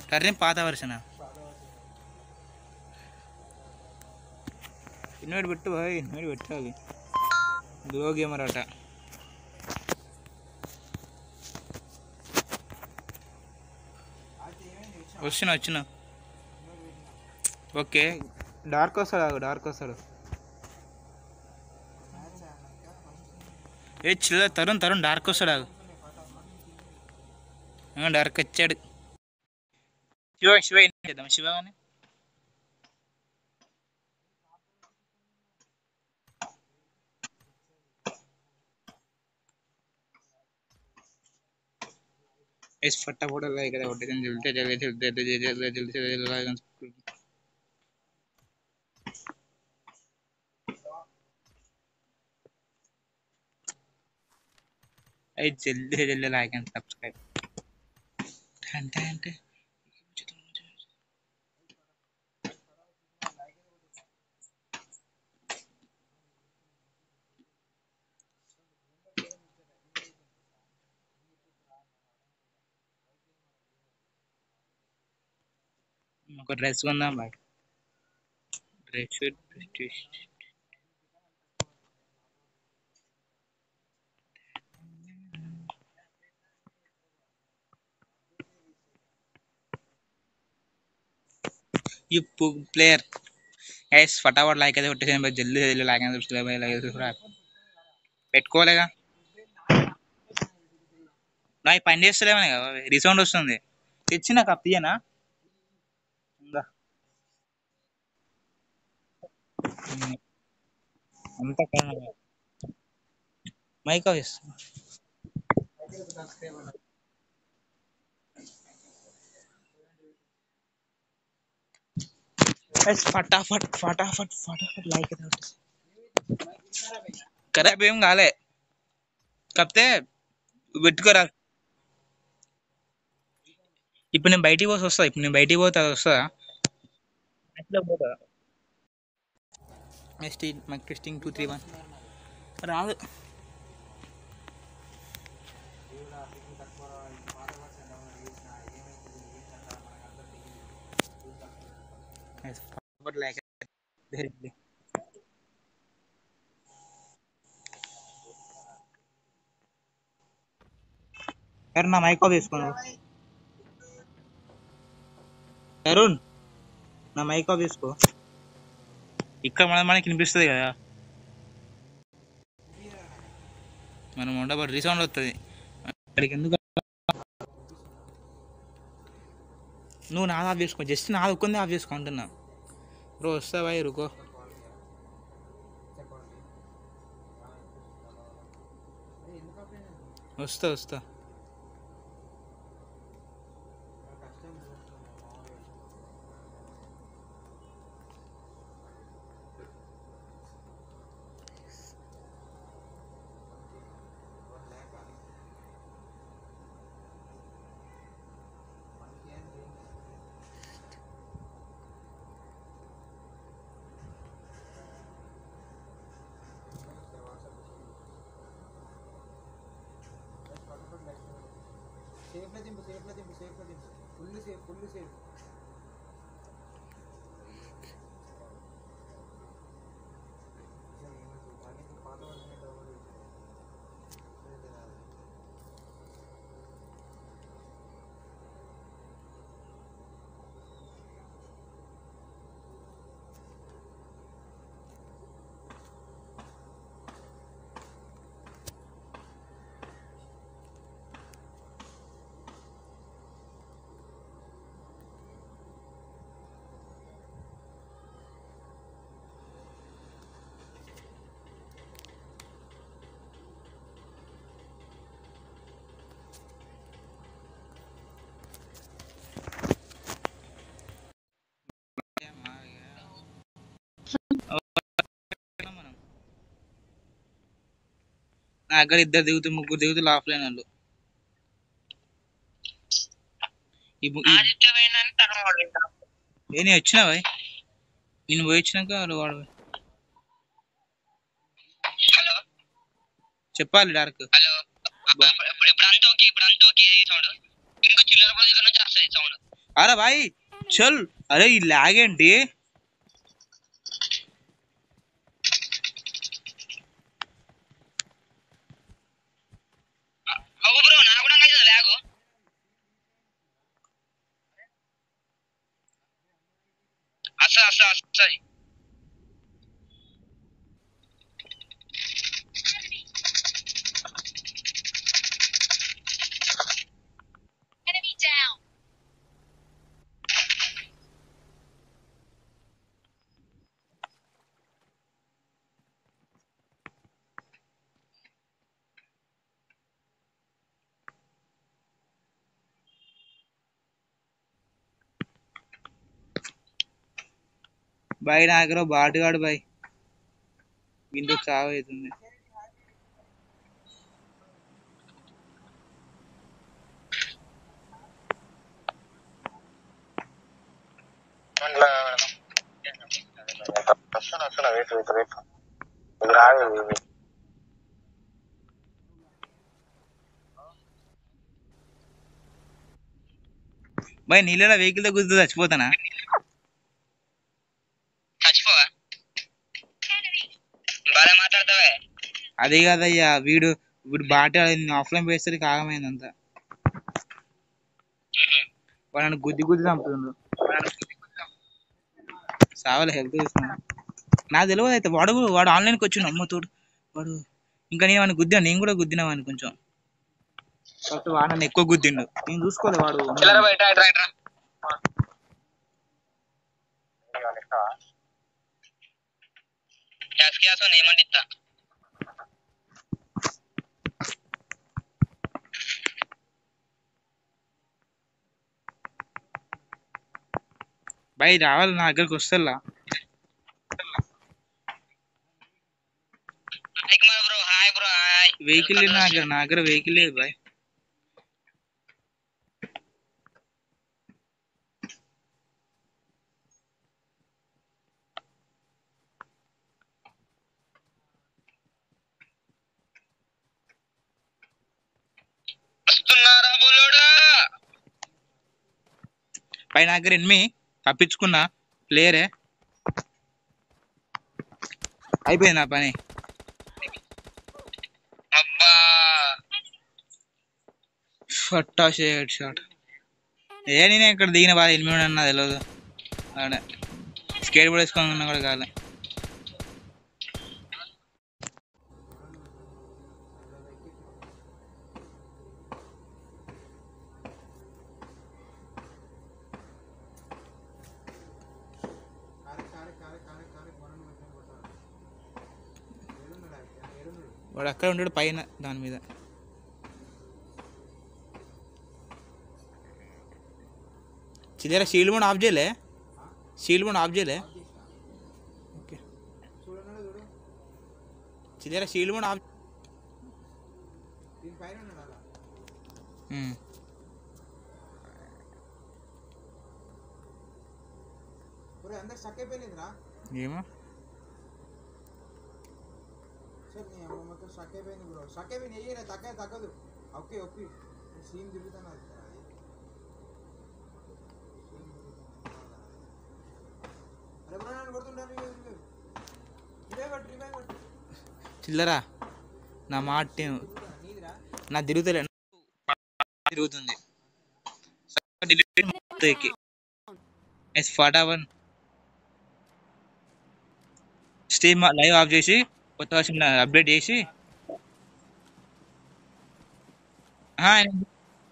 Turning పాత వర్షనా invite పెట్టు బాయ్ ఇన్వైట్ పెట్టాలి గ్లో గేమర్ అట వచ్చిన వచ్చిన ఓకే డార్క్ వస్తాడు ఆగు, డార్క్ వస్తాడు ఏ చిల్ల తరుణ్ తరుణ్ డార్క్ వస్తాడు ఆగు. ఆ, డార్క్ వచ్చాడు శివ శివ ఏం చేద్దాం శివ అని इस फटाफट लाइक करें और जल्दी जल्दी जल्दी जल्दी जल्दी जल्दी जल्दी लाइक अरे जल्दी से जल्दी लाइक एंड सब्सक्राइब टन टन टन ఒక డ్రెస్ కొందాం బాయ్ డ్రెస్ డ్రెస్ ఇప్పుడు ప్లేయర్ గైస్ ఫటాఫట్ లైక్ అయితే కొట్టేసాను బాయ్ జల్దీ జల్దీ లైక్ అయితే సబ్స్క్రైబ్ అయ్యి లైక్ సబ్స్క్రైబ్ పెట్టుకోలేగా నా ఈ పని చేస్తలేమని కదా రీసౌండ్ వస్తుంది తెచ్చి నాకు అప్పియనా ఉందా అంత మైక్ ఆఫీస్ ఫటాఫట్ ఫటాఫట్ ఫటాఫట్ లైక్ ఖరాబ్ ఏం కాలే కాకపోతే పెట్టుకోరా ఇప్పుడు నేను బయటికి పోసి వస్తా ఇప్పుడు నేను బయటికి పోతే అది వస్తుందా అట్లా పోతా next mike testing two three one రాదు Yes, forward like there. Arun నా మైక్ ఆఫ్ చేసుకోను అరుణ్ నా మైక్ ఆఫ్ చేసుకో ఇక్కడ మన మనకి వినిపిస్తుంది కదా మనం ఉండబడి రీసౌండ్ వస్తుంది అక్కడికి ఎందుకు నువ్వు నాది ఆఫ్ చేసుకో జస్ట్ నాది ఒక్కంది ఆఫ్ చేసుకో అంటున్నా బ్రో వస్తావా రుకో వస్తా వస్తా సేఫ్లో దింపు సేఫ్లో దింపు సేఫ్లో దింపు ఫుల్ సేఫ్ ఫుల్ సేఫ్ పాత వర్షన్ డౌన్లోడ్ నా దగ్గర ఇద్దరు దిగుతూ ముగ్గురు దిగుతూ ఆఫ్లైన్ వాళ్ళు ఈ ము- ఈ- ఏ నేను వచ్చినావా నేను పోయి వచ్చినాక వాడు వాడు హలో చెప్పాలి డార్క్ హలో ఇప్పుడు ఇప్పుడు అంతా ఓకే ఇప్పుడు అంతా ఓకే సౌండ్ ఇంకో చిల్లర రోజుల నుంచి వస్తుంది సౌండ్ అరే భాయ్ చల్ అరే ఈ లాగ్ ఏంటి అవు బ్రో నాకు కూడా అయితే లాగు అస్సలు అస్సలు అస్సలు Enemy down. బాయ్ నా దగ్గర బాటుగాడు బాయ్ ఇందుకు చావు అవుతుంది వస్తున్నా వస్తున్నా వెయిట్ వెయిట్ వెయిట్ రాదు బాయ్ నీళ్ళ వెహికల్ తో గుర్తు చచ్చిపోతానా చచ్చిపోవా బాగా మాట్లాడతావే అదే కదయ్యా వీడు వీడు బాట ఆఫ్లైన్ వేసరికి ఆగమైంది అంతా వాడు నన్ను గుద్ది గుద్ది చంపుతుండ్రు సావలే హెల్ప్ తీసుకున్నా నాకు తెలియదు అయితే వాడు కూడా- వాడు ఆన్లైన్కి వచ్చిండు అమ్మ తోడు వాడు ఇంకా నేను వాడిని గుద్దాను నేను కూడా గుద్దినా వాడిని కొంచెం కాకపోతే వాడు నన్ను ఎక్కువ గుద్దిండు నేను చూసుకోలే వాడు చిల్లర బయట ఇట్రా ఇట్రా గ్యాస్ గ్యాస్ ఏమంటే ఇస్తా బయట రావాలి నా దగ్గరికి వస్తేలా hi Kumar bro hi bro hi vehicle లేదు నా దగ్గర నా దగ్గర వెహికల్ లేదు బాయ్ వస్తున్నారా బుల్లోడా పై నా దగ్గర ఎనిమి తప్పించుకున్నా ప్లేయరే అయిపోయింది నా పని అబ్బా ఫట్టా షేడ్ షాట్ ఏ నేను ఇక్కడ దిగిన బాగా ఎనిమిది అన్నా తెలియదు ఆడ స్కేట్ బోర్డ్ వేసుకొని ఉన్నా కూడా కాలే కారే కారే కారే కారే కారే కొనను పెట్టిన కొట్టాలి ఏడున్నాడు ఆయన? ఏడున్నాడు వాడు అక్కడ ఉంటాడు పైన దాని మీద చిల్లర షీల్డ్ మోడ్ ఆఫ్ చేయలే షీల్డ్ మోడ్ ఆఫ్ చేయలే ఓకే చూడన్నాడు చూడు చిల్లర షీల్డ్ మోడ్ ఆఫ్ దీని పైన ఉన్నాడు అలా ఉమ్. ఒరే అందరు స్టక్ అయిపోయిందిరా ఏమో సార్ నీ అమ్మ మొత్తం స్టక్ అయిపోయింది బ్రో స్టక్ అయిపోయింది ఏయ్యరా తగ్గ తగ్గదు ఓకే ఓకే సీన్ తిరుగుతున్నా అది Scene తిరుగుతున్నా. అరే బ్రో నన్ను కొడుతుంటాను రివే కొట్టు రివే కొట్టు చిల్లరా నా మాట తిరుగుతున్నా, నీదిరా నా తిరుగుతలే తిరుగుతుంది ఫటాఫన్ స్టీమ్ లైవ్ ఆఫ్ చేసి కొత్త వర్షన్ అప్డేట్ చేసి ఆ, ఆయన-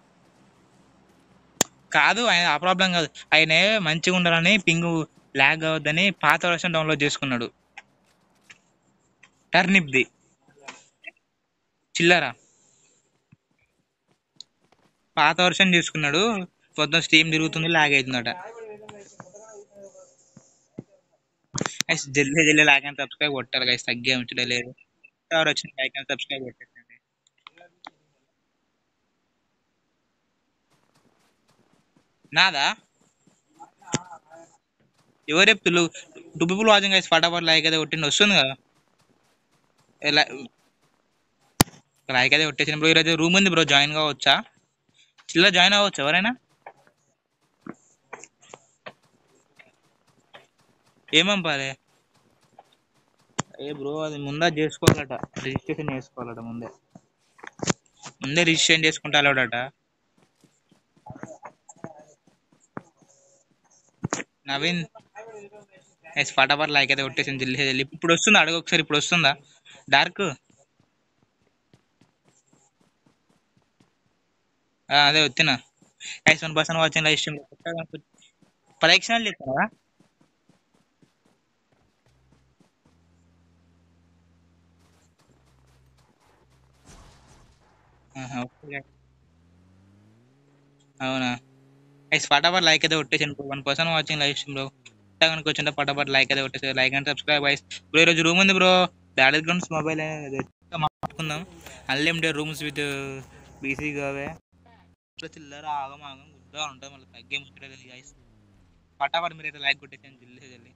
కాదు ఆయన ఆ ప్రాబ్లం కాదు ఆయన మంచిగా ఉండాలని పింగ్ లాగ్ అవద్దని పాత వర్షన్ డౌన్లోడ్ చేసుకున్నాడు టర్నిప్ది చిల్లరా పాత వర్షన్ చేసుకున్నాడు మొత్తం స్టీమ్ తిరుగుతుంది లాగ్ అవుతుందట గైస్ జల్దీ జల్దీ లైక్ అండ్ సబ్స్క్రైబ్ కొట్టాలి గైస్ తగ్గే ఉంచడం లేదు ఎవరు వచ్చిన లైక్ అండ్ సబ్స్క్రైబ్ కొట్టేసండి నాదా ఎవరు చెప్తులు టూ పీపుల్ వాచింగ్ గైస్ ఫటాఫట్ లైక్ అయితే కొట్టిండి వస్తుంది కదా లైక్ అయితే కొట్టేసిన బ్రో ఈరోజు రూమ్ ఉంది బ్రో జాయిన్ కావచ్చా చిల్ల జాయిన్ అవ్వచ్చు ఎవరైనా ఏం పంపాలి ఏ బ్రో అది ముందే చేసుకోవాలట రిజిస్ట్రేషన్ చేసుకోవాలట ముందే ముందే రిజిస్ట్రేషన్ చేసుకుంటే అలవాడట నవీన్ ఎస్ ఫటాఫట్ లైక్ అయితే కొట్టేసింది జల్లి జల్లి ఇప్పుడు వస్తుందా అడుగు ఒకసారి ఇప్పుడు వస్తుందా డార్క్ అదే వచ్చిన ఎస్ one person watching live stream పరీక్షణలు చేస్తారా ఆహా, ఓకే. అవునా ఎస్ ఫటాఫట్ లైక్ అయితే కొట్టేసాను one person watching live stream లో కనుక వచ్చింటే ఫటాఫట్ లైక్ అయితే కొట్టేసి లైక్ అండ్ సబ్స్క్రైబ్ ఐస్ బ్రో ఈరోజు రూమ్ ఉంది బ్రో బ్యాటిల్ గ్రౌండ్స్ మొబైల్ మాట్లాడుకుందాం అన్లిమిటెడ్ రూమ్స్ విత్ బీసీ కావే చిల్లర ఆగం ఆగం గుడ్గా ఉంటుంది మళ్ళీ తగ్గే ముట్టలేదు గైస్ ఫటాఫట్ మీరు అయితే లైక్ కొట్టేసాను జల్లి జల్లి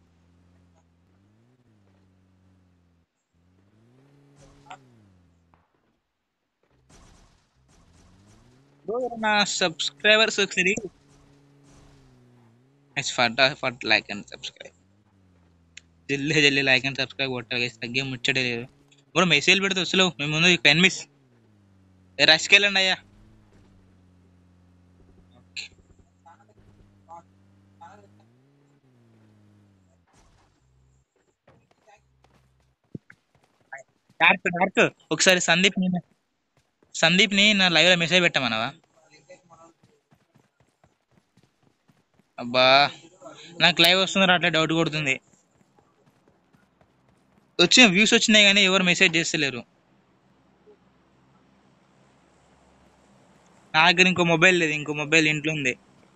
బ్రో నా సబ్స్క్రైబర్స్ ఒకసారి ఫటాఫట్ లైక్ అండ్ సబ్స్క్రైబ్ జల్లి జల్లి లైక్ అండ్ సబ్స్క్రైబ్ కొట్టాలి guys. తగ్గే ముచ్చటే లేదు బ్రో మెసేజ్ పెడితే అసలు మేము ముందు టెన్ మిస్ రష్కి వెళ్ళండి అయ్యా డార్క్ డార్క్ ఒకసారి సందీప్ ని సందీప్ ని నా లైవ్ లో మెసేజ్ పెట్టమనవా అబ్బా నాకు లైవ్ వస్తుందో అట్లా డౌట్ కొడుతుంది వచ్చిన వ్యూస్ వచ్చినాయి కానీ ఎవరు మెసేజ్ చేస్తలేరు నా దగ్గర ఇంకో మొబైల్ లేదు ఇంకో మొబైల్ ఇంట్లో ఉంది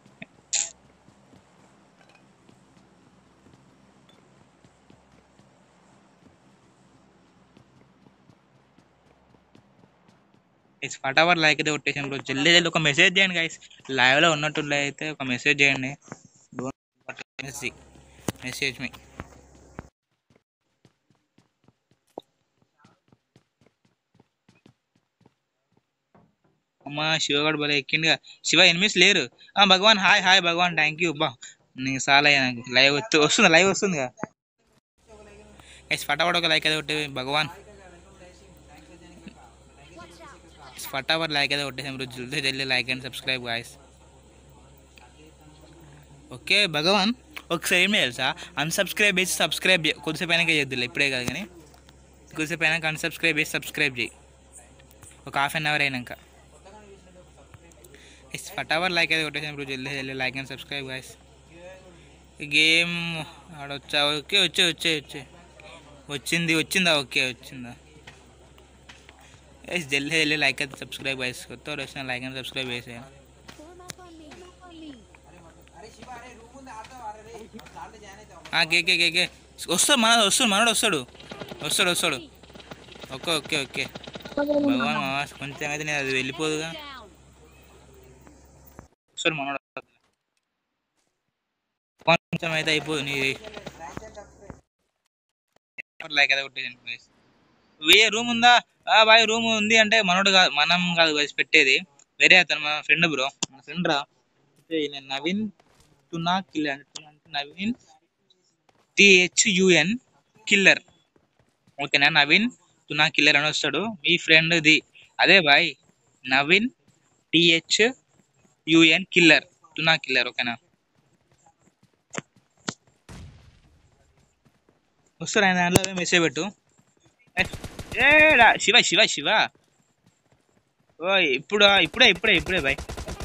గైస్ ఫటాఫట్ లైక్ అయితే కొట్టేసాం బ్రో జల్దీ జల్దీ ఒక మెసేజ్ చేయండి గైస్ లైవ్ లో ఉన్నట్టు అయితే ఒక మెసేజ్ చేయండి మెసేజ్ మీ అమ్మా శివగాడు భలే ఎక్కిండుగా శివ ఎనిమిస్ లేరు ఆ Bhagwan hi hi Bhagwan thank you బా నీకు చాలా నాకు లైవ్ వస్తు వస్తుంది లైవ్ వస్తుందిగా గైస్ ఫటాఫట్ ఒక లైక్ అయితే కొట్టే భగవాన్ ఫటాఫట్ లైక్ అయితే కొట్టేసాం బ్రో జల్దీ జల్దీ like and subscribe guys okay Bhagwan ఒకసారి ఏం తెలుసా అన్సబ్స్క్రైబ్ చేసి సబ్స్క్రైబ్ చేయి కొద్దిసేపు అయినాక చేద్దులే ఇప్పుడే కాదు కానీ కొద్దిసేపు అయినాక అన్సబ్స్క్రైబ్ చేసి సబ్స్క్రైబ్ చేయి ఒక హాఫ్ అన్ అవర్ అయినాక ఎస్ ఫటాఫట్ లైక్ అయితే కొట్టేసాం బ్రో జల్దీ జల్దీ like and subscribe guys game ఆడొచ్చా ఓకే వచ్చే వచ్చే వచ్చే వచ్చింది వచ్చిందా ఓకే వచ్చిందా ఎస్ జల్దీ జల్దీ లైక్ అయితే సబ్స్క్రైబ్ గాయస్ కొత్త వాళ్ళు వచ్చిన లైక్ అండ్ సబ్స్క్రైబ్ చేసేయండి Form up on me. Form up on me. అరే శివ అరే రూమ్ ఉంది ఆడతావా అరే రే దాంట్లో జాయిన్ అవుతావా ఆ, కే కే కే కే వస్తాడు మన వస్తాడు మనోడు వస్తాడు వస్తాడు వస్తాడు ఓకే ఓకే ఓకే భగవాన్ మామ కొంచెం అయితే నేను అది వెళ్ళిపోదుగా Down. వస్తాడు మనోడు కొంచెం అయితే అయిపోదు నీ లైక్ అయితే కొట్టేసాను guys. వే రూమ్ ఉందా ఆ బాయ్ రూమ్ ఉంది అంటే మనోడు కాదు మనం కాదు guys పెట్టేది వేరే అతను మన ఫ్రెండ్ బ్రో మన ఫ్రెండ్ రా అంటే ఈయన నవీన్ టునా కిల్లర్ అంటే నవీన్ టిహెచ్యుఎన్ కిల్లర్ ఓకేనా నవీన్ తునా కిల్లర్ అని వస్తాడు మీ ఫ్రెండ్ది అదే బాయ్ నవీన్ టిహెచ్ యుఎన్ కిల్లర్ తునా కిల్లర్ ఓకేనా వస్తాడు ఆయన దాంట్లో మెసేజ్ పెట్టు ఏ రా, శివ శివ శివ ఓ ఇప్పుడు ఇప్పుడే ఇప్పుడే ఇప్పుడే బాయ్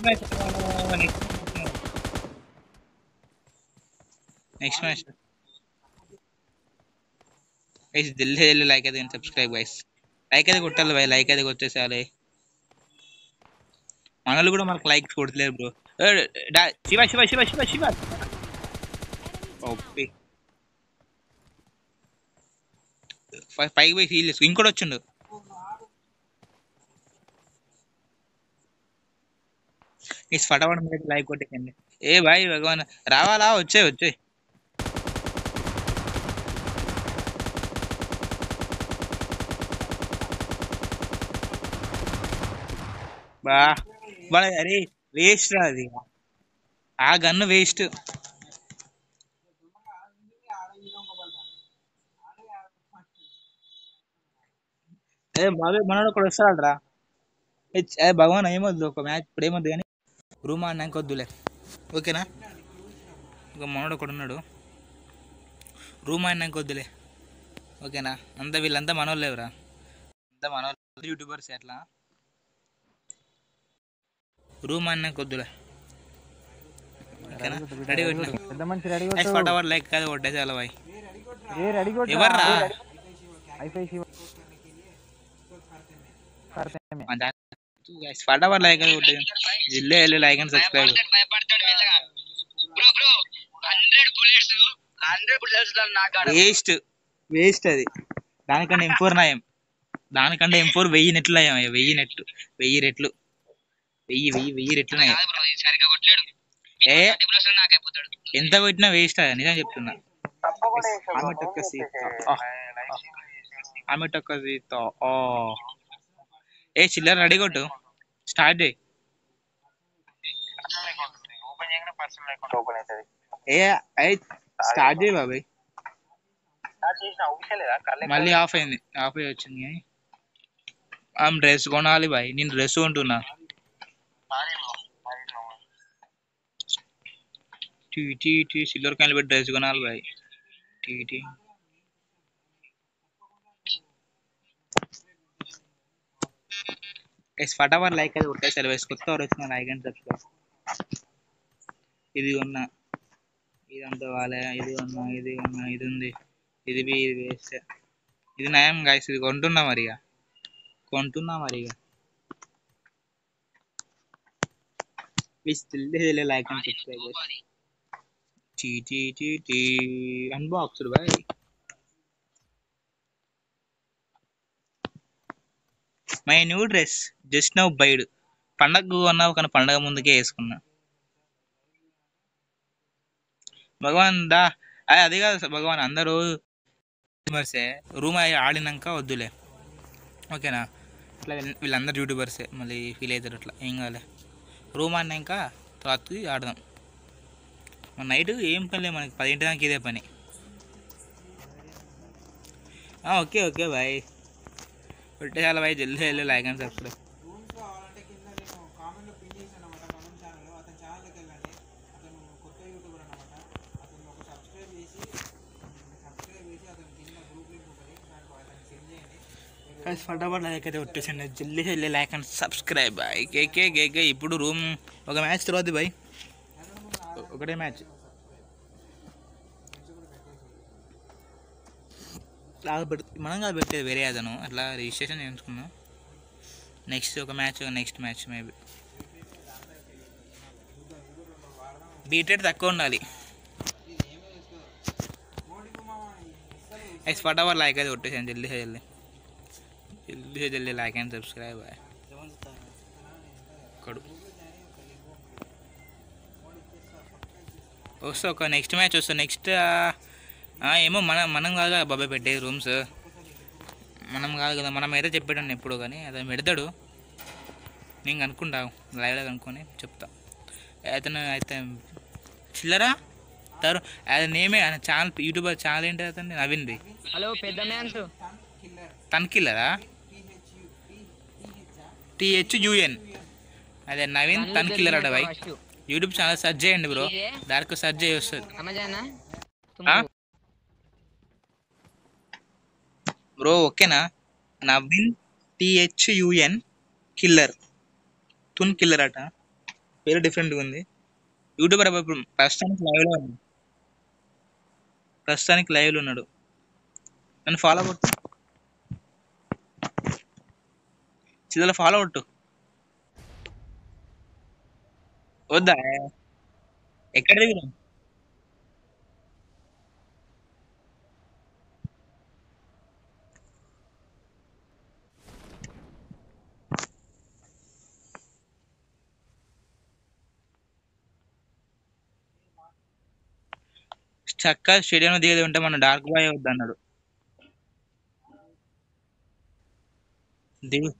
నెక్స్ట్ మ్యాచ్ గైస్ జల్దీ జల్దీ లైక్ అయితే సబ్స్క్రైబ్ గైస్ లైక్ అయితే కొట్టాలి బాయ్ లైక్ అయితే కొట్టేసాలి మనలు కూడా మనకు లైక్ కొడతలేరు బ్రో శివ శివ శివ శివ శివ ఓకే పైకి పోయి హీల్ చేసుకో ఇంకోటి వచ్చిండు ఈ ఫటాఫట్ మీద లైక్ కొట్టేకండి ఏ బాయ్ భగవాన్ రావాలా వచ్చే వచ్చే బా బా అరే వేస్ట్ రా అది ఆ గన్ను వేస్ట్ ఏ బాబాయ్ మనోడు ఒకడు వస్తాడరా ఏ చ- ఏ భగవాన్ ఏమొద్దు ఒక మ్యాచ్ ఇప్పుడు ఏమొద్దు కానీ రూమ్ ఆడినాక వద్దులే ఓకేనా ఇంకో మనోడు ఒకడు ఉన్నాడు రూమ్ ఆడినాక వద్దులే ఓకేనా అంతా వీళ్ళంతా మనోళ్ళు లేవురా అంతా మనోళ్ళు యూట్యూబర్స్ ఎట్లా రూమ్ ఆడినాక వద్దులే ఓకేనా రెడీ కొట్టినా పెద్ద మనిషి రెడీ ఐస్ ఫటాఫట్ లైక్ కాదు కొట్టేసి అలా బాయ్ ఏ రెడీ కొట్టు ఎవర్రా ఐఫై శివ కర్తమే ఫటాఫట్ లైక్ కాదు కొట్టేసి జిల్లే వెళ్ళి లైక్ అండ్ సబ్స్క్రైబ్ భయపడతాడు మెల్లగా bro bro hundred bullets hundred bullets నాకు కాడ వేస్ట్ వేస్ట్ అది దానికంటే ఎం ఫోర్ నయం దానికంటే ఎం ఫోర్ వెయ్యి నెట్లు నయం అయ్యా వెయ్యి నెట్లు వెయ్యి రెట్లు వెయ్యి వెయ్యి వెయ్యి రెట్లు నయం కాదు బ్రో ఇది సరిగ్గా కొట్టలేడు ఏ థర్టీ బుల్లెట్స్ నాకు అయిపోతాడు ఎంత కొట్టినా వేస్ట్ అది నిజం చెప్తున్నా ఆమె టొక్క సీత ఆ, ఆ. ఆమె టొక్క సీత ఆ. ఏ చిల్లర రెడీ కొట్టు స్టార్ట్ చేయి ఓపెన్ చేయగానే పర్సనల్ అకౌంట్ ఓపెన్ అవుతుంది ఏ అయి స్టార్ట్ చేయి బాబాయ్ చేసిన అవసరం లేదా కళ్ళ మళ్ళీ ఆఫ్ అయింది ఆఫ్ అయ్యి వచ్చింది కానీ ఆమె డ్రెస్ కొనాలి బాయ్ నేను డ్రెస్ కొంటున్నా టీ టీ టీ సిల్వర్ కాయలు పెట్టి డ్రెస్ కొనాలి బాయ్ టీ టీ ఎస్ ఫటాఫట్ లైక్ అది కొట్టేసారు వేసి కొత్త వారు వచ్చిన లైక్ అండ్ సబ్స్క్రైబ్ ఇది ఉన్నా ఇదంతా వాళ్ళే ఇది ఉన్నా ఇది ఉన్నా ఇది ఉంది ఇది బి ఇది వేస్ట్ ఇది నయం గాయస్ ఇది కొంటున్నా మరి ఇక కొంటున్నా మరి ఇక ప్లీజ్ తెలియదు లైక్ అండ్ సబ్స్క్రైబ్ చేసి టీ టీ టీ టీ అన్బాక్స్డ్ బాయ్ my new dress just now buyed పండగ అన్నావు కానీ పండగ ముందుకే వేసుకున్నా భగవాన్ దా అయ్ అది కాదు సార్ భగవాన్ అందరూ యూట్యూబర్సే రూమ్ అయి ఆడినాక వద్దులే ఓకేనా ఇట్లా వీళ్ళ- వీళ్ళందరూ యూట్యూబర్సే మళ్ళీ ఫీల్ అవుతారు అట్లా ఏం కాలే రూమ్ ఆడినాక తర్వాతకి ఆడదాం మన నైట్ ఏం పని లేదు మనకి పదింటి దాకా ఇదే పని ఆ, ఓకే ఓకే బాయ్ పెట్టేయాలి బాయ్ జల్దీ వెళ్ళి లైక్ అండ్ సబ్స్క్రైబ్ రూమ్స్ కావాలంటే కింద నేను కామెంట్లో పిన్ చేశాను అనమాట మనం ఛానల్ అతని ఛానల్కి వెళ్ళండి అతను కొత్త యూట్యూబర్ అనమాట అతను ఒక సబ్స్క్రైబ్ చేసి సబ్స్క్రైబ్ చేసి అతని కింద గ్రూప్ లింక్ ఉంటుంది నాకు అతనికి సెండ్ చేయండి గైస్ ఫటాఫట్ లైక్ అయితే కొట్టేసండి జల్దీ వెళ్ళి లైక్ అండ్ సబ్స్క్రైబ్ బాయ్ కేకే కేకే ఇప్పుడు రూమ్ ఒక మ్యాచ్ తర్వాత బాయ్ ఒకటే మ్యాచ్ అలా పెడు మనం కాదు పెట్టేది వేరే అతను అట్లా రిజిస్ట్రేషన్ చేయించుకున్నాం నెక్స్ట్ ఒక match next match maybe bit rate తక్కువ ఉండాలి ఎక్స్ ఫటాఫట్ లైక్ అయితే కొట్టేసాను జల్దీ జల్దీ జల్దీ జల్దీ లైక్ అండ్ సబ్స్క్రైబ్ బాయ్ కడు వస్తా ఒక నెక్స్ట్ మ్యాచ్ వస్తా నెక్స్ట్ ఏమో మనం మనం కాదు కదా బాబాయ్ పెట్టేది రూమ్స్ మనం కాదు కదా మనం అయితే చెప్పాడు ఎప్పుడు కానీ అతను పెడతాడు నేను కనుక్కుంటా లైవ్లో కనుక్కొని చెప్తా అతను అయితే చిల్లరా తరు అది నేమే ఆయన ఛానల్ యూట్యూబర్ ఛానల్ ఏంటి అతను నవీన్ది హలో పెద్ద మ్యాన్స్ తన్కిల్లరా టిహెచ్ యూఎన్ అదే నవీన్ తన్కిల్లర్ అడ బాయ్ యూట్యూబ్ ఛానల్ సెర్చ్ చేయండి బ్రో దానికి సెర్చ్ చేయి వస్తుంది సమజానా ఆ? బ్రో ఓకేనా నవీన్ టిహెచ్ యుఎన్ కిల్లర్ తున్ కిల్లర్ అట పేరు డిఫరెంట్గా ఉంది యూట్యూబర్ అబ్బాయి ఇప్పుడు ప్రస్తుతానికి లైవ్లో ఉన్నాడు ప్రస్తుతానికి లైవ్లో ఉన్నాడు నన్ను ఫాలో కొట్టు చిదల ఫాలో కొట్టు వద్దా ఎక్కడ దగ్గర చక్క స్టేడియం దిగేది ఉంటే మన డార్క్ బాయ్ వద్దు అన్నాడు దిగు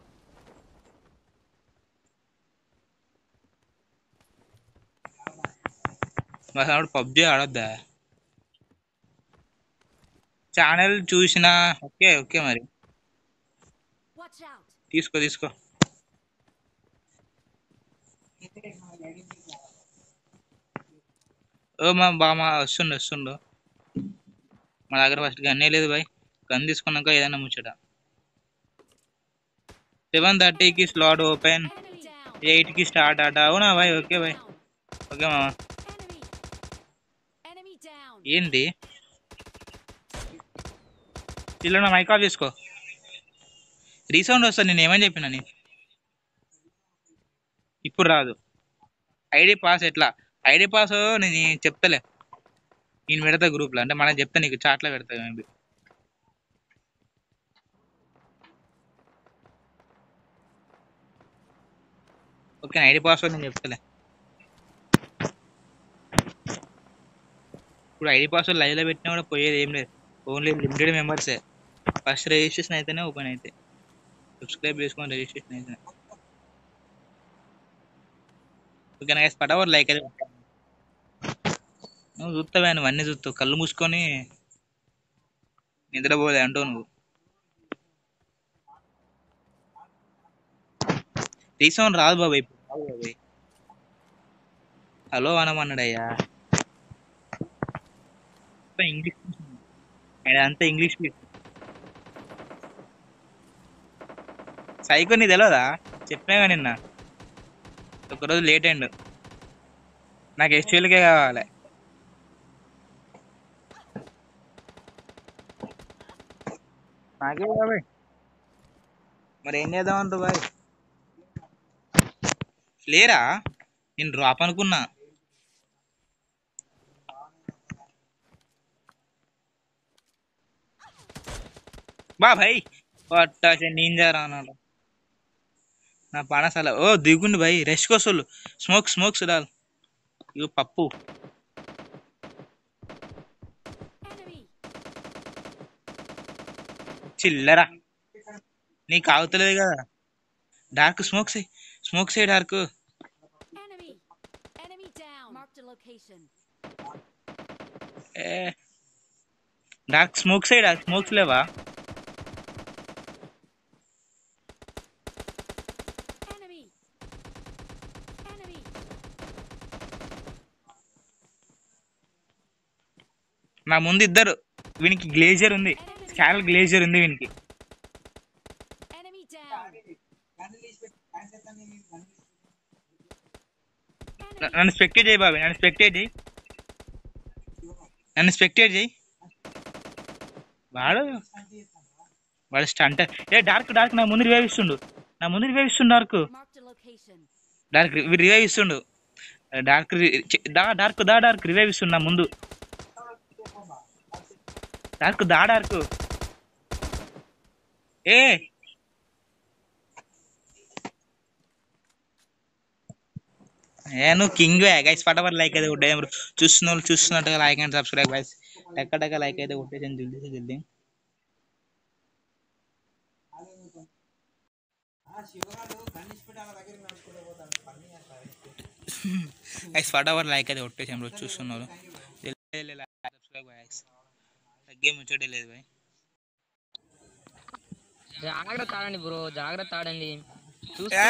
మరి అప్పుడు పబ్జి ఆడొద్దా ఛానల్ చూసినా ఓకే ఓకే మరి Watch out. తీసుకో తీసుకో ఓ మా బామ వస్తుండు వస్తుండు మా దగ్గర ఫస్ట్ గన్నే లేదు బాయ్ గన్ తీసుకున్నాక ఏదైనా ముచ్చట సెవెన్ థర్టీకి స్లాట్ ఓపెన్ Enemy down. ఎయిట్కి స్టార్ట్ ఆట అవునా బాయ్ ఓకే బాయ్ Down. ఓకే మామ Enemy. Enemy down. ఏంటి ఇలా మైక్ ఆఫ్ చేసుకో రీసౌండ్ వస్తుంది నేను ఏమని చెప్పినా నేను ఇప్పుడు రాదు ఐడి పాస్ ఎట్లా ఐడి పాస్ నేను చెప్తలే నేను పెడతా గ్రూప్లో అంటే మనం చెప్తా నీకు చాట్లో పెడతా మేబీ ఓకే ఐడి పాస్వర్డ్ నేను చెప్తలే ఇప్పుడు ఐడి పాస్వర్డ్ లైవ్లో పెట్టినా కూడా పోయేది ఏం లేదు ఓన్లీ లిమిటెడ్ మెంబర్సే ఫస్ట్ రిజిస్ట్రేషన్ అయితేనే ఓపెన్ అవుతాయి సబ్స్క్రైబ్ చేసుకొని రిజిస్ట్రేషన్ అయితే ఓకే నా పడవర్ లైక్ అయితే నువ్వు చూస్తావే నువ్వు అన్నీ చూస్తావు కళ్ళు మూసుకొని నిద్రపోలే అంటావు నువ్వు రీసౌండ్ రాదు బాబాయ్ ఇప్పుడు రాదు బాబాయ్ హలో అనమన్నాడయ్యా అంతా ఇంగ్లీష్ ఆయన అంతా ఇంగ్లీష్ సైకో నీ తెలియదా చెప్పినాగా నిన్న ఒకరోజు లేట్ అయిండు నాకు ఎస్టీఎల్కే కావాలి నాకే బాబాయ్ మరి ఏం చేద్దాం అంటారు బాయ్ లేరా నేను డ్రాప్ అనుకున్నా బా భాయ్ పట్టాసే నింజా రానాడు నా పానసాల ఓ దిగుండి భాయ్ రెస్ట్ కోసోళ్ళు స్మోక్ స్మోక్ సుడాల్ ఇగో పప్పు Enemy. చిల్లరా నీకు ఆగుతలేదు కదా డార్క్ స్మోక్ సే స్మోక్ సే dark Enemy. Enemy down. Marked a location. ఏ డార్క్ స్మోక్ సే డార్క్ స్మోక్స్ లేవా Enemy. Enemy. నా ముందు ఇద్దరు వీనికి గ్లేజర్ ఉంది Enemy. స్కాల్ గ్లేజర్ ఉంది వీనికి Enemy down. గన్ను తీసి పెట్టి డాన్స్ చేస్తాను నేను గన్ను తీసి న- నన్ను స్పెక్టేట్ చేయి బాబాయ్ నన్ను స్పెక్టేట్ చేయి నన్ను స్పెక్టేట్ చేయి వాడు వాడు స్టంట్ ఏ డార్క్ డార్క్ నా ముందు రివైవ్ ఇస్తుండు నా ముందు రివైవ్ ఇస్తుండు dark Marked a location. Dark revive ఇస్తుండు డార్క్ దా డార్క్ దా డార్క్ రివైవ్ ఇస్తుండు నా ముందు డార్క్ దా డార్క్ ఏ ఏ నువ్వు కింగ్ గైస్ ఫటాఫట్ లైక్ అయితే కొట్టే చూస్తున్న వాళ్ళు చూస్తున్నట్టుగా లైక్ అండ్ సబ్స్క్రైబ్ గైస్ టక్క టక్క లైక్ అయితే కొట్టేసి జల్దీ జల్దీ ఆ శివగాడు గన్ను తీసి పెట్టి వాళ్ళ దగ్గర నడుచుకుంటూ పోతాడు పని చేస్తాడు గైస్ ఫటాఫట్ లైక్ అయితే కొట్టేసాం రోజు చూస్తున్నారు సబ్స్క్రైబ్ గైస్ తగ్గే ముచ్చటే లేదు బాయ్ జాగ్రత్త ఆడండి బ్రో జాగ్రత్త ఆడండి ఏ?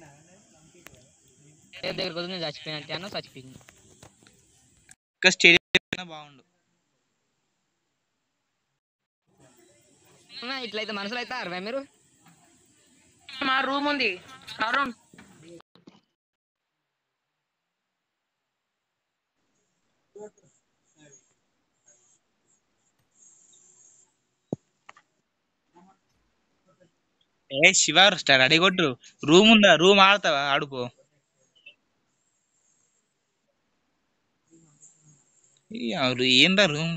చూస్తే దగ్గరకు వదిలి నేను చచ్చిపోయినా అన్న చచ్చిపోయింది ఇంకా స్టేడియం బాగుండు అన్నా, ఇట్లయితే మనుషులు అయితే అరవై మీరు మా రూమ్ ఉంది అరుణ్ ఏ శివ రెడీ కొట్టు రూమ్ ఉందా రూమ్ ఆడతావా ఆడుకో ఈ ఎవరు ఏందా రూమ్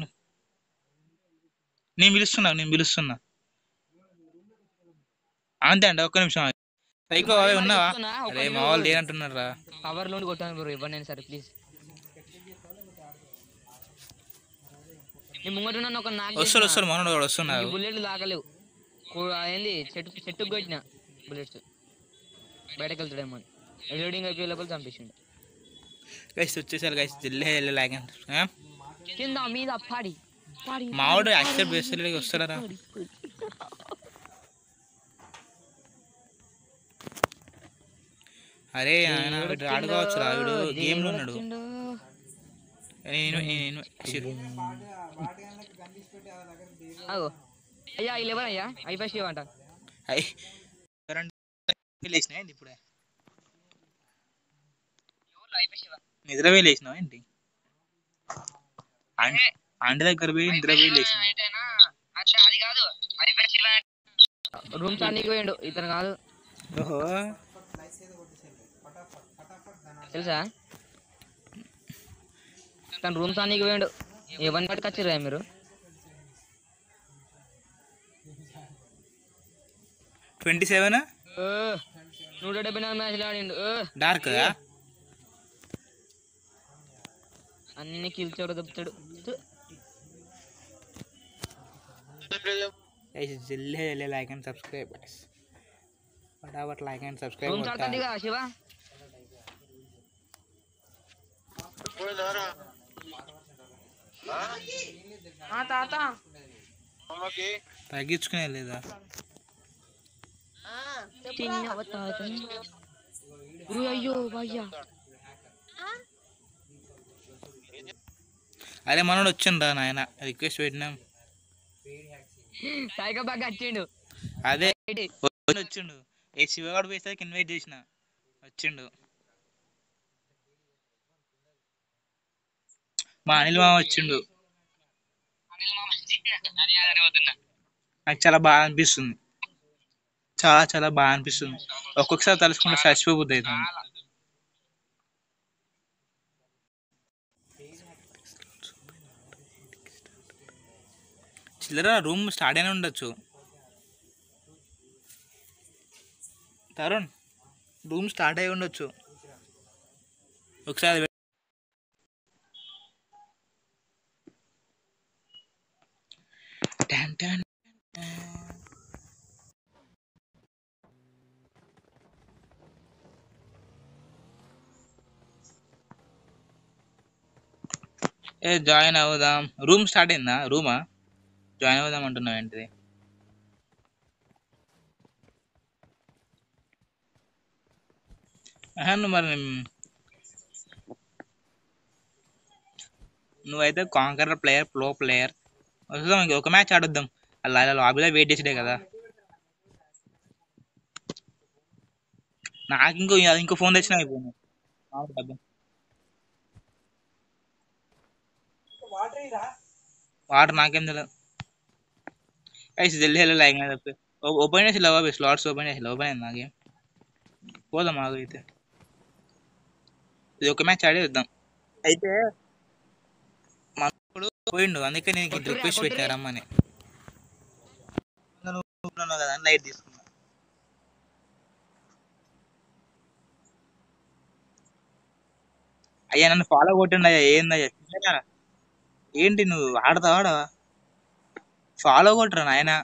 నేను పిలుస్తున్నా నేను పిలుస్తున్నా అంతే అండి ఒక్క నిమిషం ఆగు. సైకో అవే ఉన్నావా అరే మా వాళ్ళు లేనంటున్నారా పవర్ లోన్ కొట్టాను బ్రో ఇవ్వండి సరే ప్లీజ్ నీ ముంగట ఉన్న ఒక నాకు వస్తారు వస్తారు మనోడు కూడా వస్తున్నారు బుల్లెట్లు లాగలేవు కూ- ఏంది చెట్టు చెట్టుకు కొట్టిన బుల్లెట్స్ బయటకు వెళ్తాడేమో రీడింగ్ అయిపోయే లోపల చంపేసిండు గైస్ వచ్చేసారు గైస్ జిల్లే వెళ్ళి లాగండి కింద మీద పాడి పాడి మావాడు యాక్సెప్ట్ చేస్తలేదు వస్తారా అరే ఆయన వీడు ఆడుకోవచ్చు రా వీడు గేమ్లో ఉన్నాడు వచ్చిండు. నేను నేను చిరు. బాటగాళ్ళకి గండిసి పెట్టి ఆ దగ్గర దేవి ఆగు. అయ్యా వీళ్ళు ఎవరయ్యా ఐఫై శివ అంట అయ్ కరెంట్ లేచినా ఏంటి ఇప్పుడే నిద్రపోయి లేచినావా ఏంటి ఆంటీ ఆంటీ దగ్గర పోయి నిద్రపోయి లేచిన ఏంటైనా అచ్చా అది కాదు ఐఫై శివ రూమ్ చానికి పోయిండు ఇతను కాదు ఓహో లైస్ ఏదో కొట్టేసేయాలి ఫటాఫట్ ఫటాఫట్ ధనాలు తెలుసా తను రూమ్ చానికి పోయిండు ఎవరిని పట్టుకొచ్చిర్రా మీరు ట్వంటీ సెవెన్ ఓ, నూట డెబ్బై నాలుగు మ్యాచ్లు ఆడిండు ఓ, డార్క్ అన్ని కిల్చాడు దప్పుతాడు ఛు. జల్దీ జల్దీ లైక్ అండ్ సబ్స్క్రైబ్ ఫటాఫట్ లైక్ అండ్ సబ్స్క్రైబ్ రూమ్ చాడుతుంది కదా శివ ఆ తాత తగ్గించుకునే లేదా చిన్న తాత. ఉరు అయ్యో భయ్యా అరే మనోడు వచ్చిండ్రా నాయన రిక్వెస్ట్ పెట్టినాం సాయిగా బాగా వచ్చిండు అదే ఏంటి? వచ్చిండు వచ్చిండు ఏ శివగాడు పోయేసరికి ఇన్వైట్ చేసిన వచ్చిండు మా అనిల్ మామ వచ్చిండు అని అదే వద్దున్నా నాకు చాలా బాగా అనిపిస్తుంది చాలా చాలా బాగా అనిపిస్తుంది ఒక్కొక్కసారి తలుచుకుంటే చచ్చిపోబుద్ది అవుతుంది చిల్లర రూమ్ స్టార్ట్ అయినా ఉండొచ్చు తరుణ్ రూమ్ స్టార్ట్ అయి ఉండొచ్చు ఒకసారి వె- టాన్ టాన్ టాన్. ఏ జాయిన్ అవుదాం రూమ్ స్టార్ట్ అయిందా రూమా జాయిన్ అవుదాం అంటున్నావు ఏంటిది ఆహా, నువ్వు మరి నువ్వైతే కాంకర్ ప్లేయర్ ప్రో ప్లేయర్ వస్తాం ఇంక ఒక మ్యాచ్ ఆడొద్దాం అలా అలా లాబీలో వెయిట్ చేసేదే కదా నాకు ఇంకో ఇంకో ఫోన్ తెచ్చినా అయిపోయింది మామూలు డబ్బా. వాటర్ రా వాటర్ నాకేం తెలియదు ఐస్ జల్దీ వెళ్ళి లైక్ చెప్పి ఓపెన్ చేసి లవ్ స్లాట్స్ ఓపెన్ చేసి ఓపెన్ అయింది నాకేం పోదాం మాకు అయితే ఇది ఒక మ్యాచ్ ఆడి వద్దాం అయితే మా ఇప్పుడు పోయిండు అందుకే నేను రిక్వెస్ట్ పెట్టా రమ్మని నువ్వు ఉన్నావు కదా లైట్ తీసుకున్నా అయ్యా నన్ను ఫాలో కొట్టిండు అయ్యా ఏందయ్యా చిన్నగా. ఏంటి నువ్వు ఆడతావా ఆడవా ఫాలో కొట్టరా నాయన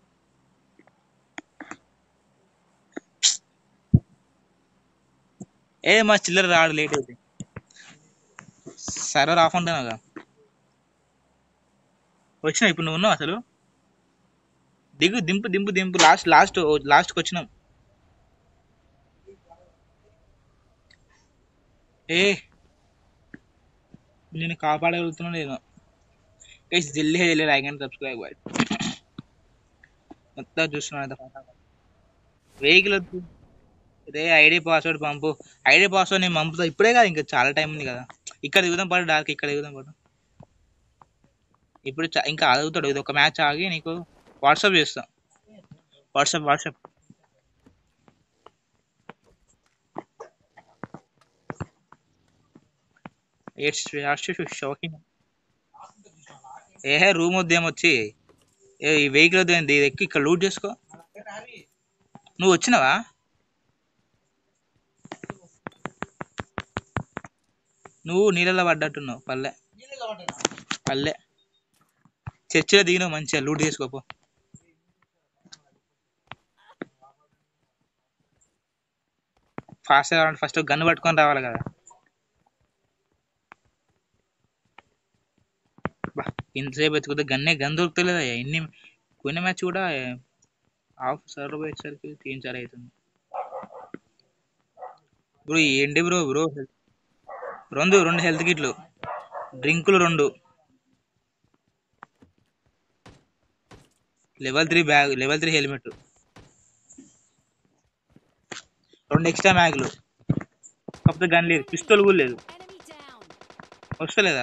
ఏ మా చిల్లర రాడు లేట్ అయితే సర్వర్ ఆఫ్ ఉంటున్నాగా వచ్చినా ఇప్పుడు నువ్వు ఉన్నావు అసలు దిగు దింపు దింపు దింపు లాస్ట్ లాస్ట్ లాస్ట్కి వచ్చినాం ఏ నేను కాపాడగలుగుతున్నా నేను గైస్ జల్దీ జల్దీ లైక్ అండ్ సబ్స్క్రైబ్ బాయ్ మొత్తం చూస్తున్నా వెహికల్ వద్దు రే ఐడి పాస్వర్డ్ పంపు ఐడి పాస్వర్డ్ నేను పంపుతా ఇప్పుడే కాదు ఇంకా చాలా టైం ఉంది కదా ఇక్కడ దిగుదాం పాటు డార్క్ ఇక్కడ దిగుదాం పాటు ఇప్పుడు చా- ఇంకా అడుగుతాడు ఇది ఒక మ్యాచ్ ఆగి నీకు వాట్సాప్ చేస్తా వాట్సాప్ వాట్సాప్ షాకింగ్ ఏ రూమ్ వద్దేం వచ్చి ఏ ఈ వెహికల్ వద్దు ఇది ఎక్కి ఇక్కడ లూట్ చేసుకో నువ్వు వచ్చినావా నువ్వు నీళ్ళలో పడ్డట్టున్నావు పల్లె పల్లె చర్చిలో దిగినావు మంచిగా లూట్ చేసుకోపో ఫాస్ట్ కావాలంటే ఫస్ట్ గన్ను పట్టుకొని రావాలి కదా బా ఇంతసేపు వెతుకుతే గన్నే గన్ దొరుకుతలేదా ఎన్ని కొన్ని మ్యాచ్ కూడా హాఫ్ సర్వ్ పోయేసరికి తీన్ చాలు అవుతుంది బ్రో ఏంటి బ్రో బ్రో రెండు రెండు హెల్త్ కిట్లు డ్రింకులు రెండు level three bag level three helmet రెండు ఎక్స్ట్రా మ్యాగ్లు కాకపోతే గన్ లేదు పిస్తోల్ కూడా లేదు Enemy down. వస్తలేదా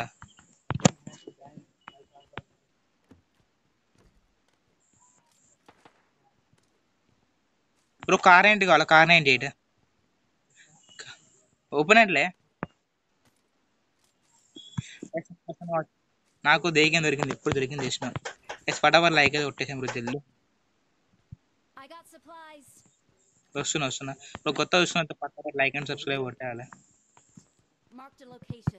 బ్రో కార్ ఏంటి కావాలా కార్ నైంటీ ఎయిట్ ఓపెన్ అట్లే నాకు దేకేం దొరికింది ఇప్పుడు దొరికింది ఇష్టం ఎస్ ఫటాఫట్ లైక్ అయితే కొట్టేసాం బ్రో జల్లు I got supplies. వస్తున్నా వస్తున్నా ఇప్పుడు కొత్త వస్తున్నా ఫటాఫట్ లైక్ అండ్ సబ్స్క్రైబ్ కొట్టాలి Marked a location.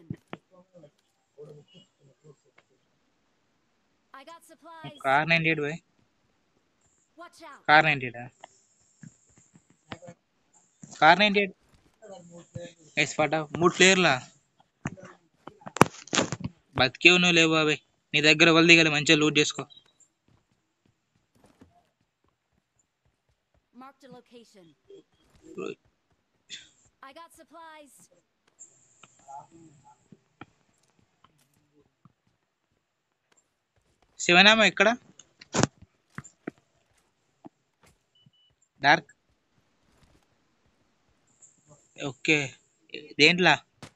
I got supplies. Car ninety eight పోయి Watch out. Car ninety eight car ninety eight yes ఫటా మూడు ప్లేయర్లా బతికే ఉన్నావు లేవు బాబాయ్ నీ దగ్గర వాళ్ళు దిగాలి మంచిగా లూట్ చేసుకో Marked a location. I got supplies. శివనామ ఎక్కడ డార్క్ ఓకే దేంట్లా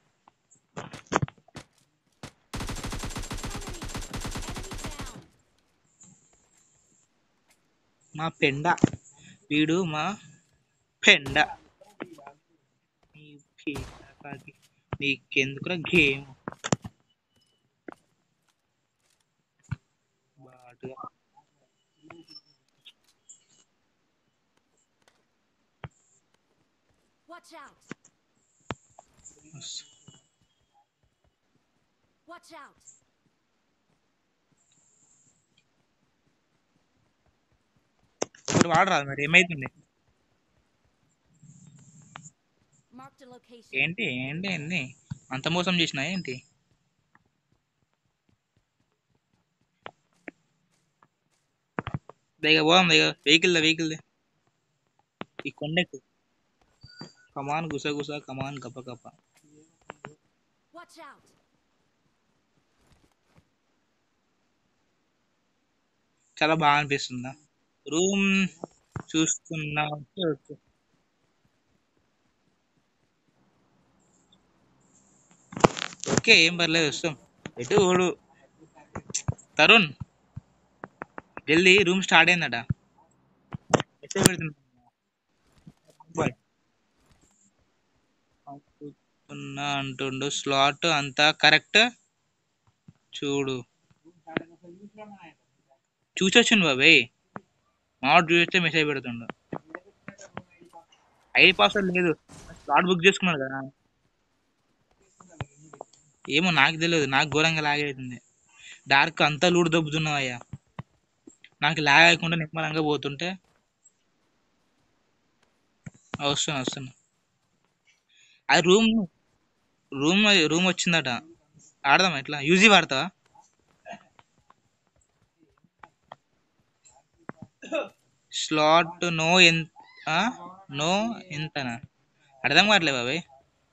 Enemy. Enemy down. మా పెండ వీడు మా పెండ నీ పీకాకి నీకెందుకురా గేమ్ బాటుగా Watch out. Watch out. ఒకటి వాడరాదు మరి ఏమైతుంది Marked a location. ఏంటి ఏంటి ఏంటి అంత మోసం చేసినా ఏంటి దగ్గర పోదాం దగ్గర వెహికల్ వెహికల్ ఈ కొండకు కమాన్ గుస గుస కమాన్ కప్ప కప్ప Watch out. చాలా బాగా అనిపిస్తుందా రూమ్ చూస్తున్నా ఓకే, ఓకే. ఓకే ఏం పర్లేదు వస్తాం ఎటు ఓడు తరుణ్ జల్దీ రూమ్ స్టార్ట్ అయిందట మెసేజ్ పెడుతున్నా బాయ్ పంపుతున్నా అంటుండు స్లాట్ అంతా కరెక్ట్ చూడు చూసొచ్చిండు బాబాయ్ మావాడు చూస్తే మెసేజ్ పెడుతుండు ఐడి పాస్వర్డ్ లేదు స్లాట్ బుక్ చేసుకున్నాడు కదా ఏమో నాకు తెలియదు నాకు ఘోరంగా లాగ్ అవుతుంది డార్క్ అంతా లూడు దబ్బుతున్నావు అయ్యా నాకు లాగ్ అయ్యకుండా నిమ్మలంగా పోతుంటే ఆ, వస్తున్నా వస్తున్నా అది రూమ్ రూమ్ రూమ్ వచ్చిందట ఆడదాం ఎట్లా యూజీ వాడతావా స్లాట్ నో ఎంత నో ఎంతనా అర్థం కావట్లే బాబాయ్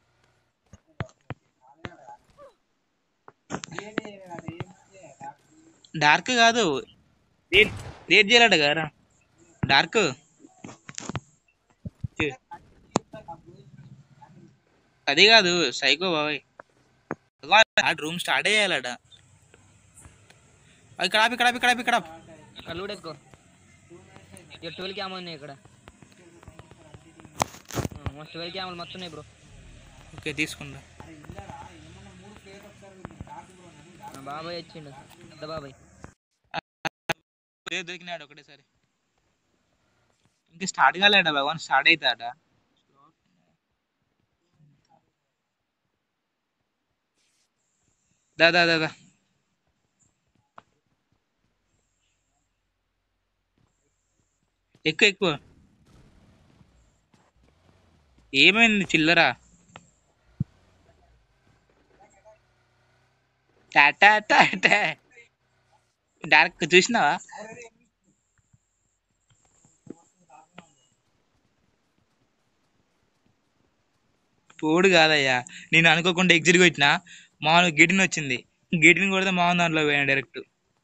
డార్క్ కాదు రేట్ రేట్ చేయాలట కదా డార్క్ అది కాదు సైకో బాబాయ్ ఆ రూమ్ స్టార్ట్ చేయాలట ఇక్కడ ఆపు, ఇక్కడ ఆపు, ఇక్కడ ఆపు, ఇక్కడ ఆపు. లూడ్ ఎక్కువ ఇక ట్వెల్వ్ క్యామ్ ఉన్నాయి ఇక్కడ మస్తు ట్వెల్వ్ క్యామ్లు మొత్తం ఉన్నాయి బ్రో ఓకే తీసుకుంటా బాబాయ్ వచ్చిండు పెద్ద బాబాయ్ పేరు దొరికినాడు ఒకటేసారి ఇంకా స్టార్ట్ కాలేట భగవాన్ స్టార్ట్ అవుతాడ దా దా దా దా ఎక్కువ ఎక్కువ ఏమైంది చిల్లరా టాటా టాటా డార్క్ చూసినావా పోడు కాదయ్యా నేను అనుకోకుండా ఎగ్జిట్ కొట్టినా మామూలు గిటిని వచ్చింది గిటిని కొడితే మామూలు దాంట్లో పోయాను డైరెక్ట్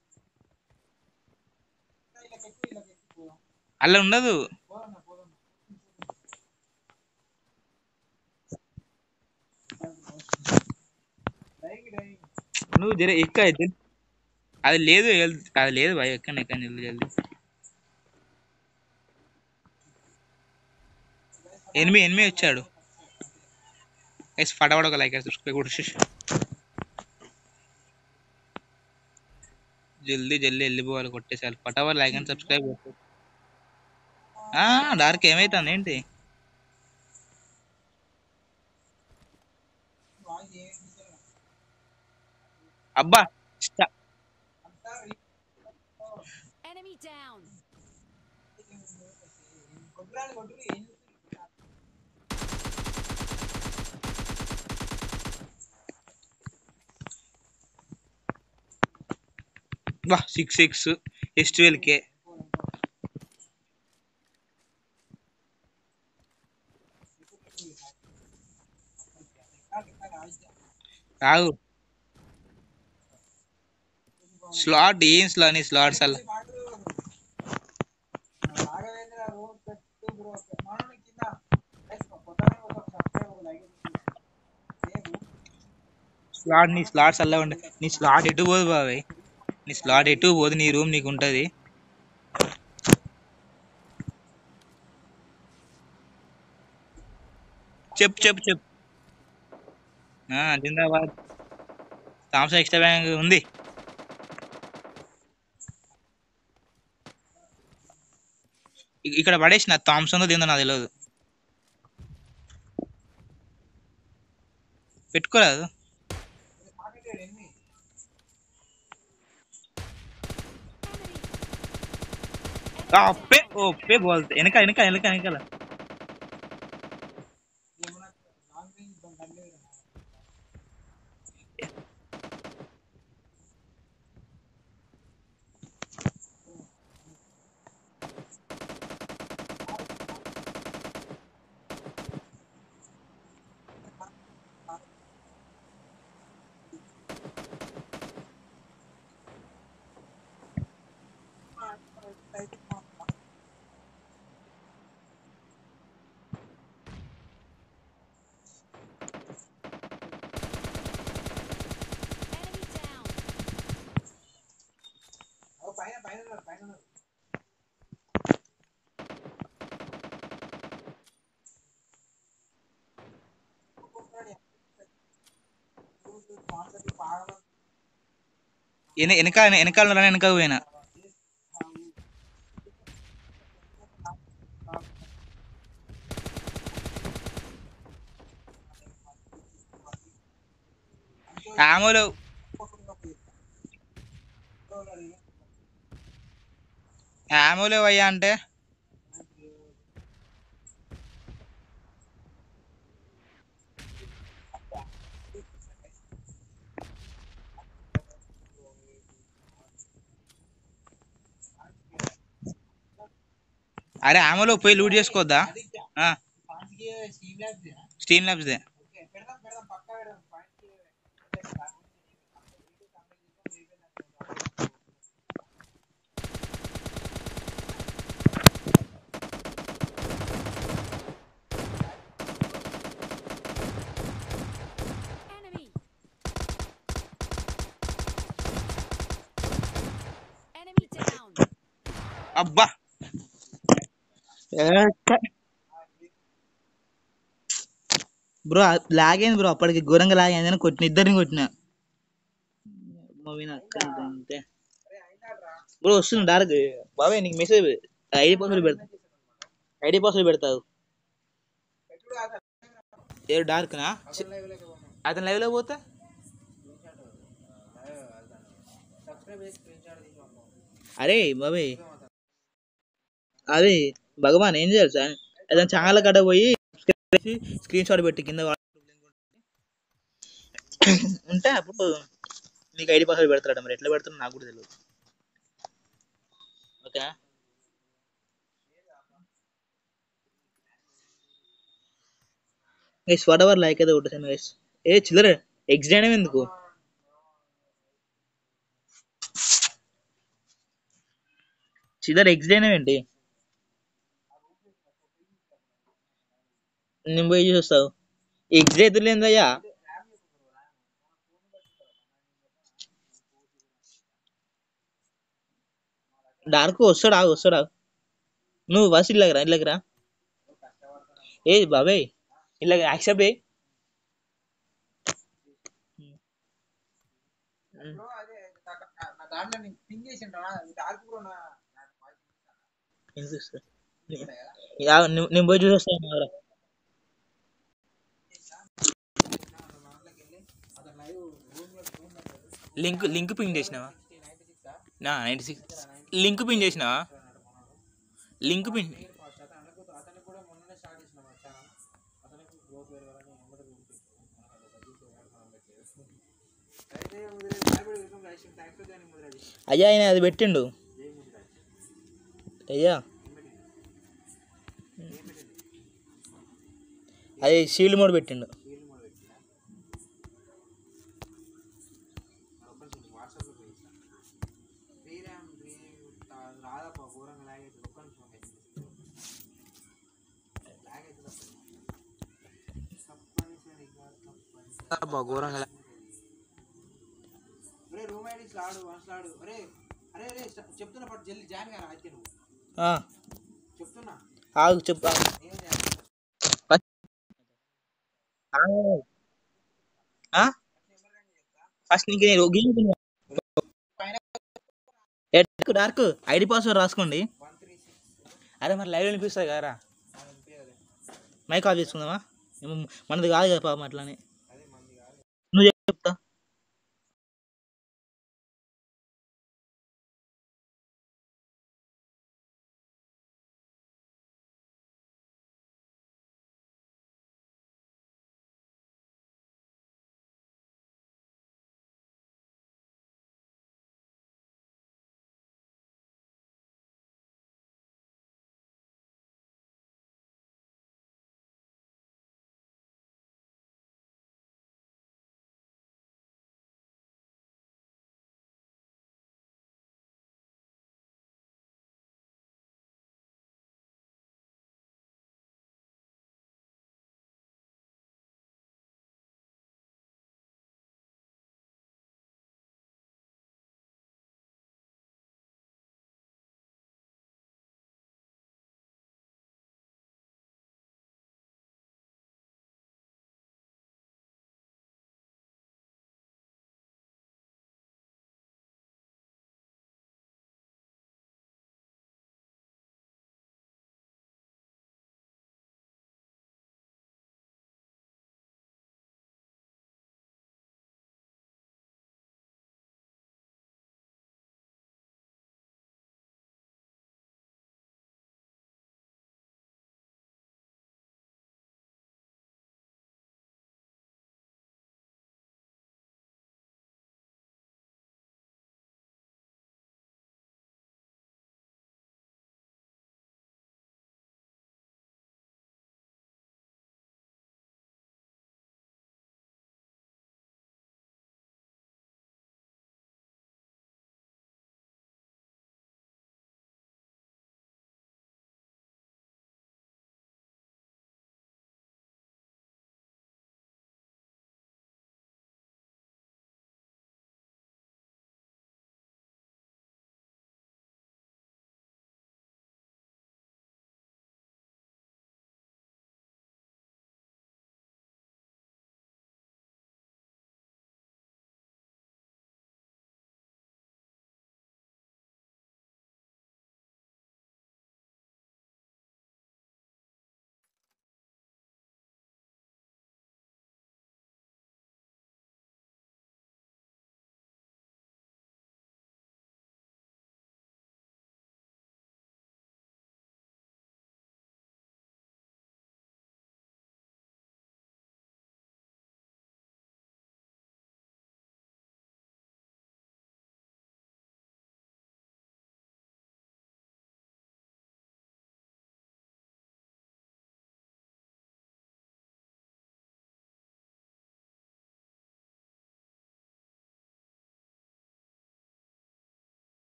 అలా ఉండదు నువ్వు జర ఎక్క జర- అది లేదు ఎల్- అది లేదు భయ ఎక్కండి ఎక్కండి జల్దీ జల్దీ ఎనిమిది ఎనిమిది వచ్చాడు ఎస్ ఫటాఫట ఒక లైక్ సబ్స్క్రైబ్ కూడా శిష్ జల్దీ జల్దీ వెళ్ళిపోవాలి కొట్టేసారి ఫటాఫట లైక్ అండ్ సబ్స్క్రైబ్ డార్క్ ఏమైతుంది ఏంటి అబ్బా స్టా- Enemy down. కొట్టురాని కొట్టురు ఏం బా సిక్స్ సిక్స్ ఎస్ ట్వెల్వ్ కే రాగు స్లాట్ ఏం స్లాట్ నీ స్లాట్స్ అలా రాఘవేంద్ర రోడ్ పెట్టు బ్రో మనోని కింద కొత్తగా ఒక సబ్స్క్రైబ్ ఒక లైక్ స్లాట్ నీ స్లాట్స్ అలా ఉండే నీ స్లాట్ ఎటు పోదు బాబాయ్ నీ స్లాట్ ఎటు పోదు నీ రూమ్ నీకు ఉంటది చెప్పు చెప్పు చెప్పు ఆ, జిందాబాద్ థామ్సన్ ఎక్స్ట్రా బ్యాంక్ ఉంది ఇ- ఇక్కడ పడేసిన థామ్సన్ దీంతో నాకు తెలియదు పెట్టుకోరాదు ఆ, ఒప్పే ఒప్పే బోల్తే వెనక వెనక వెనక వెనకాల Enemy down. పైన పైన ఉన్నారు, పైన ఉన్నారు. వెన- వెనక వెనకాల రా, వెనక పోయినా ఆమోలో ఆమోలో అయ్యా అంటే అరే ఆమోలో పోయి లూట్ చేసుకోవద్దా ఆ, పాయింట్కి స్టీమ్ ల్యాబ్స్ ఏనా? స్టీమ్ ల్యాబ్స్ దే ఓకే, పెడదాం పెడదాం పక్కా పెడదాం పాయింట్కి Enemy. Enemy down. అబ్బా బ్రో లాగ్ అయింది బ్రో అప్పటికి ఘోరంగా లాగ్ అయింది అని కొట్టిన ఇద్దరిని కొట్టిన మూవీ అంతే బ్రో వస్తుంది డార్క్ బాబాయ్ నీకు మెసేజ్ ఐడి పాస్వర్డ్ పెడతా ఐడి పాస్వర్డ్ పెడతావు ఏ డార్క్ నా అతను లైవ్ లో పోతా సబ్స్క్రైబ్ చేసి స్క్రీన్ షాట్ తీసి పంపండి. అరే బాబాయ్ అదే భగవాన్ ఏం చేయాలి సార్ ఏదైనా ఛానల్ కట్ట పోయి subscribe చేసి స్క్రీన్ షాట్ పెట్టి కింద వాట్సాప్ లింక్ ఉంటుంది. ఉంటే అప్పుడు నీకు ఐడి పాస్వర్డ్ పెడతాడు మరి ఎట్లా పెడతాడో నాకు కూడా తెలియదు ఓకేనా గైస్ వాట్ ఎవర్ లైక్ అయితే కొట్టేసాను గైస్ ఏ చిల్లర ఎగ్జిట్ అయినా ఎందుకు చిల్లర ఎగ్జిట్ అయినా ఏంటి నేను పోయి చూసి వస్తావు ఎగ్జిట్ అయితే లేదయ్యా డార్క్ వస్తాడు ఆగు వస్తాడు ఆగు నువ్వు బస్ ఇల్లగరా ఇల్లగరా ఏ బాబాయ్ ఇలా యాక్సెప్ట్ చేయి బ్రో అదే నా- నా- నా దాంట్లో నేను పింగ్ చేసిండ్రా డార్క్ బ్రో నా నా voice వినిపిస్తుందా? వినిపిస్తుంది వినిపిస్తుందా కదా? యా, నువ్వు- నేను పోయి చూసి వస్తాను రా. నా దాంట్లోకి వెళ్ళి అతను లైవ్ రూమ్ లో రూమ్ లో లింక్ లింక్ పింగ్ చేసినావా నైన్టీ సిక్స్ నా నైంటీ సిక్స్ లింక్ పింగ్ చేసినావా లింక్ పింగ్ ఫస్ట్ అతను అతనికి కూడా మొన్ననే స్టార్ట్ చేసిన మా ఛానల్ అతనికి గ్రోత్ పెరగాలని ఎమ్మటే గ్రోత్ అయితే ముదిరే బాయ్ welcome right thanks for joining Mudiraj అయ్యా ఆయన అది పెట్టిండు జై ముదిరాజ్ అయ్యా అది షీల్డ్ మోడ్ పెట్టిండు ఫీల్ మోడ్ పెట్టినా ఒక్క నిమిషం వాట్సాప్లో పోయిస్తాను శ్రీరామ్ రాదప్ప ఘోరంగా లాగ్ అవుతుంది ఒక్క నిమిషం లాగ్ అవుతుంది తప్పనిసరిగా తప్పనిసరిగా ఘోరంగా ఒరే రూమ్ ఐడీస్ లాడు వన్స్ లాడు ఒరే అరే అరే స్ట- చెప్తున్నా పట్టు జల్ది జాయిన్ గారా అయితే నువ్వు చెప్తున్నా ఆగు చెప్పు ఆగు. నేను జాయిన్ ఆ? ఫస్ట్ నీకు నేను game dark dark ID password రాసుకోండి వన్ త్రీ సిక్స్ అరే మరి లైవ్ వినిపిస్తుంది కదరా అనిపించదు మైక్ కాల్ చేసుకుందామా ఏమో మనది కాదు కదా పాపం అట్లానే అదే మంది కాదు నువ్వు చెప్తా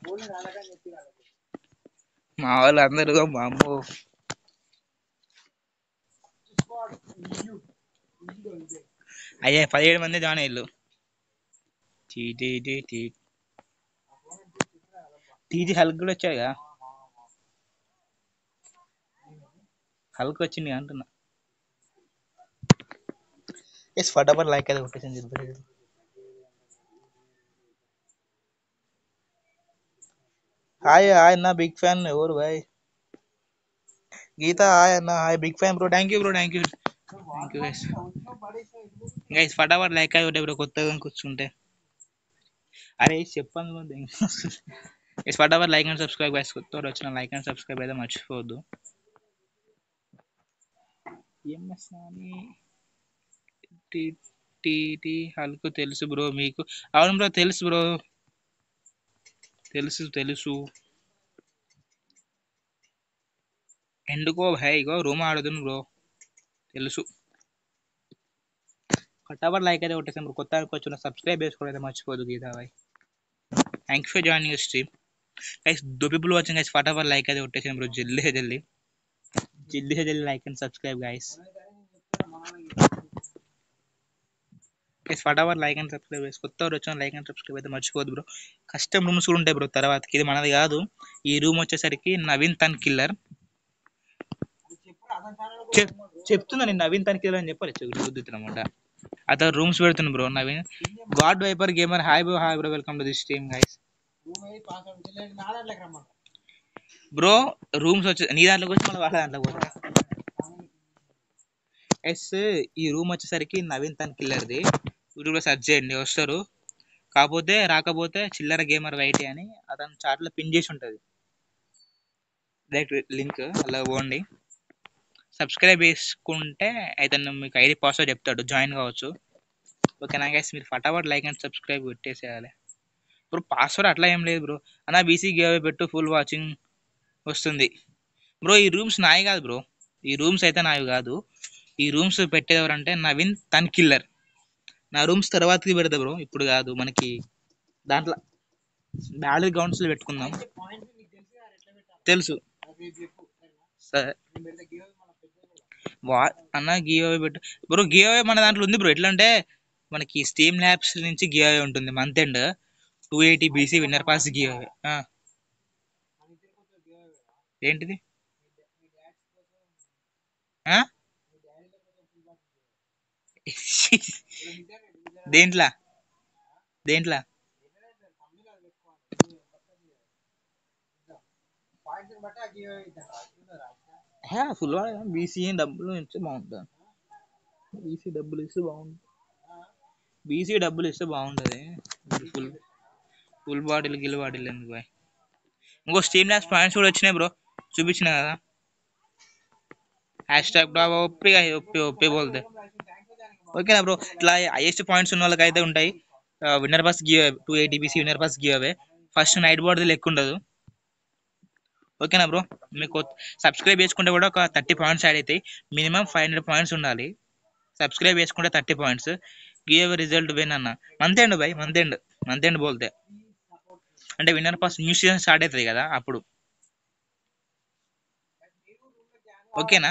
ఓన్లీ రాలేదని చెప్పి రాలేదు మా వాళ్ళు అందరూ మా అమ్మో స్క్వాడ్ ఇల్లు ఇల్లు అంతే అయ్యే పదిహేడు మంది జాయిన్ అయ్యారు టీజీ హల్క్ కూడా వచ్చాయిగా హల్క్ వచ్చింది అంటున్నా ఎస్ ఫటాఫట్ లైక్ అయితే కొట్టేసింది చెప్పలేదు హాయ్ హాయ్ అన్న బిగ్ ఫ్యాన్ ఎవరు బాయ్ గీత హాయ్ అన్న hi big fan bro thank you bro thank you thank you guys guys ఫటాఫట్ లైక్ అయి బ్రో కొత్తగా కూర్చుంటే అరే చెప్పాను ఎస్ ఫటాఫట్ లైక్ అండ్ సబ్స్క్రైబ్ గైస్ కొత్త వాళ్ళు వచ్చిన లైక్ అండ్ సబ్స్క్రైబ్ అయితే మర్చిపోవద్దు ఎంఎస్ అని టీటీ హల్కు తెలుసు బ్రో మీకు అవును బ్రో తెలుసు బ్రో తెలుసు తెలుసు ఎందుకో భాయ్ ఇగో రూమ్ ఆడుతుంది బ్రో తెలుసు ఫటాఫట్ లైక్ అయితే కొట్టేసాను బ్రో కొత్త వచ్చిన సబ్స్క్రైబ్ చేసుకోవడం అయితే మర్చిపోదు గీతా భాయ్ thank you for joining your stream guys two people watching guys ఫటాఫట్ లైక్ అయితే కొట్టేసాను బ్రో జల్దీ హే జల్దీ జల్దీ హే జల్దీ like and subscribe guys guys ఫటాఫట్ లైక్ అండ్ సబ్స్క్రైబ్ గైస్ కొత్త వారు వచ్చిన లైక్ అండ్ సబ్స్క్రైబ్ అయితే మర్చిపోదు బ్రో కస్టమ్ రూమ్స్ కూడా ఉంటాయి బ్రో తర్వాతకి ఇది మనది కాదు ఈ రూమ్ వచ్చేసరికి నవీన్ తన్ కిల్లర్ చెప్ చెప్తున్నా నేను నవీన్ తన్ కిల్లర్ అని చెప్పాలి చూద్దుతున్నమాట అతను రూమ్స్ పెడుతున్నా bro Naveen god viper gamer hi bro hi bro welcome to this stream guys room అయ్యి పాస్ అవుతుంది నా దాంట్లోకి రమ్మను బ్రో రూమ్స్ వచ్చి నీ దాంట్లోకి వచ్చి మళ్ళీ వాళ్ళ దాంట్లోకి పోతా ఎస్ ఈ రూమ్ వచ్చేసరికి నవీన్ తన్ కిల్లర్ది యూట్యూబ్లో సెర్చ్ చేయండి వస్తారు కాకపోతే రాకపోతే చిల్లర గేమర్ వైటీ అని అతను చాట్లో పిన్ చేసి ఉంటుంది డైరెక్ట్ లింక్ అలా పోండి సబ్స్క్రైబ్ చేసుకుంటే అతను మీకు ఐడి పాస్వర్డ్ చెప్తాడు జాయిన్ కావచ్చు ఓకేనా గైస్ మీరు ఫటాఫట్ లైక్ అండ్ సబ్స్క్రైబ్ పెట్టేసేయాలి ఇప్పుడు పాస్వర్డ్ అట్లా ఏం లేదు బ్రో అన్న బీసీ గేవ్ పెట్టు ఫుల్ వాచింగ్ వస్తుంది బ్రో ఈ రూమ్స్ నాయి కాదు బ్రో ఈ రూమ్స్ అయితే నావి కాదు ఈ రూమ్స్ పెట్టేది ఎవరంటే నవీన్ తన్ కిల్లర్ నా రూమ్స్ తర్వాతకి పెడతా బ్రో ఇప్పుడు కాదు మనకి దాంట్లో బ్యాలెన్స్ గ్రౌండ్స్లో పెట్టుకుందాం పాయింట్స్ నీకు తెలుసు కదా ఎట్లా పెట్టాలి తెలుసు నాకు రేపు చెప్పు సరేనా సరే నేను పెడితే గేమ్ మన పెద్ద వా అన్న గియోవే పెట్టు బ్రో గియోవే మన దాంట్లో ఉంది బ్రో ఎట్లా అంటే మనకి స్టీమ్ ల్యాబ్స్ నుంచి గియోవే ఉంటుంది month end two eighty BC winner pass giveaway మన ఇద్దరికి కొంచెం గేమ్ కదా ఏంటిది మీ డాడ్స్ కోసం ఆ? మీ డాడీల కోసం ఫుల్ బాక్స్ నిజంగా నిజంగా దేంట్లో దేంట్లో తమ్మిలో అది పెట్టుకోవాలి పాయింట్స్ బట్టి ఆ గేమ్ ఇద్దాం ఫుల్ బీసీ డబ్బులు ఇస్తే బాగుంటుంది బీసీ డబ్బులు ఇస్తే బాగుంటుంది బీసీ డబ్బులు ఇస్తే బాగుంటుంది ఫుల్ ఫుల్ బాటిల్ గిల్ బాటిల్ ఎందుకు బాయ్ ఇంకో స్టీమ్ ల్యాబ్స్ పాయింట్స్ కూడా వచ్చినాయి బ్రో చూపించిన కదా హ్యాష్ ట్యాగ్ బ్రా ఒప్పి ఒప్పి ఒప్పి బోల్తే ఓకేనా బ్రో ఇట్లా హైయెస్ట్ పాయింట్స్ ఉన్న వాళ్ళకి అయితే ఉంటాయి winner pass give two eighty BC winner pass giveaway first night board లెక్క ఉండదు ఓకేనా బ్రో మీకు సబ్స్క్రైబ్ చేసుకుంటే కూడా ఒక థర్టీ పాయింట్స్ యాడ్ అవుతాయి మినిమం ఫైవ్ హండ్రెడ్ పాయింట్స్ ఉండాలి సబ్స్క్రైబ్ చేసుకుంటే thirty points give result win అన్న month end bye month end month end బోల్తే అంటే winner pass new season start అవుతుంది కదా అప్పుడు ఓకేనా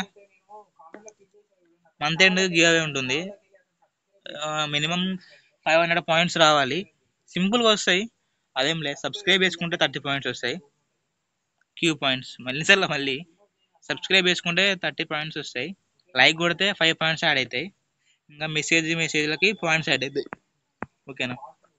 మంత్ ఎండ్ గివ్ అవే ఉంటుంది మినిమం ఫైవ్ హండ్రెడ్ పాయింట్స్ రావాలి సింపుల్గా వస్తాయి అదేం లేదు సబ్స్క్రైబ్ చేసుకుంటే థర్టీ పాయింట్స్ వస్తాయి క్యూ పాయింట్స్ మళ్ళీ సార్లు మళ్ళీ సబ్స్క్రైబ్ చేసుకుంటే థర్టీ పాయింట్స్ వస్తాయి లైక్ కొడితే ఫైవ్ పాయింట్స్ యాడ్ అవుతాయి ఇంకా మెసేజ్ మెసేజ్లకి పాయింట్స్ యాడ్ అవుతాయి ఓకేనా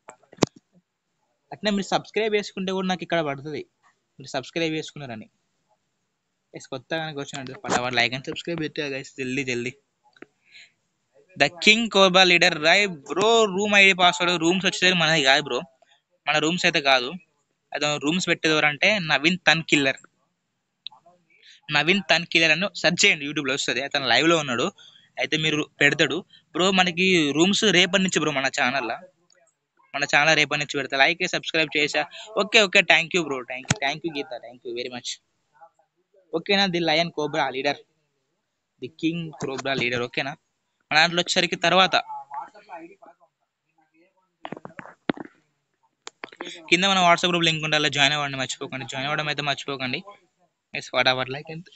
అట్నే మీరు సబ్స్క్రైబ్ చేసుకుంటే కూడా నాకు ఇక్కడ పడుతుంది మీరు సబ్స్క్రైబ్ చేసుకున్నారని ఎస్ కొత్తగా కనుక వచ్చినట్టు పటావాడు లైక్ అండ్ సబ్స్క్రైబ్ పెట్టారు గైస్ జల్దీ జల్దీ ద కింగ్ కోబా లీడర్ రై bro room ID password rooms వచ్చేసరికి మనది కాదు బ్రో మన రూమ్స్ అయితే కాదు అతను రూమ్స్ పెట్టేది ఎవరంటే నవీన్ తన్ కిల్లర్ నవీన్ తన్ కిల్లర్ అని సెర్చ్ చేయండి యూట్యూబ్లో వస్తుంది అతను live లో ఉన్నాడు అయితే మీరు పెడతాడు బ్రో మనకి రూమ్స్ రేపటి నుంచి బ్రో మన ఛానల్లో మన ఛానల్ రేపటి నుంచి పెడతా లైక్ సబ్స్క్రైబ్ చేసా okay okay thank you bro thank you thank you Geetha thank you very much ఓకేనా the lion cobra leader the king cobra leader ఓకేనా మన దాంట్లో వచ్చేసరికి తర్వాత కింద మన వాట్సాప్ గ్రూప్ లింక్ ఉండాలి జాయిన్ అవ్వండి మర్చిపోకండి జాయిన్ అవ్వడం అయితే మర్చిపోకండి ఎస్ వాట్ అవర్ లైక్ ఎంత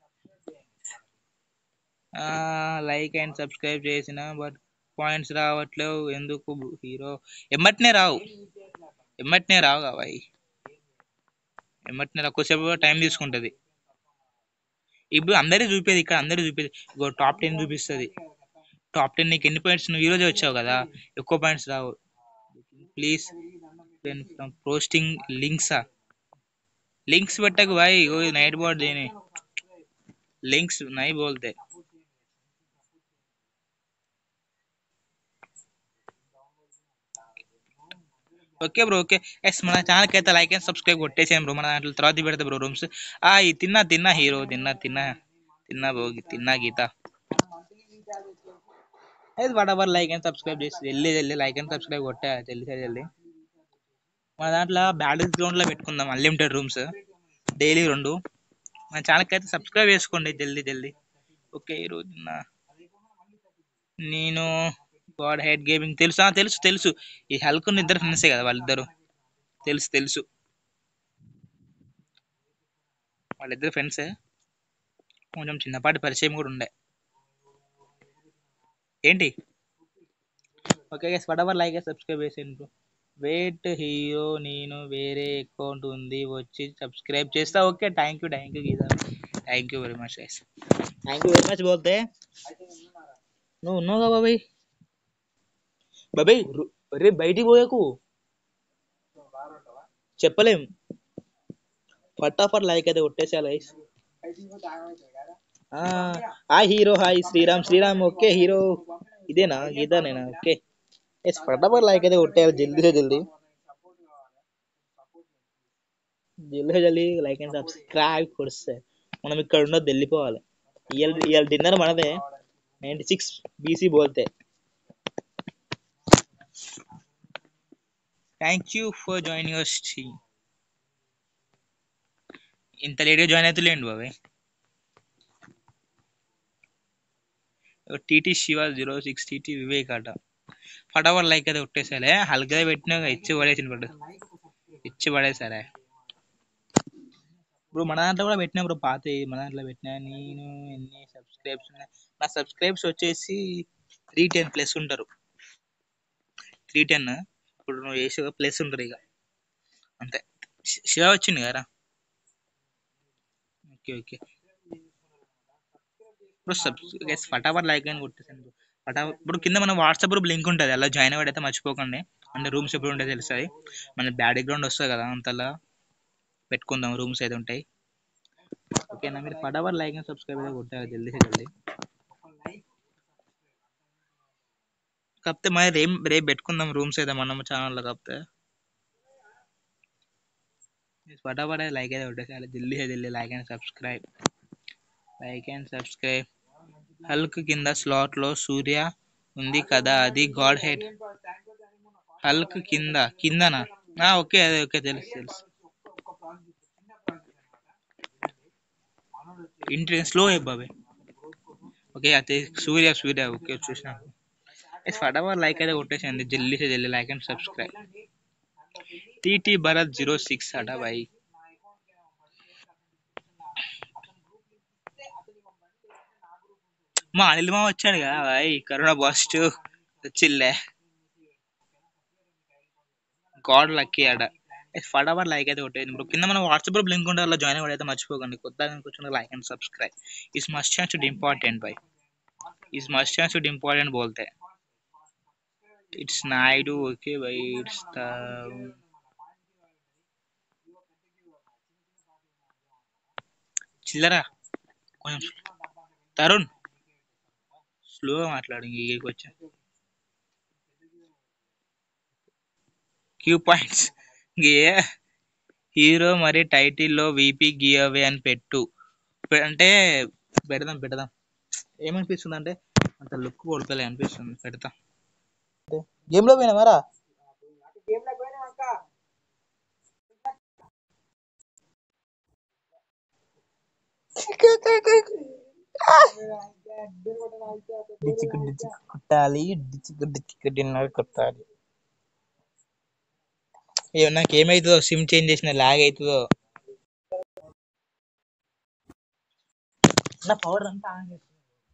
లైక్ అండ్ సబ్స్క్రైబ్ చేసిన బట్ పాయింట్స్ రావట్లేవు ఎందుకు హీరో ఎమ్మటినే రావు ఎమ్మటినే రావు కావాయి ఎమ్మటినే రావు కొద్దిసేపు టైం తీసుకుంటుంది ఇప్పుడు అందరి చూపేది ఇక్కడ అందరి చూపేది ఇగో టాప్ టెన్ చూపిస్తుంది టాప్ టెన్ నీకు ఎన్ని పాయింట్స్ నువ్వు ఈరోజే వచ్చావు కదా ఎక్కువ పాయింట్స్ రావు ప్లీజ్ పోస్టింగ్ లింక్సా लिंक्स बटक भाई कोई नाइट बोर्ड देने लिंक्स नहीं बोलते ఓకే బ్రో ఓకే ఎస్ మన ఛానల్కి అయితే లైక్ అండ్ సబ్స్క్రైబ్ కొట్టేసాను బ్రో మన దాంట్లో తర్వాత పెడతా బ్రో రూమ్స్ ఆ ఈ తిన్నా తిన్నా హీరో తిన్నా తిన్నా తిన్నా బ్రో తిన్నా గీత అయితే whatever like and subscribe చేసి వెళ్ళి వెళ్ళి లైక్ అండ్ సబ్స్క్రైబ్ కొట్టా జల్దీ జల్దీ మన దాంట్లో బ్యాటిల్ గ్రౌండ్లో పెట్టుకుందాం అన్లిమిటెడ్ రూమ్స్ డైలీ రెండు మన ఛానల్కి అయితే సబ్స్క్రైబ్ చేసుకోండి జల్దీ జల్దీ ఓకే ఈరోజు నా నేను గాడ్ హెడ్ గేమింగ్ తెలుసా తెలుసు తెలుసు ఈ హల్క్ ఇద్దరు ఫ్రెండ్సే కదా వాళ్ళిద్దరు తెలుసు తెలుసు వాళ్ళిద్దరు ఫ్రెండ్సే కొంచెం చిన్నపాటి పరిచయం కూడా ఉండే ఏంటి okay guys whatever like subscribe చేసేయండి వెయిట్ హీరో నేను వేరే అకౌంట్ ఉంది వచ్చి సబ్స్క్రైబ్ చేస్తా okay thank you thank you Geetha thank you very much guys thank you very much బోల్తే నువ్వు ఉన్నావు కదా బాబాయ్ బాబాయ్ రు- రేపు బయటికి పోయాకు చెప్పలేం ఫటాఫట్ లైక్ అయితే కొట్టేసా like hi hero hi Sriram Sriram okay hero ఇదేనా గీతానేనా ఓకే ఎస్ ఫటాఫట్ లైక్ అయితే కొట్టేయాలి జల్దీ से జల్దీ జల్దీ జల్దీ లైక్ అండ్ సబ్స్క్రైబ్ కొడిస్తే మనం ఇక్కడ ఉండదు వెళ్ళిపోవాలి ఇవాళ ఇవాళ డిన్నర్ మనదే నైంటీ సిక్స్ బీసీ బోల్తే thank you for joining us ఇంత లేట్గా జాయిన్ అవుతులేండి బాబాయ్ TT Shiva zero six TT Vivek అట ఫటాఫట్ లైక్ అయితే కొట్టేసాలే హల్గా పెట్టినా ఇచ్చి పడేసి పడు ఇచ్చి పడేసారే ఇప్పుడు మన దాంట్లో కూడా పెట్టినా బ్రో పాత మన దాంట్లో పెట్టినా నేను ఎన్ని సబ్స్క్రైబ్స్ ఉన్నాయి నా సబ్స్క్రైబ్స్ వచ్చేసి త్రీ టెన్ ప్లస్ ఉంటారు త్రీ టెన్ ఇప్పుడు నువ్వు చేసే ప్లస్ ఉంటారు ఇక అంతే శి- శివ వచ్చింది కదా ఓకే ఓకే ఇప్పుడు సబ్ గైస్ ఫటాఫట్ లైక్ అని కొట్టేసాను ఫటాఫట్ ఇప్పుడు కింద మన వాట్సాప్ గ్రూప్ లింక్ ఉంటుంది అలా జాయిన్ అవ్వడైతే మర్చిపోకండి అంటే రూమ్స్ ఎప్పుడు ఉంటాయి తెలుస్తుంది మన బ్యాక్గ్రౌండ్ వస్తుంది కదా అంతలా పెట్టుకుందాం రూమ్స్ అయితే ఉంటాయి ఓకేనా మీరు ఫటాఫట్ లైక్ అండ్ సబ్స్క్రైబ్ అయితే కొట్టారు జల్దీ జల్దీ కాకపోతే మరి రేపు రేపు పెట్టుకుందాం రూమ్స్ అయితే మనం ఛానల్లో కాకపోతే ఫటాఫట్ లైక్ అయితే కొట్టేసారి జల్దీ జల్దీ like and subscribe like and subscribe Hulk కింద స్లాట్ లో సూర్య ఉంది కదా అది గాడ్ హెడ్ హల్క్ కింద కిందనా ఆ, ఓకే అదే ఓకే తెలుసు తెలుసు ఇంటి స్లో బాబాయ్ ఓకే అయితే సూర్య సూర్య ఓకే చూసిన ఫటాఫట్ లైక్ అయితే కొట్టేసండి జల్దీ से జల్దీ like and subscribe TT Bharath zero six అట బాయ్ మా అనిల్ మా వచ్చాడు కదా బాయ్ కరోనా పాజిటివ్ వచ్చిల్లే గాడ్ లక్కీ ఆడ ఫటాఫట్ లైక్ అయితే కొట్టేది ఇప్పుడు కింద మన వాట్సాప్ గ్రూప్ లింక్ ఉంటే అలా జాయిన్ అవ్వడం అయితే మర్చిపోకండి కొత్తగా కూర్చున్న like and subscribe is must chance to important bye is must chance to important बोलते हैं it's Naidu okay bye it's చిల్లరా కొంచెం తరుణ్ స్లోగా మాట్లాడు ఇంక వచ్చా క్యూ పాయింట్స్ ఏ హీరో మరి టైటిల్లో వీపీ గివ్ అవే అని పెట్టు పె- అంటే పెడదాం పెడదాం ఏమనిపిస్తుంది అంటే అంత లుక్ కొడతలే అనిపిస్తుంది పెడతా గేమ్ లో పోయినా మరా డిచిక్ డిచిక్ కుట్టాలి డిచిక్ డిచిక్ డిన్నర్ కొట్టాలి ఏ నాకు ఏమవుతుందో సిమ్ చేంజ్ చేసిన లాగ్ అవుతుందో నా పవర్ అంతా ఆన్ చేస్తుంది.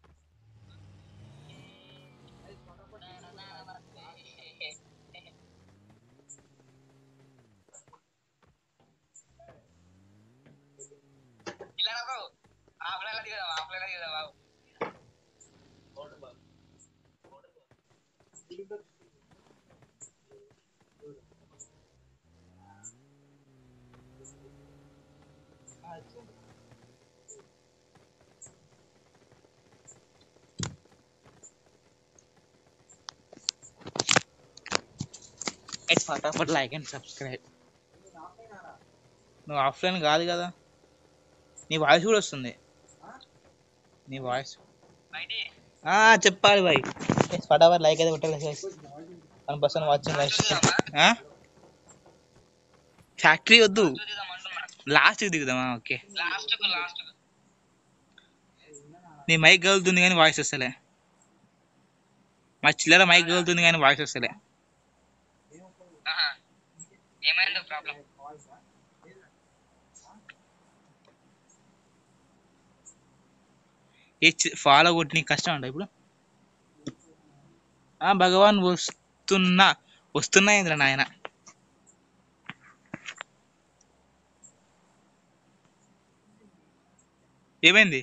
ఇలా రా బాబు ఆఫ్లైన్ దిగుదాం ఆఫ్లైన్ దిగుదాం బాబు Guys, ఫటాఫట్ లైక్ అండ్ సబ్స్క్రైబ్ నువ్వు ఆఫ్లైన్ కాదు కదా నీ వాయిస్ కూడా వస్తుంది నీ వాయిస్ బయటి ఆ చెప్పాలి బాయ్ ఫటాఫట్ లైక్ అయితే కొట్టాలి guys. One person watching life factory వద్దు దిగుదాం అంటున్నా లాస్ట్ దిగుదామా ఓకే లాస్ట్ కు లాస్ట్ కు నీ మైక్ కలుగుతుంది కానీ వాయిస్ వస్తలే మా చిల్లర మైక్ కలుగుతుంది కానీ వాయిస్ వస్తలే ఆహా. ఏమైందో ప్రాబ్లం ఏ ఫాలో కొట్టి నీకు కష్టం అంట ఇప్పుడు ఆ భగవాన్ వస్తున్నా వస్తున్నా ఇంద్ర నాయన ఏమైంది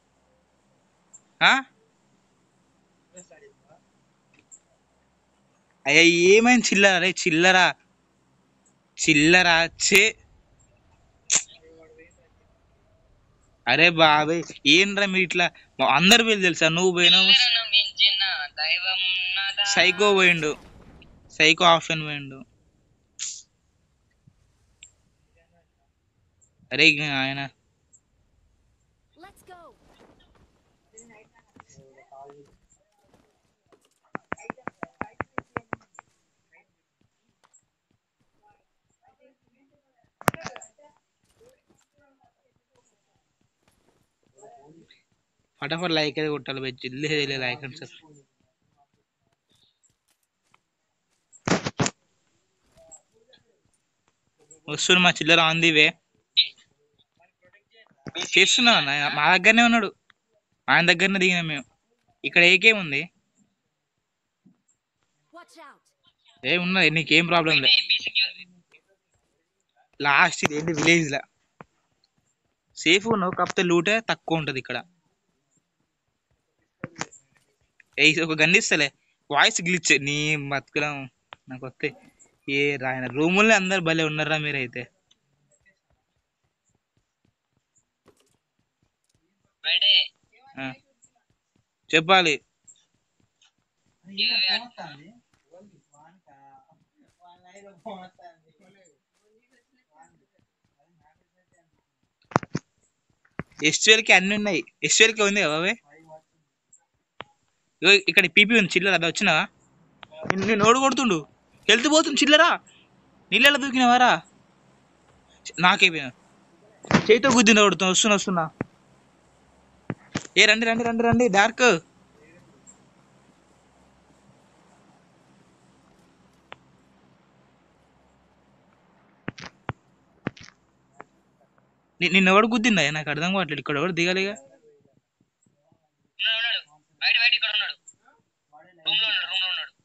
ఆ? అయ్యా ఏమైంది చిల్లర రే చిల్లరా చిల్లరా చే అరే బాబాయ్ ఏంట్రా మీరు ఇట్లా మా- అందరి పేరు తెలుసా నువ్వు పోయినావు చిల్లరను మించిన దైవం ఉన్నదా? సైకో పోయిండు సైకో ఆప్షన్ పోయిండు అరే ఇక ఆయన Let's go. ఫటాఫట్ లైక్ అయితే కొట్టాలి బై జల్దీ జల్దీ లైక్ అండ్ సార్ వస్తున్నా మా చిల్లర ఆంది వే చేస్తున్నా నాయన. మా దగ్గరనే ఉన్నాడు ఆయన దగ్గరనే దిగినాం మేము ఇక్కడ ఏకేం ఉంది Watch out. ఏ ఉన్నది నీకేం ప్రాబ్లం లేదు లాస్ట్ ఇది ఏంటి విలేజ్ లా సేఫ్ ఉన్నావు కాకపోతే లూటే తక్కువ ఉంటది ఇక్కడ ఏ ఒక గండిస్తలే వాయిస్ గ్లిచ్ నీ బతుకులం నాకు వస్తే ఏ రాయన రూముల్లో అందరు భలే ఉన్నారా మీరైతే బయటే ఆ. చెప్పాలి ఎస్ట్రియల్ కి అన్ని ఉన్నాయి ఎస్ట్రియల్ కి ఉంది కదా బాబాయ్ ఇగో ఇక్కడ పీపీ ఉంది చిల్లర అది వచ్చినావా నిన్ను నేను ఓడి కొడుతుండు హెల్త్ పోతుంది చిల్లరా నీళ్ళలో దూకినవారా నాకేపోయినా చేతితో గుద్దిన కొడుతున్నా వస్తున్నా వస్తున్నా ఏ రండి రండి రండి రండి డార్క్ ని- నిన్ను ఎవడు గుద్దిందా నాకు అర్థం కావట్లేదు ఇక్కడ ఎవడు దిగాలిగా ఉన్నాడు ఉన్నాడు బయట బయట ఇక్కడ ఉన్నాడు రూమ్ లో ఉన్నాడు రూమ్ లో ఉన్నాడు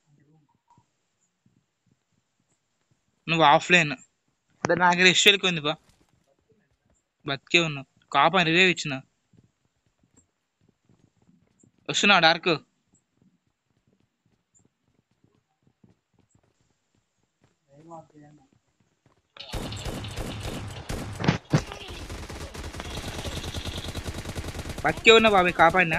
నువ్వు ఆఫ్లైన్ నాకు రెస్టోల్కి ఉంది బా బతికే ఉన్నావు కాపా రివైవ్ ఇచ్చిన వస్తున్నావు డార్క్ బతికే ఉన్నా బాబాయ్ కాపాడినా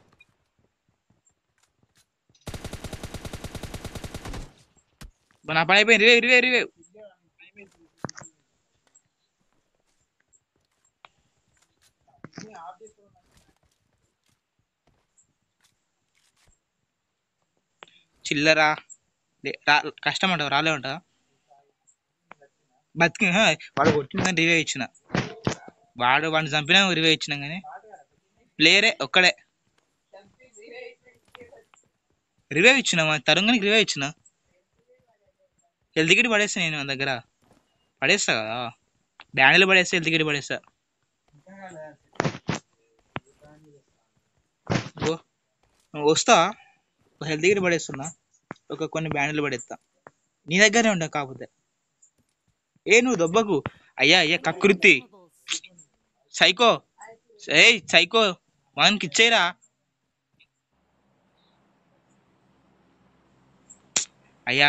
నా పని అయిపోయింది రివే రివే రివే చిల్లరా లే- రా కష్టం అంటావు రాలే ఉంటా బతికి హా, వాడు కొట్టిందని రివే ఇచ్చిన వాడు వాడిని చంపినా రివే ఇచ్చినాం కానీ ప్లేయరే ఒక్కడే రివైవ్ ఇచ్చిన తరుంగానికి రివైవ్ ఇచ్చిన హెల్త్ కిట్ పడేస్తా నేను మన దగ్గర పడేస్తా కదా బ్యాండ్లు పడేస్తా హెల్త్ కిట్ పడేస్తా ఓ నువ్వు వస్తా ఒక హెల్త్ కిట్ పడేస్తున్నా ఒక కొన్ని బ్యాండ్లు పడేస్తా నీ దగ్గరే ఉంటా కాకపోతే ఏ నువ్వు దొబ్బకు అయ్యా అయ్యా కకృతి సైకో ఏయ్ సైకో వానికి ఇచ్చేయరా అయ్యా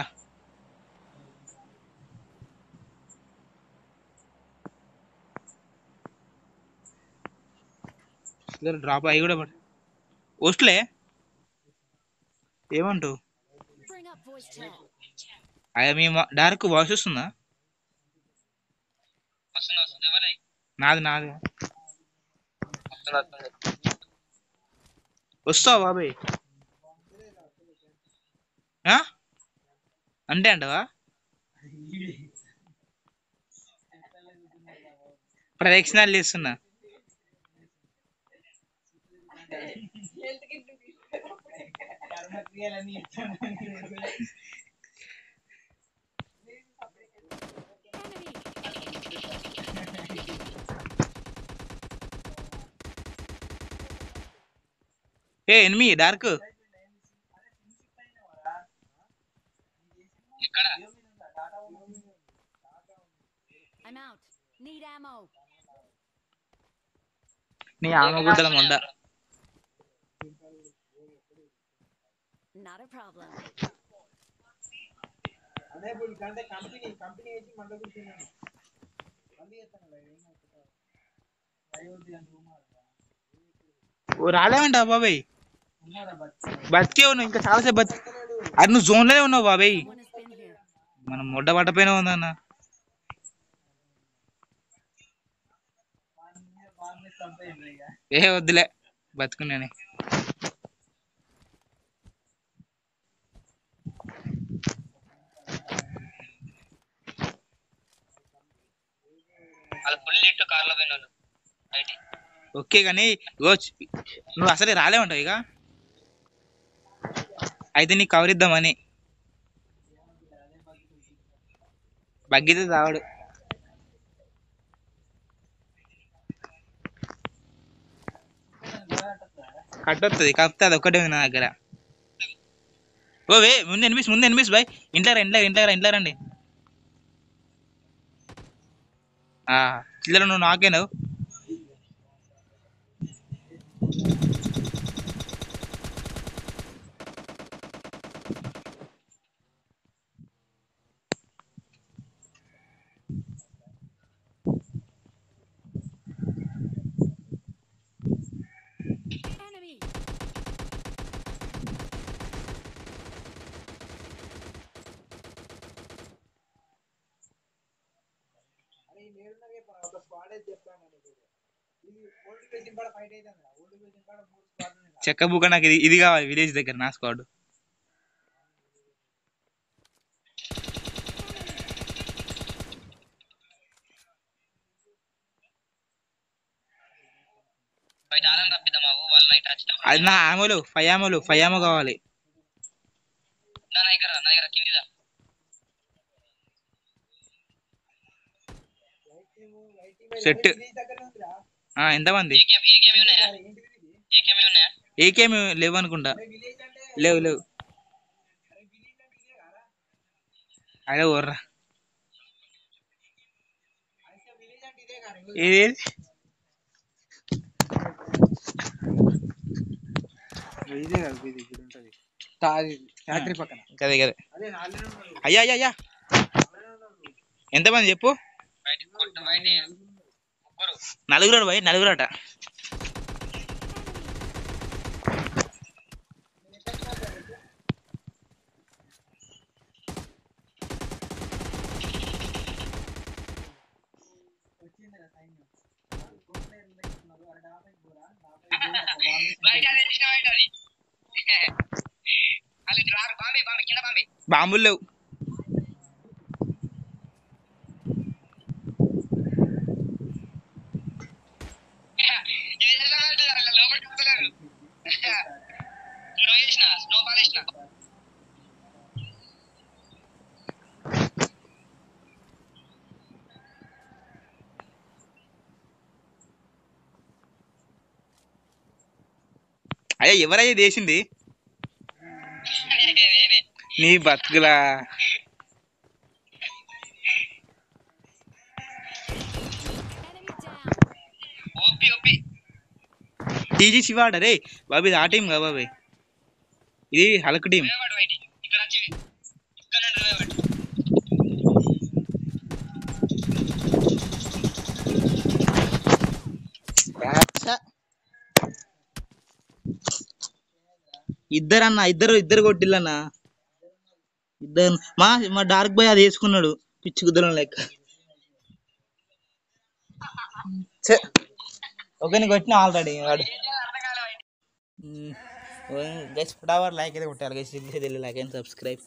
డ్రాప్ అయ్యి కూడా పడు వస్తులే ఏమంటావు Bring up voice chat. అయ్యా మీ డైరెక్ట్ వాయిస్ వస్తుందా వస్తుంది వస్తుంది ఇవ్వలే నాది నాది వస్తుంది వస్తుంది వస్తావా బాబాయ్ ఆ? అంటే అంటవా ప్రదక్షిణాలు చేస్తున్నా Enemy. ఏ ఎనిమి డార్క్ ఎక్కడ I'm out. Need ammo. నీ ఆమె గుద్దల మొండ Not a problem. అదే ఇప్పుడు అంటే కంపెనీ కంపెనీ వేసి మంట కూర్చున్నాను మళ్ళీ చేస్తాను కదా ఏమవుతుందో అయోధ్య అని రూమ్ ఓ రాలేవంట బాబాయ్ ఉన్నారా బచ్చి బతికే ఉన్నావు ఇంకా చాలాసేపు బతి అది నువ్వు zone లోనే ఉన్నావు బాబాయ్ Someone has been here. మనం మొడ్డ పట్టపోయినా ఉందన్న బాగా చంపేయండి ఇక ఏ వద్దులే బతుకున్నానే వాళ్ళు ఫుల్ ఇట్టు కార్లో పోయినారు బయట ఓకే కానీ ఇగో చ్- నువ్వు అసలే రాలేవంటావు ఇక అయితే నీకు కవర్ ఇద్దామని బగ్గితే తావాడు కట్టొస్తుంది కాకపోతే అది ఒక్కటే ఉంది నా దగ్గర ఓ వే ముందు ఎనిమిస్ ముందు ఎనిమిస్ బాయ్ ఇంట్లో రా ఇంట్లో ఇంట్లో రా ఇంట్లో రండి ఆ, చిల్లర నువ్వు నాకేనావు Enemy. అరే ఈ నేరున్నవే ప- ఒక స్క్వాడ్ అయితే చెప్తాను నీకు ఇది ఓల్డ్ పేజింగ్ కాడ ఫైట్ అయితే ఓల్డ్ పేజింగ్ కాడ మూడు స్క్వాడ్ ఉన్నాయి చెక్క బుక్క నాకు ఇది ఇది కావాలి విలేజ్ దగ్గర నా స్క్వాడ్ బయట ఆలం తప్పిద్దామా వాళ్ళు నైట్ వచ్చినప్పుడు అది నా ఆమెలు ఫైవ్ ఆమెలు ఫైవ్ ఆమె కావాలి నా దగ్గర నా దగ్గర కిందిదా సెట్ విలేజ్ దగ్గర ఉందిరా ఆ, ఎంతమంది ఏ గేమ్ ఏ గేమ్ ఉన్నాయా అరే ఏంటిది ఇది ఏ గేమ్ ఉన్నాయా ఏకేమి లేవు అనుకుంటా అరే విలేజ్ అంటే లేవు లేవు అరే విలేజ్ అంటే ఇదే కదా అదే ఓర్రా అయితే విలేజ్ అంటే ఇదే కదా ఏది ఇదే కదా ఇది ఇక్కడ ఉంటది తాది ఫ్యాక్టరీ పక్కన కదే కదే అదే నాలుగు ఉన్నారు అయ్యా అయ్యా అయ్యా ఎంతమంది చెప్పు బయట కొట్టు బయట ముగ్గురు నలుగురు పోయి నలుగురట బయట అది ఇష్టం బయట అది అది రారు బాంబే బాంబే కింద బాంబే బాంబులు లేవు ఇది ఎలా అంటున్నారు అలా లోపలికి వస్తలేరు స్నో వేసిన స్నో బాల్ వేసిన అయ్యా ఎవరయ్యా చేసింది నేనే నీ బతుకులా Enemy down. ఓపి ఓపి టీజీ శివాడ రే బాబు ఇది ఆ టీం కదా బాబాయ్ ఇది హలక్ టీం వాడు బయటి ఇక్కడ నుంచి ఇక్కడ నుండి వాడు ఇద్దరన్న ఇద్దరు ఇద్దరు కొట్టిల్లన్న ఇద్దరు మా మా డార్క్ బాయ్ అది వేసుకున్నాడు పిచ్చి కుదరం లెక్క ఛే, ఒకరిని కొట్టిన ఆల్రెడీ వాడు గైస్ ఫటాఫట్ లైక్ అయితే కొట్టాలి గైస్ తెలియదు లైక్ అండ్ సబ్స్క్రైబ్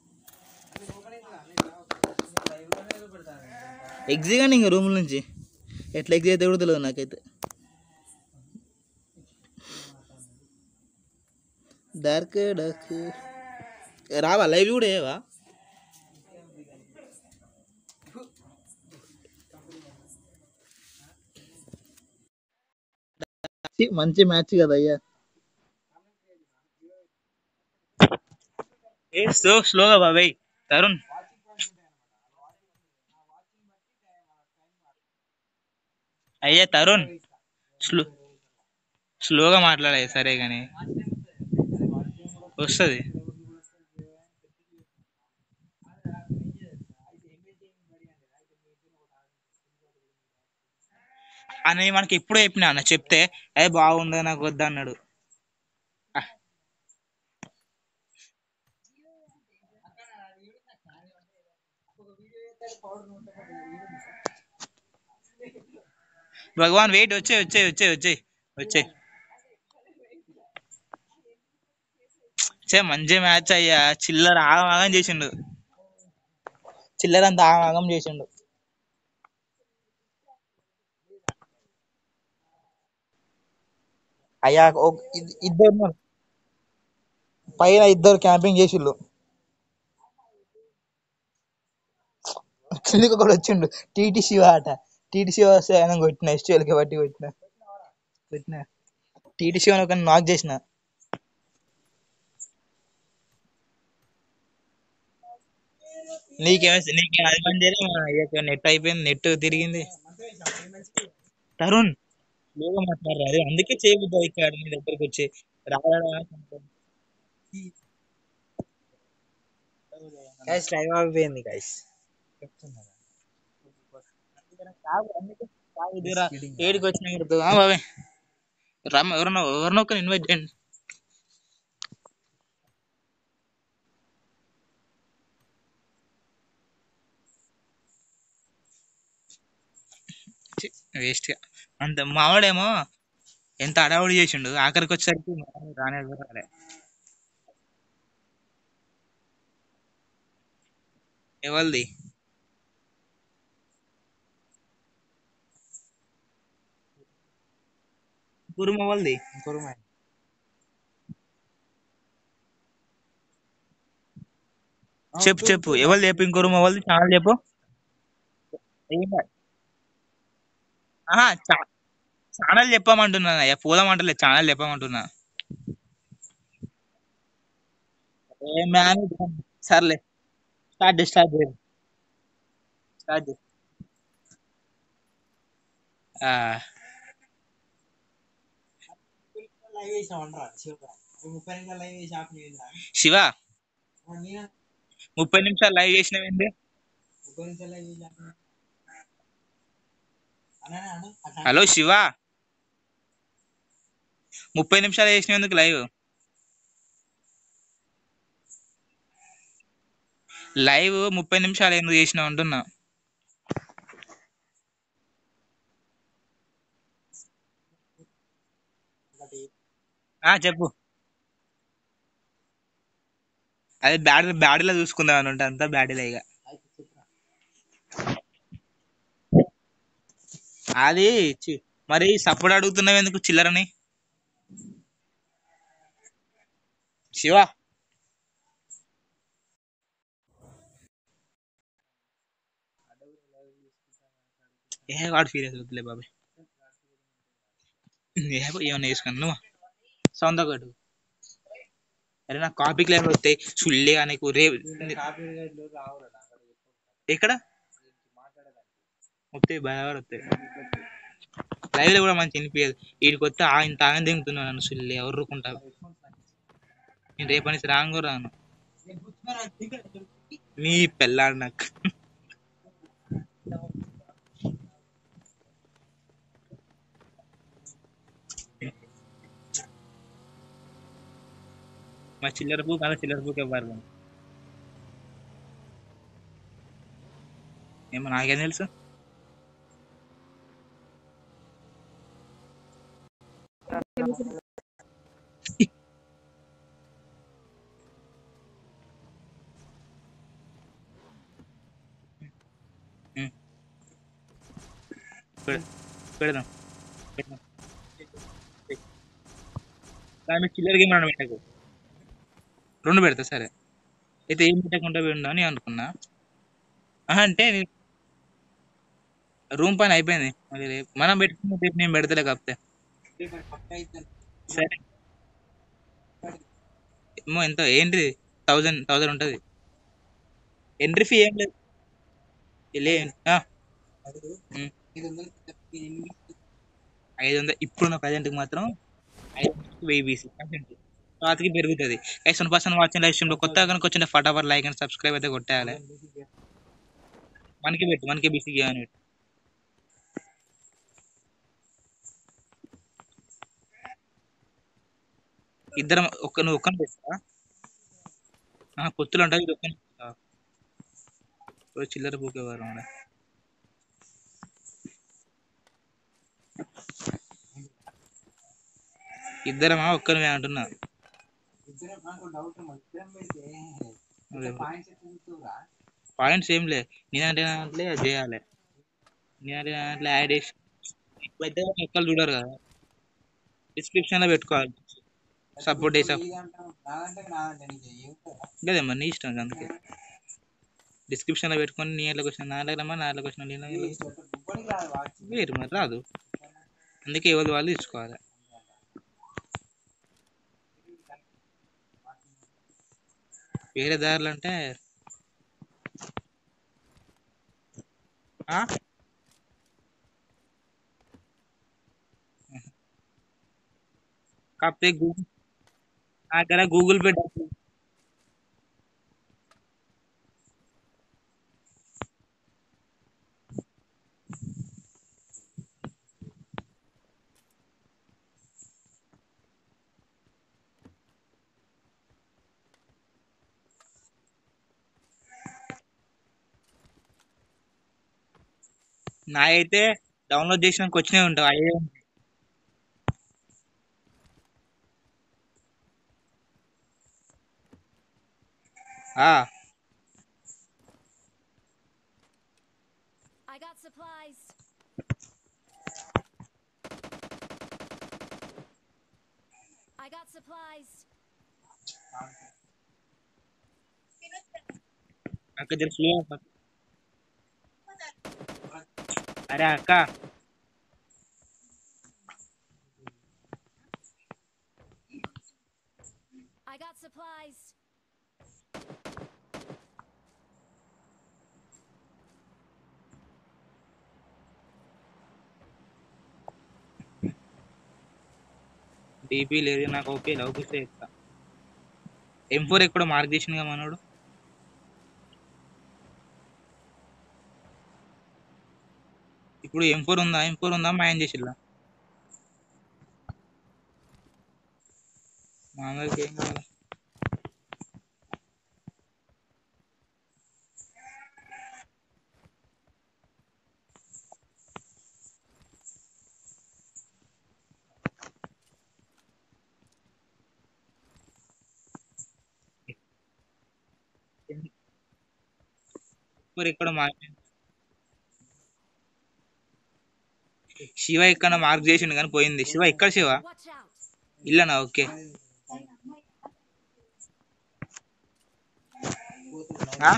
ఎగ్జిట్ కానీ ఇంకా రూమ్ నుంచి ఎట్లా ఎగ్జిట్ అయితే కూడా తెలియదు నాకైతే డార్క్ డార్క్ రావా లైవ్ కూడా ఏవా మంచి మ్యాచ్ కదా అయ్యా ఏ స్లో స్లోగా బాబాయ్ తరుణ్ అయ్యా తరుణ్ స్లో స్లోగా మాట్లాడే సరే కానీ వస్తుంది అని మనకి ఎప్పుడో చెప్పినా అన్న చెప్తే ఏ బాగుందా నాకు వద్దా అన్నాడు ఆ. భగవాన్ వెయిట్ వచ్చే వచ్చే వచ్చే వచ్చే వచ్చే చే మంచి మ్యాచ్ అయ్యా చిల్లర ఆగం చేసిండు చిల్లర అంతా ఆగం చేసిండు అయ్యా ఒక- ఇద్- ఇద్దరు ఉన్నారు. పైన ఇద్దరు క్యాంపింగ్ చేసిళ్ళు కిందికి ఒకడు వచ్చిండు టీటీ శివ ఆట టీటీ శివ వస్తే ఆయన కొట్టిన ఎస్టీఎల్కి బట్టి కొట్టిన కొట్టిన టీటీ శివని ఒక నాక్ చేసిన నీకేమైంది నీకే అది పని చేయలే నెట్ అయిపోయింది నెట్ తిరిగింది తరుణ్ స్లోగా మాట్లాడరా అందుకే చేయబుద్ది ఇక్కడ నీ దగ్గరికి వచ్చి రావడా గైస్ టైం అయిపోయింది గైస్ ఏడికి వచ్చిన బాబాయ్ రమ్మ ఎవరన్నా ఎవరినో ఒకరిని ఇన్వైట్ చేయండి వేస్ట్ గా అంత మావాడేమో ఎంత అడావుడి చేసిండు ఆఖరికి వచ్చేసరికి మావాడు రానే కూడా రాలే ఎవరిది కురుమ వాళ్ళది కురుమా చెప్పు చెప్పు ఎవరు చెప్పు ఇంకోరు మా వాళ్ళు ఛానల్ చెప్పు ఏం కాదు. ఆహా ఛానల్ చెప్పమంటున్నా అయ్యా పోదామంటలే ఛానల్ చెప్పమంటున్నా ఏ మ్యాన్ సర్లే స్టార్ట్ చేయి స్టార్ట్ చేయి స్టార్ట్ చేయి ఆ, లైవ్ చేసాం అనరా ముప్పై నిమిషాలు లైవ్ చేసి ఆపి చేద్దాం శివ నేను ముప్పై నిమిషాలు లైవ్ చేసినవేంది ముప్పై నిమిషాలు లైవ్ చేసి ఆపి అన్నా అన్న అట్లా హలో శివ ముప్పై నిమిషాలు చేసినందుకు లైవ్ లైవ్ ముప్పై నిమిషాలు ఎందుకు చేసినావు అంటున్నా ఒకటి ఆ చెప్పు అదే బ్యాడ్ బ్యాడీలో చూసుకుందాం అని ఉంటే అంతా బ్యాడీలో ఇక అయితే చెప్పురా అది చి- మరి సపోర్ట్ అడుగుతున్నావు ఎందుకు చిల్లరని శివ ఏ వాడు ఫీల్ అవుతుందిలే బాబాయ్ ఏ- ఏమన్నా వేసుకున్నా నువ్వు సౌండ్ ఒకటి అరే నా కాపీ క్లైమ్ వస్తాయి సుల్లి నీకు రే ఎక్కడ వస్తాయి బయట వస్తాయి లైవ్ లో కూడా మంచి వినిపించదు వీడికి వస్తే ఆయన తాగని దిగుతున్నాను నన్ను సుల్లి ఎవరుకుంటారు నేను రేపటి నుంచి రాను కూడా రాను నీ పెళ్ళాడు నాకు మా చిల్లర బుక్ అలా చిల్లర బుక్ ఇవ్వాలి ఏమో నాకేం తెలుసు ఉమ్. పెడ- పెడదాం పెడదాం దాని చిల్లర గేమ్ రెండు పెట్టకు రెండు పెడతా సరే అయితే ఏం పెట్టకుండా పెడదాం అని అనుకున్నా ఆహా, అంటే రూమ్ పైన అయిపోయింది మరి రేపు మనం పెట్టుకున్న రేపు నేను పెడతలే కాకపోతే సరే ఏమో ఎంత ఏంటిది థౌజండ్ థౌజండ్ ఉంటుంది ఎంట్రీ ఫీ ఏం లేదు లే ఆ, ఉమ్. ఐదు వందలు ఇప్పుడున్న ప్రజెంట్కి మాత్రం ఐదు వందలకి వెయ్యి బీసీ తర్వాతకి పెరుగుతుంది guys one percent watching live స్ట్రీమ్లో కొత్తగా కనుక వచ్చిన ఫటాఫట్ లైక్ అండ్ సబ్స్క్రైబ్ అయితే కొట్టేయాలి మనకి పెట్టు మనకి బీసీకి అని పెట్టు ఇద్దరం ఒక్క నువ్వు ఒక్కని పెడతా కొత్తులు అంటే ఇది ఒక్కని పెడతా ఓ చిల్లర పూకేవారు ఆడ ఇద్దరమా ఒక్కరిమే అంటున్నా పాయింట్స్ ఏం లే నేనంటే దాంట్లో అది చేయాలి నేనంటే దాంట్లో యాడ్ చేసి ఇప్పుడైతే ఒక్కరు చూడరు కదా డిస్క్రిప్షన్ లో పెట్టుకోవాలి సపోర్ట్ చేసా లేదే మరి నీ ఇష్టం అందుకే డిస్క్రిప్షన్ లో పెట్టుకొని నీ ఎట్లా వచ్చిన నా దగ్గర నా ఎట్లా వచ్చిన నీ వేరు మరి రాదు అందుకే ఎవరి వాళ్ళు తీసుకోవాలి వేరే దారులు అంటే ఆ? కాకపోతే గూగుల్ నా దగ్గర గూగుల్ పే డబ్బులు నా అయితే డౌన్లోడ్ చేసినాక వచ్చినవి ఉంటాయి అయ్యే ఉంటాయి. ఆ I got supplies. I got supplies. అక్క జర స్లో అరే అక్క I got supplies. డీపీ లేదు నాకు ఓకే లవ్ పిస్తే చెప్తా ఎం ఫోర్ ఎక్కడ మార్క్ చేసింది మనోడు ఇప్పుడు ఎం ఫోర్ ఉందా ఎం ఫోర్ ఉందా మాయం చేసిల్లా మా అందరికి ఏం కావాలి ఫోర్ ఎక్కడ మార్క్ శివ ఎక్కడ మార్క్ చేసిండు కానీ పోయింది శివ ఎక్కడ శివ Watch out. ఇల్లనా ఓకే ఆ?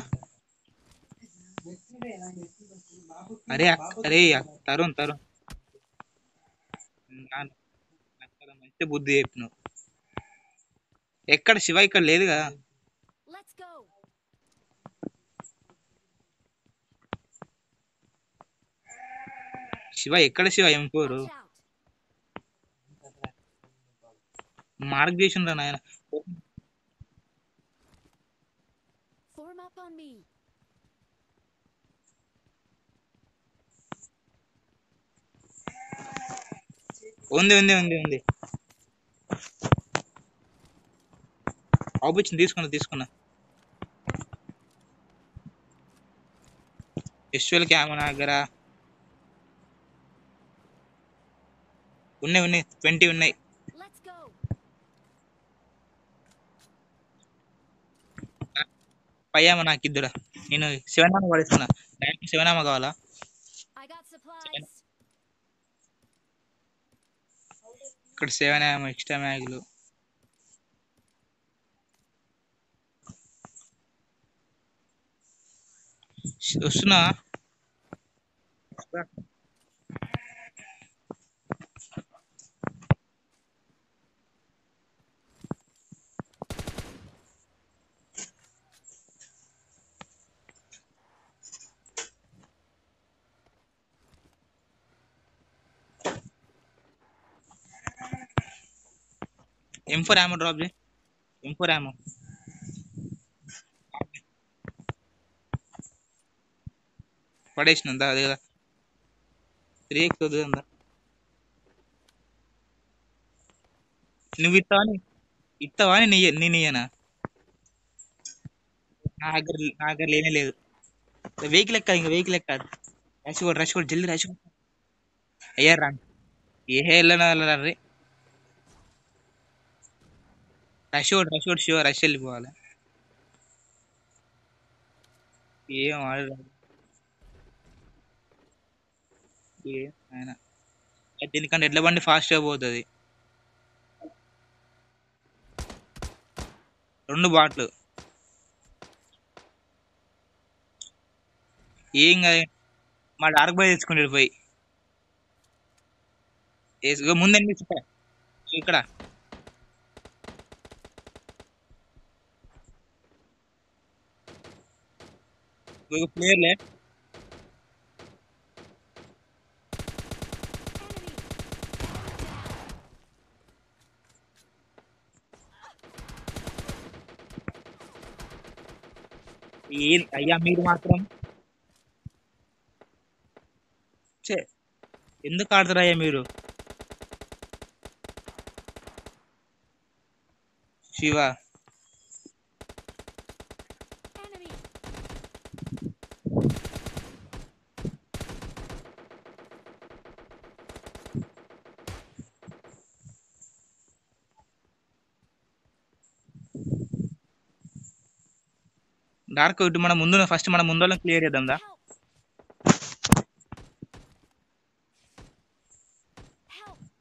అరే అక్క- అరే అక్క- తరుణ్ తరుణ్ నా- నాకు చాలా మంచి బుద్ధి చెప్పినావు ఎక్కడ శివ ఇక్కడ లేదు కదా Let's go. శివ ఎక్కడ Shiva M four Watch out. Mark చేసిండ్రా నాయన Form up on me. ఉంది ఉంది ఉంది ఉంది ఆపొచ్చింది తీసుకున్నా తీసుకున్నా ఎస్వల్ క్యామ్ నా దగ్గర ఉన్నాయి ఉన్నాయి ట్వంటీ ఉన్నాయి Let's go. పయ్యామ నాకు ఇద్దరు నేను శివనామ పడేస్తున్నా డైరెక్ట్ శివనామ కావాలా I got supplies. ఇక్కడ శివనామ ఎక్స్ట్రా మ్యాగులు వస్తున్నా ఎం ఫోర్ యామో డ్రాప్ చేయి ఎం ఫోర్ యామో పడేసినందా అదే కదా త్రీ ఎక్స్ వద్దు అందా నువ్వు ఇస్తావా నీ- ఇస్తావా నేను ఇయ్య- నేను ఇయ్యనా నా దగ్గర నా దగ్గర లేనే లేదు వెహికల్ ఎక్క ఇంకా వెహికల్ ఎక్క రష్ కూడా రష్ కూడా జల్దీ రష్ అయ్యా రా ఏ వెళ్ళనా రే రష్ కూడా రష్ కూడా షూర్ రష్ వెళ్ళిపోవాలి ఏం ఆడదు ఏం ఆయన దీనికంటే ఎడ్ల బండి ఫాస్ట్గా పోతుంది రెండు బాట్లు ఏం కాదు మా డార్క్ బాయ్ తెచ్చుకుంటాడు పోయి వేసుకో ముందు అనిపిస్తా ఇక్కడ ఒక ప్లేయర్లే ఏ అయ్యా మీరు మాత్రం చే ఎందుకు ఆడతారు అయ్యా మీరు శివ Enemy. డార్క్ ఇటు మన ముందు ఫస్ట్ మన ముందు వాళ్ళని క్లియర్ చేద్దాం దా Help. Help.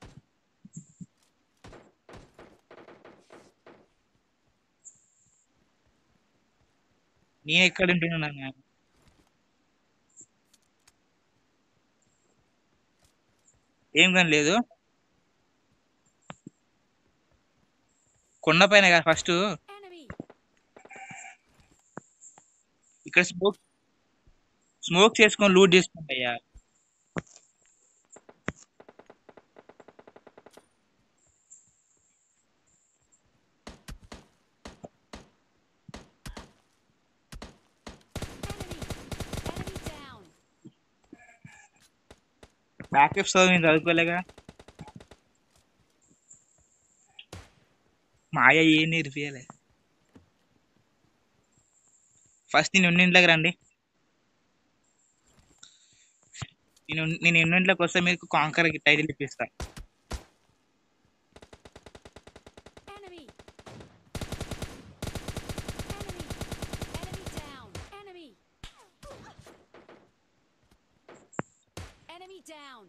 నేను ఎక్కడ ఉంటున్నాను నాన్న? ఏం కానీ లేదు కొండ పైన కదా ఫస్ట్ Enemy. ఇక్కడ స్మోక్ స్మోక్ చేసుకొని లూట్ చేసుకోండి అయ్యా Enemy. Enemy down. బ్యాకప్ చదువు నేను చదువుకోలేగా మాయ ఏం నేర్పియలే ఫస్ట్ నేను ఉన్నింట్లోకి రండి నేను నేను ఎన్నింట్లోకి వస్తే మీకు కాంకర్ టైటిల్ ఇప్పిస్తా Enemy. Enemy. Enemy down. Enemy. Enemy down.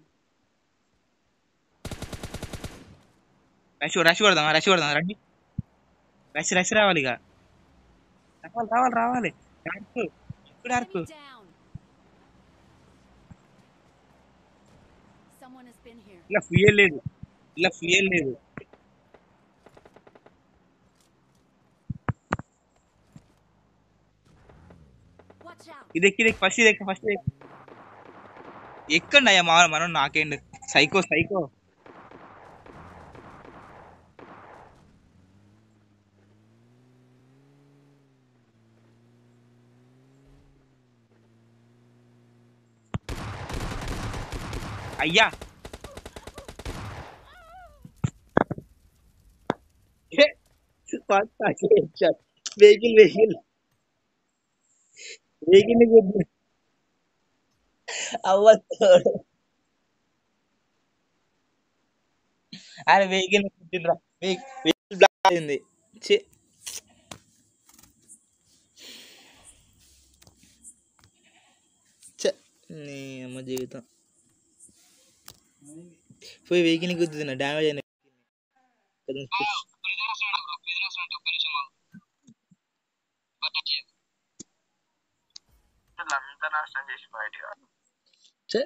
Rush rush కొడదాం రష్ కొడదాం రండి రష్ రష్ రావాలి ఇక రావాలి రావాలి రావాలి డార్క్ ఇప్పుడు Dark Enemy down. Someone has been here. ఇలా ఫ్యూయల్ లేదు ఇలా ఫ్యూయల్ లేదు Watch out! ఇది ఎక్కి ఇది ఫస్ట్ ఇది ఎక్క ఫస్ట్ ఎక్కండి అయ్యా మా మనం నాకేండి సైకో సైకో అయ్యా వెహికల్ వెహికల్ వెహికల్ గుద్దు అవ్వదు అరే వెహికల్ గుద్దిండ్రా వెహికల్ బ్లాక్ అయింది ఛీ. ఛ, నీ అమ్మ జీవితం పోయి వెహికల్ గుద్దుతున్నా డ్యామేజ్ అయిన అంతా నాశనం చేసి బయటగా ఛే.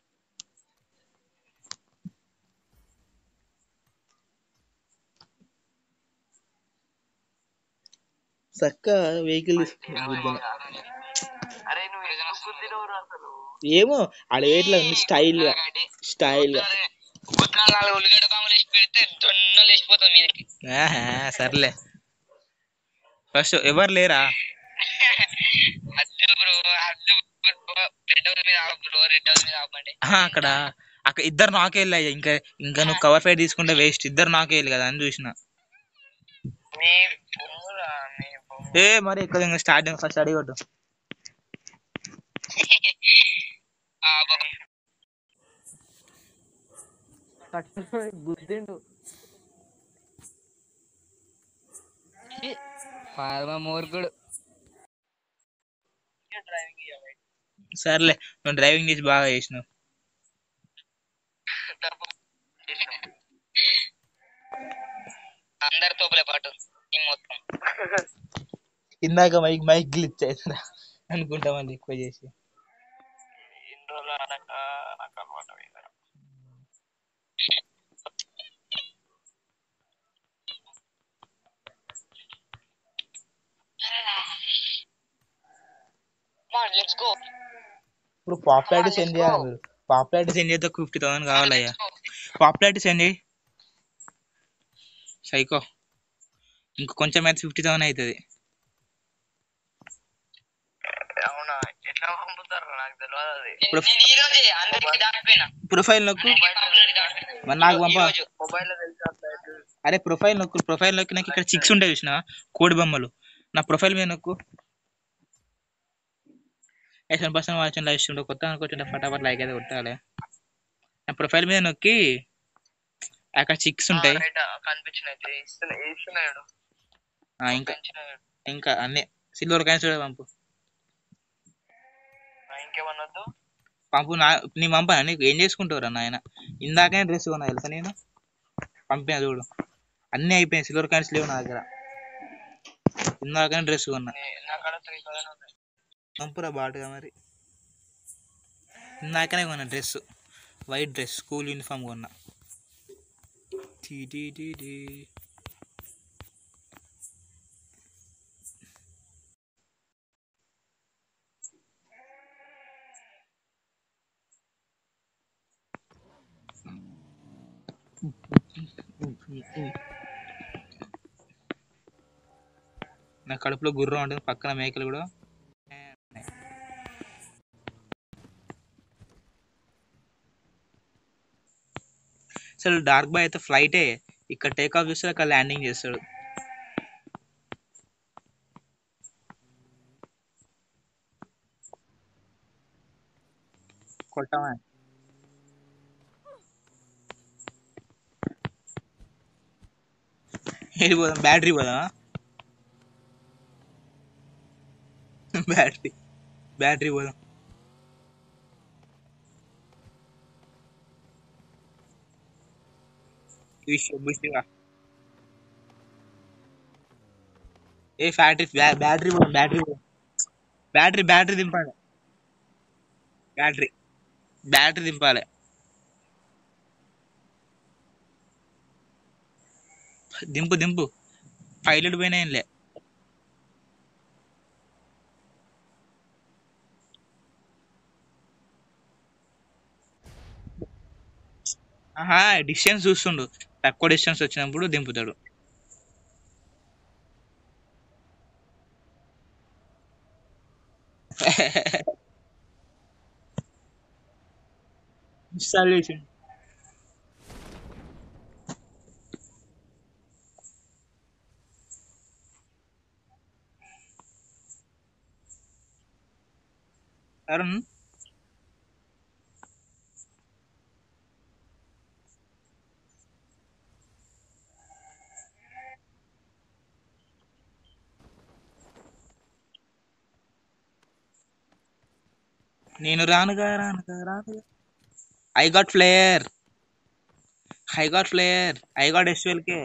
చక్క వెహికల్ గుద్దిన అరే నువ్వు ఎందుకు గుద్దినవురా అసలు ఏమో ఆడ ఎట్లా ఉంది స్టైల్ గా స్టైల్ గా పొద్దున నాలుగు ఉల్లిగడ్డ బాంబులు వేసి పెడితే దొన్నలు వేసిపోతుంది మీదకి ఆహా, సర్లే ఫస్ట్ ఎవరు లేరా అద్దు బ్రో అద్దు రెడ్ హౌస్ మీద బ్రో రెడ్ హౌస్ మీద ఆపండి ఆహా, అక్కడ అక్కడ ఇద్దరు నాకే వెళ్ళాయి ఇంకా ఇంకా నువ్వు కవర్ ఫైట్ తీసుకుంటే వేస్ట్ ఇద్దరు నాకే వెళ్ళి కదా అని చూసిన మీ బొమ్మురా మీ బొమ్ము ఏ మరి ఇక్కడ ఇంకా స్టార్టింగ్ ఫస్ట్ అడిగొట్టు ఆ బొమ్మ గుద్దిండు పరమ మూర్ఖుడు సర్లే నువ్వు డ్రైవింగ్ చేసి బాగా చేసినావు అందరి తోపులే పాటు ఈ మొత్తం ఇందాక మైక్ మైక్ గ్లిచ్ అవుతుందా అనుకుంటా మళ్ళీ ఎక్కువ చేసి ఇన్ని రోజులు అనక నాకు అలవాటు అయింది లెట్స్ గో ఇప్పుడు పాపులారిటీ సెండ్ చేయాలి మీరు పాపులారిటీ సెండ్ చేస్తే ఫిఫ్టీ థౌసండ్ కావాలయ్యా పాపులారిటీ సెండ్ చేయి సైకో ఇంక కొంచెం అయితే ఫిఫ్టీ థౌసండ్ అవుతుంది అవునా ఎట్లా పంపుతారు నాకు తెలియదు అది ఇప్పుడు- నేను ఈ రోజే అందరికి దాటిపోయినా ప్రొఫైల్ నొక్కు అందరికి దాటిపోయినా. మరి నాకు ఈ పంప రోజు. మొబైల్ లో తెలిసి అట్లా అరే ప్రొఫైల్ నొక్కు ప్రొఫైల్ నొక్కి నాకు ఇక్కడ చిక్స్ ఉంటాయి చూసిన కోడి బొమ్మలు నా ప్రొఫైల్ మీద నొక్కు ఎస్ఎన్ పర్సన్ వాచ్ లైవ్ స్ట్రీమ్ కొత్త అనుకుంటుంటే ఫటాఫట్ లైక్ అయితే కొట్టాలి నా ప్రొఫైల్ మీద నొక్కి అక్కడ చిక్స్ ఉంటాయి రైట్ కనిపించినైతే ఇస్తున్నా ఇస్తున్నాడు ఆ, ఇంకా ఇంకా అన్ని సిల్వర్ కాయిన్స్ కూడా పంపు ఇంకేమన్నా వద్దు పంపు నా నీ పంపా నీకు ఏం చేసుకుంటావురా నాయన ఇందాకనే డ్రెస్ కొన్నా తెలుసా నేను పంపిన చూడు అన్నీ అయిపోయాయి సిల్వర్ కాయిన్స్ లేవు నా దగ్గర ఇందాకనే డ్రెస్ కొన్నా నే- నా కాడ త్రీ థౌసండ్ ఉన్నాయి పంపురా బాటుగా మరి ఇందాకనే కొన్నా dress white dress school uniform కొన్నా టీ టీ టీ టీ. నా కడుపులో గుర్రం ఉంటుంది పక్కన మేకలు కూడా అసలు డార్క్ బాయ్ అయితే ఫ్లైటే ఇక్కడ టేక్ ఆఫ్ చేస్తాడు అక్కడ ల్యాండింగ్ చేస్తాడు కొట్టమా ఏది పోదాం బ్యాటరీ పోదామా బ్యాటరీ బ్యాటరీ పోదాం విషయం విషయం ఏ ఫ్యాక్టరీ బ్యాటరీ పోదాం బ్యాటరీ పోదాం బ్యాటరీ బ్యాటరీ దింపాలి బ్యాటరీ బ్యాటరీ దింపాలి దింపు దింపు పైలట్ పోయినా ఏంలే ఆహా డిస్టెన్స్ చూస్తుండు తక్కువ డిస్టెన్స్ వచ్చినప్పుడు దింపుతాడు ఇన్స్టాల్ చేసిండు అరుణ్ నేను రానుగా రానుగా రానుగా I got flare I got flare I got ఎస్వెల్ కే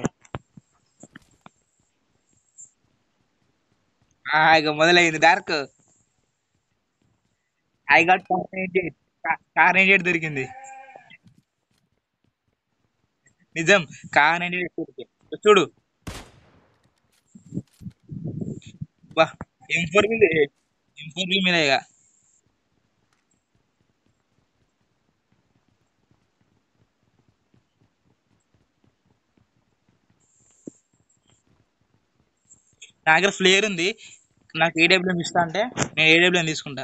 ఇక మొదలైంది Dark I got Kar ninety eight దొరికింది నిజం కార్ నైన్టీ ఎయిట్ చూడు బా ఎం ఫోర్ మీద ఎం ఫోర్ మీద ఇక నా దగ్గర ఫ్లేయర్ ఉంది నాకు ఏడబ్ల్యూఎం ఇస్తా అంటే నేను ఏడబ్ల్యూఎం తీసుకుంటా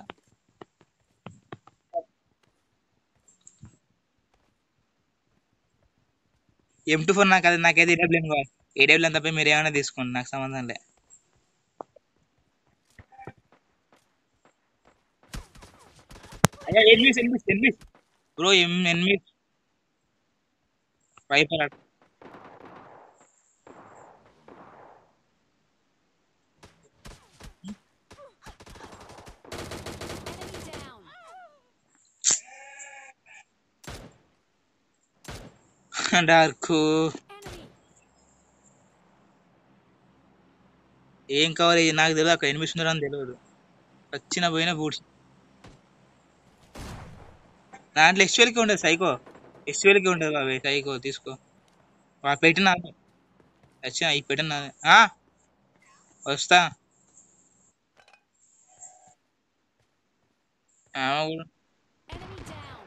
ఎం టూ ఫోర్ నాకు అది నాకైతే ఏడబ్ల్యూఎం కావాలి ఏడబ్ల్యూఎం తప్ప మీరు ఏమైనా తీసుకోండి నాకు సంబంధం లే అయ్యా ఎనిమిస్ ఎనిమిస్ ఎనిమిస్ బ్రో ఎం enemies viper Enemy down. Dark Enemy. ఏం కావాలి నాకు తెలియదు అక్కడ ఎనిమిది ఉన్నారని తెలియదు వచ్చిన పోయిన బూట్స్ దాంట్లో ఎక్స్వెల్కి ఉండదు సైకో ఎక్స్వెల్కి ఉండదు అవి సైకో తీసుకో వా పెట్టిన వచ్చిన ఈ పెట్టిన ఆ? వస్తా ఆమె కూడా Enemy down.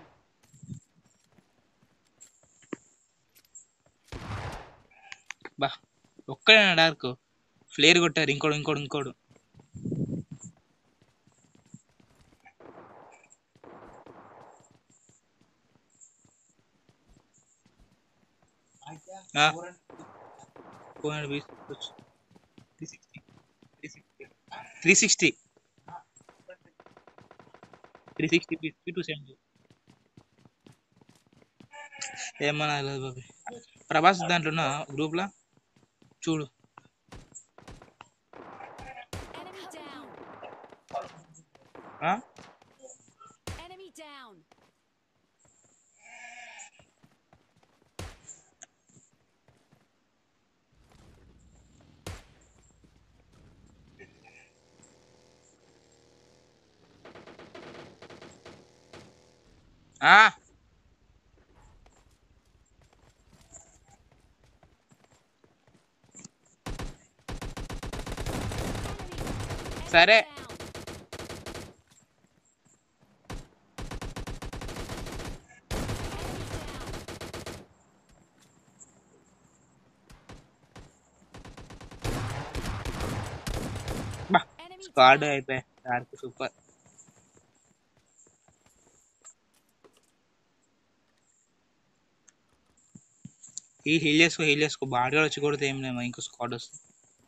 బా ఒక్కడేనా డార్క్ ఫ్లేర్ కొట్టారు ఇంకోడు ఇంకోడు ఇంకోడు ఆ, ఫోర్ హండ్రెడ్ బీస్ three sixty three sixty three sixty three sixty బీస్ టూ సెవెంటీ ఏమన్నా లేదు బాబు ప్రభాస్ దాంట్లో ఉన్న గ్రూప్లో చూడు Enemy down. ఆ? Enemy down. ఆ, Enemy. సరే Down. బా Enemy స్క్వాడ్ down. అయిపోయి డార్క్ సూపర్ ఈ హీల్ చేసుకో హీల్ చేసుకో బాడీ వచ్చి కొడితే ఏం లేమా ఇంకో స్క్వాడ్ వస్తుంది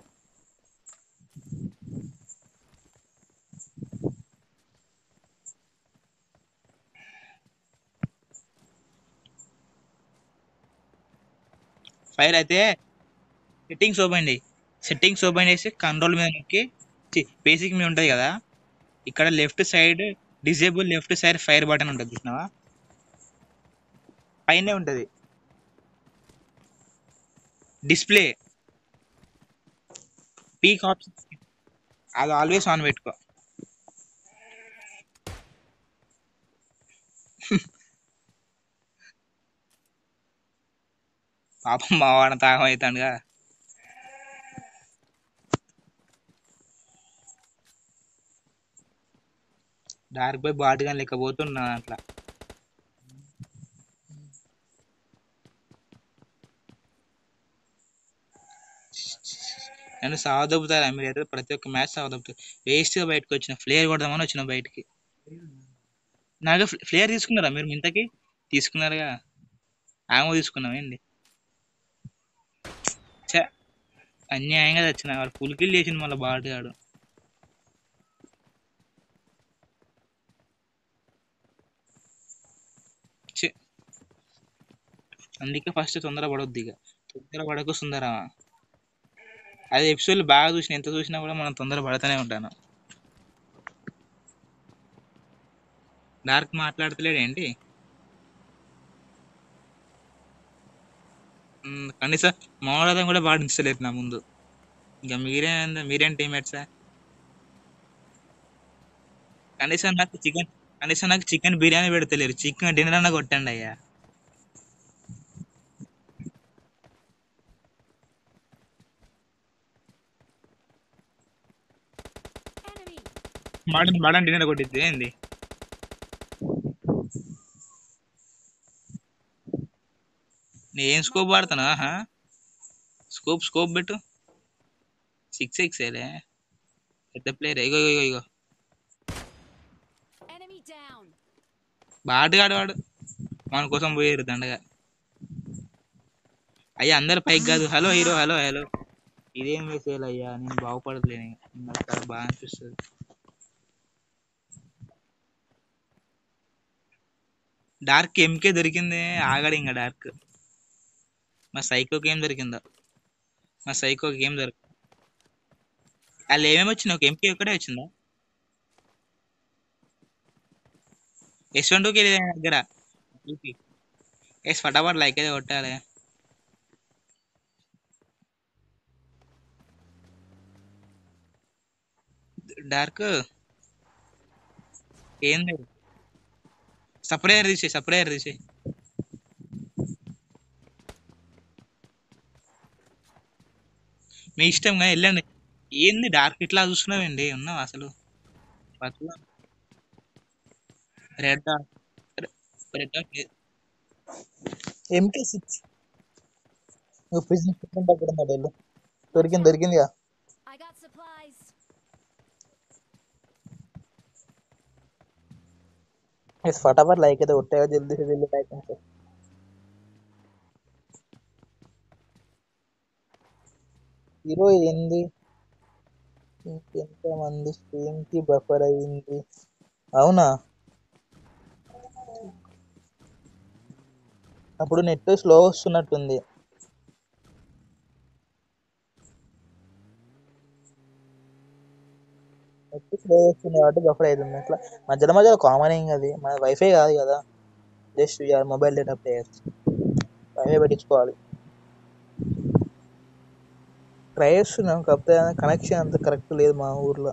ఫైర్ అయితే సెట్టింగ్స్ ఓపెన్ చేయి సెట్టింగ్స్ ఓపెన్ చేసి కంట్రోల్ మీద నొక్కి బేసిక్ మీద ఉంటుంది కదా ఇక్కడ left side disable left side fire button ఉంటుంది చూసినావా పైనే ఉంటుంది డిస్ప్లే పీక్ ఆప్షన్ అది ఆల్వేస్ ఆన్ పెట్టుకో పాపం మా వాడిని తాగం అవుతాడుగా డార్క్ బై బాటిగా లేకపోతున్నా అట్లా నన్ను సావదొబ్బుతారా మీరు అయితే ప్రతి ఒక్క మ్యాచ్ సావదొబ్బుతారు వేస్ట్గా బయటకు వచ్చిన ఫ్లేయర్ కొడదామని వచ్చిన బయటికి నాకు ఫ్లేయర్ తీసుకున్నారా మీరు ఇంతకి తీసుకున్నారుగా ఆమె తీసుకున్నాం ఏంది ఛే అన్యాయంగా తెచ్చిన వాడు ఫుల్ కిల్ చేసింది మళ్ళీ బాటుగాడు ఛే అందుకే ఫస్ట్ తొందర పడొద్దు ఇక తొందర పడకు సుందరా అది ఎపిసోడ్లు బాగా చూసిన ఎంత చూసినా కూడా మనం తొందర పడుతూనే ఉంటాను డార్క్ మాట్లాడతలేడు ఏంటి మ్, కనీసం మౌనతం కూడా పాటించలేదు నా ముందు ఇంకా మీరే మీరేం టీమేట్సా కనీసం నాకు చికెన్ కనీసం నాకు చికెన్ బిర్యానీ పెడతలేరు చికెన్ డిన్నర్ అన్న కొట్టండి అయ్యా Enemy. మటన్ మటన్ డిన్నర్ కొట్టిద్ది ఏంది నేను ఏం స్కోప్ వాడతానా ఆహా స్కోప్ స్కోప్ పెట్టు సిక్స్ ఎక్స్ ఏలే పెద్ద ప్లేయర్ ఇగో ఇగో ఇగో Enemy down. బాటుగాడు వాడు మన కోసం పోయారు దండగా అయ్యా అందరు పైకి కాదు హలో హీరో హలో హలో ఇదేం వేసేయాలి అయ్యా నేను బాగుపడట్లేను ఇక. నాకు చాలా బాగా అనిపిస్తుంది డార్క్ ఎంకే దొరికింది ఆగాడు ఇంకా డార్క్ మా సైకోకి ఏం దొరికిందో మా సైకోకి ఏం దొరికి వాళ్ళు ఏమేమి వచ్చినాయి ఒక ఎంకే ఒక్కటే వచ్చిందా ఎస్ వన్ టూకి దగ్గర ఎస్ ఫటాఫట్ లైక్ అయితే కొట్టాలి డార్క్ ఏంది సపరేట్ తీసే సపరేట్ తీసే మీ ఇష్టం కానీ వెళ్ళండి ఏంది డార్క్ ఇట్లా చూస్తున్నావండి ఉన్నావు అసలు రెడ్ రెడ్ ఎంకే సిక్స్ నువ్వు ప్రిజన్ దగ్గర ఉన్నాడు వెళ్ళు దొరికింది దొరికిందిగా I got supplies. इस फटाफट लाइक तो उठेगा जल्दी से जल्दी लाइक कर హీరో ఏంది ఇంకెంతమంది స్ట్రీమ్ కి బఫర్ అయింది అవునా అప్పుడు నెట్ స్లో వస్తున్నట్టుంది నెట్ స్లో వస్తుంది కాబట్టి బఫర్ అవుతుంది అట్లా మధ్యలో మధ్యలో కామన్ ఏం అది మన వైఫై కాదు కదా just your mobile data player wifi పెట్టించుకోవాలి ట్రై చేస్తున్నాం కాకపోతే కనెక్షన్ అంత కరెక్ట్ లేదు మా ఊర్లో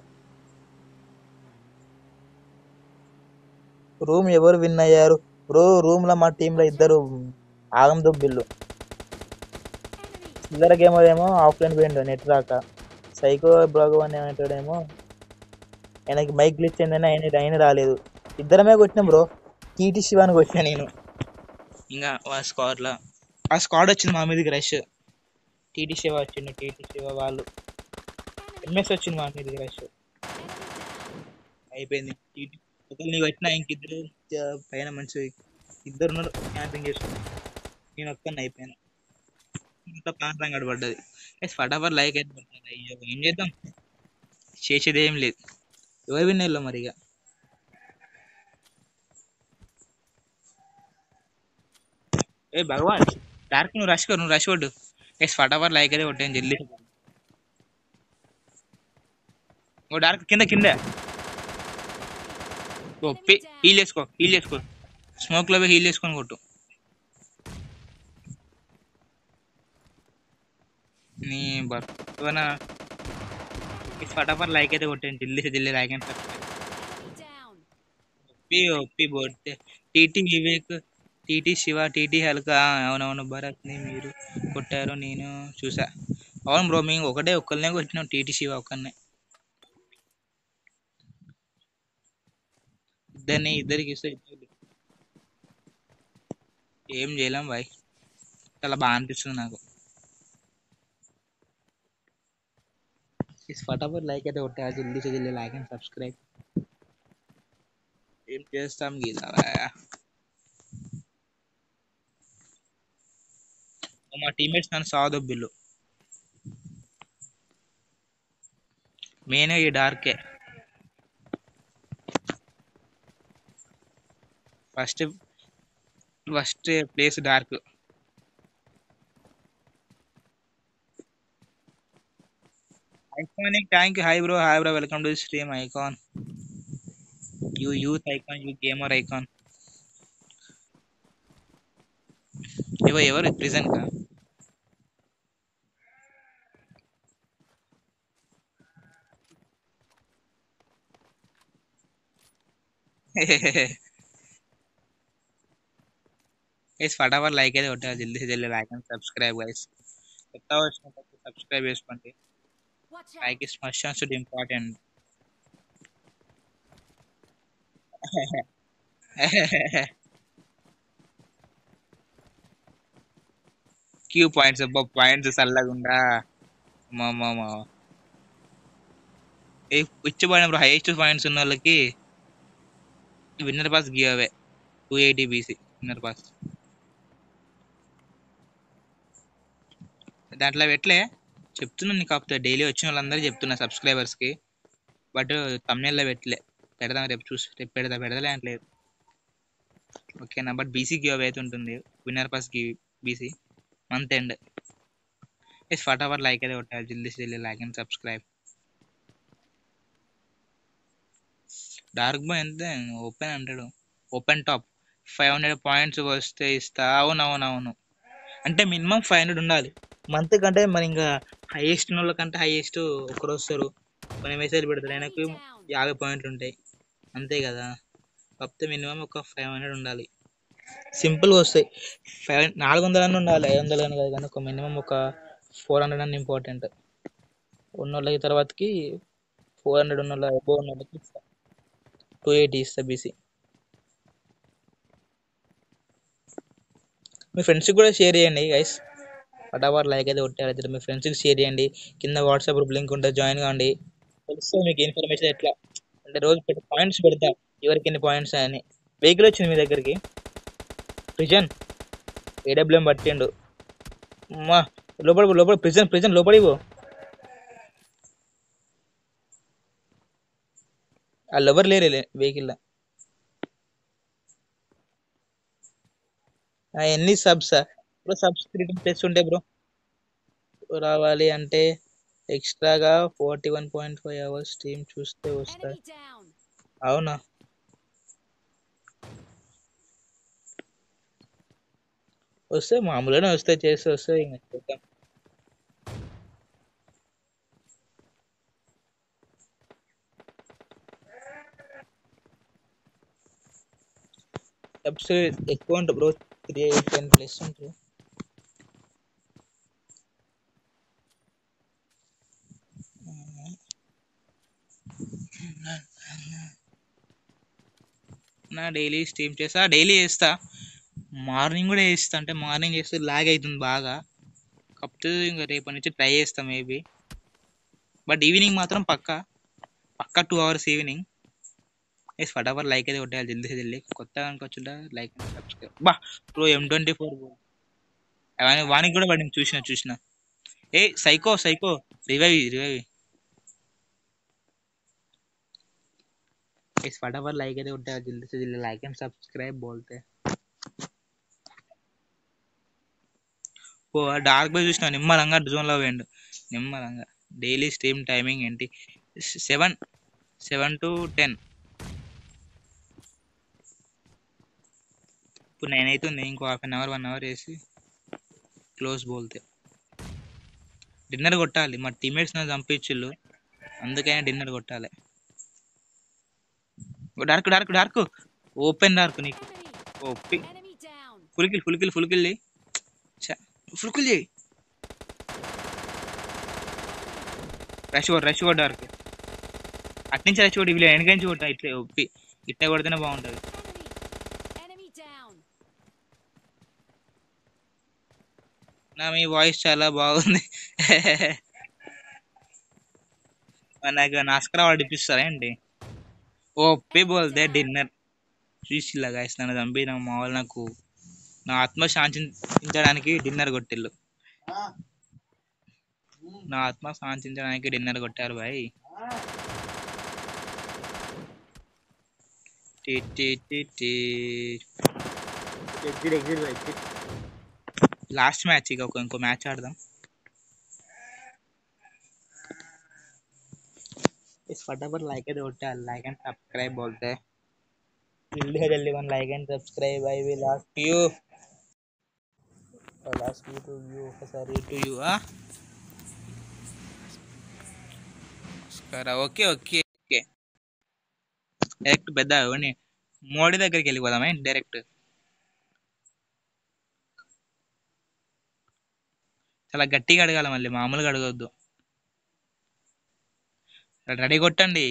రూమ్ ఎవరు విన్ అయ్యారు బ్రో రూమ్ లో మా టీంలో ఇద్దరు ఆగం దుబ్బిళ్ళు Enemy. ఇద్దరు గేమర్ ఏమో ఆఫ్లైన్ పోయిండు నెట్ రాక సైకో బ్లాగ్ అని అనేటాడేమో ఆయనకి మైక్ గ్లిచ్ అయిందని ఆయన ఆయన రాలేదు ఇద్దరమే కొట్టినాం బ్రో టీటీ శివాని కొట్టినా నేను ఇంకా ఆ స్క్వాడ్ లో ఆ స్క్వాడ్ వచ్చింది మా మీదకి రష్ టీటీ శివ వచ్చిండు టీటీ శివ వాళ్ళు Enemy. ఎంఎస్ వచ్చింది మా మీదకి రష్ Enemy down. అయిపోయింది టీటీ ఒకళ్ళు నీకు వచ్చిన ఇంకిద్దరు జ- పైన మంచి ఇద్దరు ఉన్నారు క్యాంపింగ్ చేసుకుని నేను ఒక్కని అయిపోయాను ఇంకా ప్రాంతం గడబడ్డది ఫటాఫట్ లైక్ అయితే కొట్టాలి. అయ్యో ఏం చేద్దాం చేసేది ఏం లేదు ఎవరు విన్నర్లో మరి ఇక ఏ భగవాన్ డార్క్ నువ్వు రష్ కర్ నువ్వు రష్ కొట్టు ఎస్ ఫటాఫట్ లైక్ అయితే కొట్టాను జల్దీ ఓ డార్క్ కింద కింద ఓ పి హీల్ వేసుకో హీల్ వేసుకో స్మోక్ లో హీల్ వేసుకొని కొట్టు నీ బర్వన ఇస్ ఫటాఫట్ లైక్ అయితే కొట్టాను జల్దీ से జల్దీ లైక్ అండ్ Enemy down. ఒప్పి ఒప్పి బోడితే TT Vivek TT Shiva TT హల్క అవునవును భరత్ ని మీరు కొట్టారు నేను చూసా అవును బ్రో మేము ఒకటే ఒక్కరినే కొట్టినాం టీటీ శివ ఒక్కరినే ఇద్దరిని ఇద్దరికి ఇస్తే ఇద్దరు ఏం చేయలేం బాయ్ చాలా బాగా అనిపిస్తుంది నాకు इस फटाफट లైక్ అయితే కొట్టే జల్దీ से जल्दी లైక్ అండ్ సబ్స్క్రైబ్ ఏం చేస్తాం గీదా మా టీమేట్స్ నన్ను సావదొబ్బిల్లు మెయిన్ ఈ డార్కే first first place Dark iconic thank you hi bro hi bro welcome to stream icon you youth icon you gamer icon ఇవ ఎవరు ప్రిజెంట్ కా గైస్ ఫటాఫట్ లైక్ అయితే కొట్టారు జల్దీ से जल्दी లైక్ అండ్ సబ్స్క్రైబ్ గైస్ కొత్త వచ్చిన సబ్స్క్రైబ్ చేసుకోండి Watch out! Like is must and should important క్యూ పాయింట్స్ అబ్బా పాయింట్స్ చల్లగుండా మా మా మా ఏ ఇచ్చిపోయిన బ్రో హైయెస్ట్ పాయింట్స్ ఉన్న వాళ్ళకి winner pass giveaway two eighty BC winner pass దాంట్లో పెట్టలే చెప్తున్నాను నీకు కాకపోతే డైలీ వచ్చిన వాళ్ళందరూ చెప్తున్నా సబ్స్క్రైబర్స్కి బట్ తమిళలో పెట్టలే పెడదాం రేపు చూసి రేపు పెడదా పెడదలే అంటలేదు ఓకేనా బట్ బీసీ గివ్ అవే అయితే ఉంటుంది winner pass give BC month end ఎస్ ఫటాఫట్ లైక్ అయితే కొట్టాలి జల్దీ से जल्दी like and subscribe Dark boy ఎంత ఓపెన్ అంటాడు open top five hundred points వస్తే ఇస్తా అవునవునవును అంటే మినిమం ఫైవ్ హండ్రెడ్ ఉండాలి మంత్ కంటే మరి ఇంకా హైయెస్ట్ వాళ్ళ కంటే హైయెస్ట్ ఒకరు వస్తారు కొన్ని మెసేజ్ పెడతారు ఆయనకు యాభై పాయింట్లు ఉంటాయి అంతే కదా కాకపోతే మినిమం ఒక ఫైవ్ హండ్రెడ్ ఉండాలి సింపుల్గా వస్తాయి ఫైవ్ నాలుగు వందలు అని ఉండాలి ఐదు వందలు అని కాదు కానీ ఒక మినిమం ఒక ఫోర్ హండ్రెడ్ అని ఇంపార్టెంట్ ఉన్న వాళ్ళకి తర్వాతకి ఫోర్ హండ్రెడ్ ఉన్న వాళ్ళ అబోవ్ ఉన్న వాళ్ళకి టూ ఎయిటీ ఇస్తా బీసీ మీ ఫ్రెండ్స్కి కూడా షేర్ చేయండి గైస్ ఫటాఫట్ లైక్ అయితే కొట్టారు మీ ఫ్రెండ్స్కి షేర్ చేయండి కింద వాట్సాప్ గ్రూప్ లింక్ ఉంటుంది జాయిన్ కావండి తెలుస్తుంది మీకు ఇన్ఫర్మేషన్ ఎట్లా అంటే రోజు పెట్టి పాయింట్స్ పెడతా ఎవరికి ఎన్ని పాయింట్స్ అని వెహికల్ వచ్చింది మీ దగ్గరికి ప్రిజన్ ఏడబ్ల్యూఎం పట్టిండు అమ్మా లోపల పో, లోపల ప్రిజన్ ప్రిజన్ లోపలికి పో వాళ్ళు ఎవరు లేరు వెహికల్ ఎన్ని subs bro subs three plus ఉంటాయి బ్రో రావాలి అంటే ఎక్స్ట్రాగా forty one point five hours team చూస్తే వస్తాయి Enemy down! అవునా వస్తే మామూలుగానే వస్తాయి చేస్తే వస్తాయి ఇంకా చూద్దాం సబ్స్ ఎక్కువ ఉంటుంది bro three eight ten plus ఉంటుంది నా డైలీ స్ట్రీమ్ చేస్తా డైలీ చేస్తా మార్నింగ్ కూడా చేస్తా అంటే మార్నింగ్ చేస్తే లాగ్ అవుతుంది బాగా కాకపోతే ఇంకా రేపటి నుంచి ట్రై చేస్తా మేబీ బట్ ఈవినింగ్ మాత్రం పక్కా పక్కా టూ అవర్స్ ఈవినింగ్ ఎస్ ఫటాఫట్ లైక్ అయితే కొట్టేయాలి జల్దీ से జల్దీ కొత్తగా అనుకోవచ్చుంటా లైక్ సబ్స్క్రైబ్ బా ప్రో ఎం ట్వంటీ ఫోర్ వానికి కూడా పడింది చూసిన చూసిన ఏ సైకో సైకో రివైవ్ రివైవ్ इस फटाफट लाइक है उठा जल्दी से जल्दी लाइक एंड सब्सक्राइब बोलते हैं ఓ డార్క్ బై చూసిన నిమ్మలంగా జోన్లో పోయిండు నిమ్మలంగా డైలీ స్ట్రీమ్ టైమింగ్ ఏంటి సెవెన్ సెవెన్ టు టెన్ ఇప్పుడు నైన్ అవుతుంది ఇంకో half an hour one hour వేసి క్లోజ్ బోల్తే డిన్నర్ కొట్టాలి మా టీమేట్స్ నా చంపించుళ్ళు అందుకైనా డిన్నర్ కొట్టాలి Dark Dark Dark open Dark నీకు Enemy! OP Enemy down! Full kill full kill full kill full kill చేయి రష్ కొడు రష్ కొడు డార్క్ అట్నుంచి రష్ కొడు ఇవి వెనక నుంచి కొట్ట ఇట్లా ఒప్పి ఇట్లా కొడితేనే బాగుంటుంది Enemy! Enemy down! నా మీ వాయిస్ చాలా బాగుంది నాకు నాస్కర్ అవార్డు ఇప్పిస్తారా ఏంటి ఓపి బోల్తే డిన్నర్ చూసిల్లా గాయస్ నన్ను చంపిన మా వాళ్ళు నాకు నా ఆత్మ శాంతించడానికి డిన్నర్ కొట్టిల్లు నా ఆత్మ శాంతించడానికి డిన్నర్ కొట్టారు భాయ్ టీ టీ టీ టీ లాస్ట్ మ్యాచ్ ఇక ఒక ఇంకో మ్యాచ్ ఆడదాం इस फटाफट लाइक दे उठा लाइक एंड सब्सक्राइब बोलते हैं जल्दी है जल्दी one like and subscribe I will ask you I'll ask you to you ఒకసారి to you ఆ ఓకే ఓకే ఓకే డైరెక్ట్ పెద్ద ఎవరిని మోడీ దగ్గరికి వెళ్ళిపోదామే డైరెక్ట్ చాలా గట్టిగా అడగాలి మళ్ళీ మామూలుగా అడగొద్దు రెడీ కొట్టండి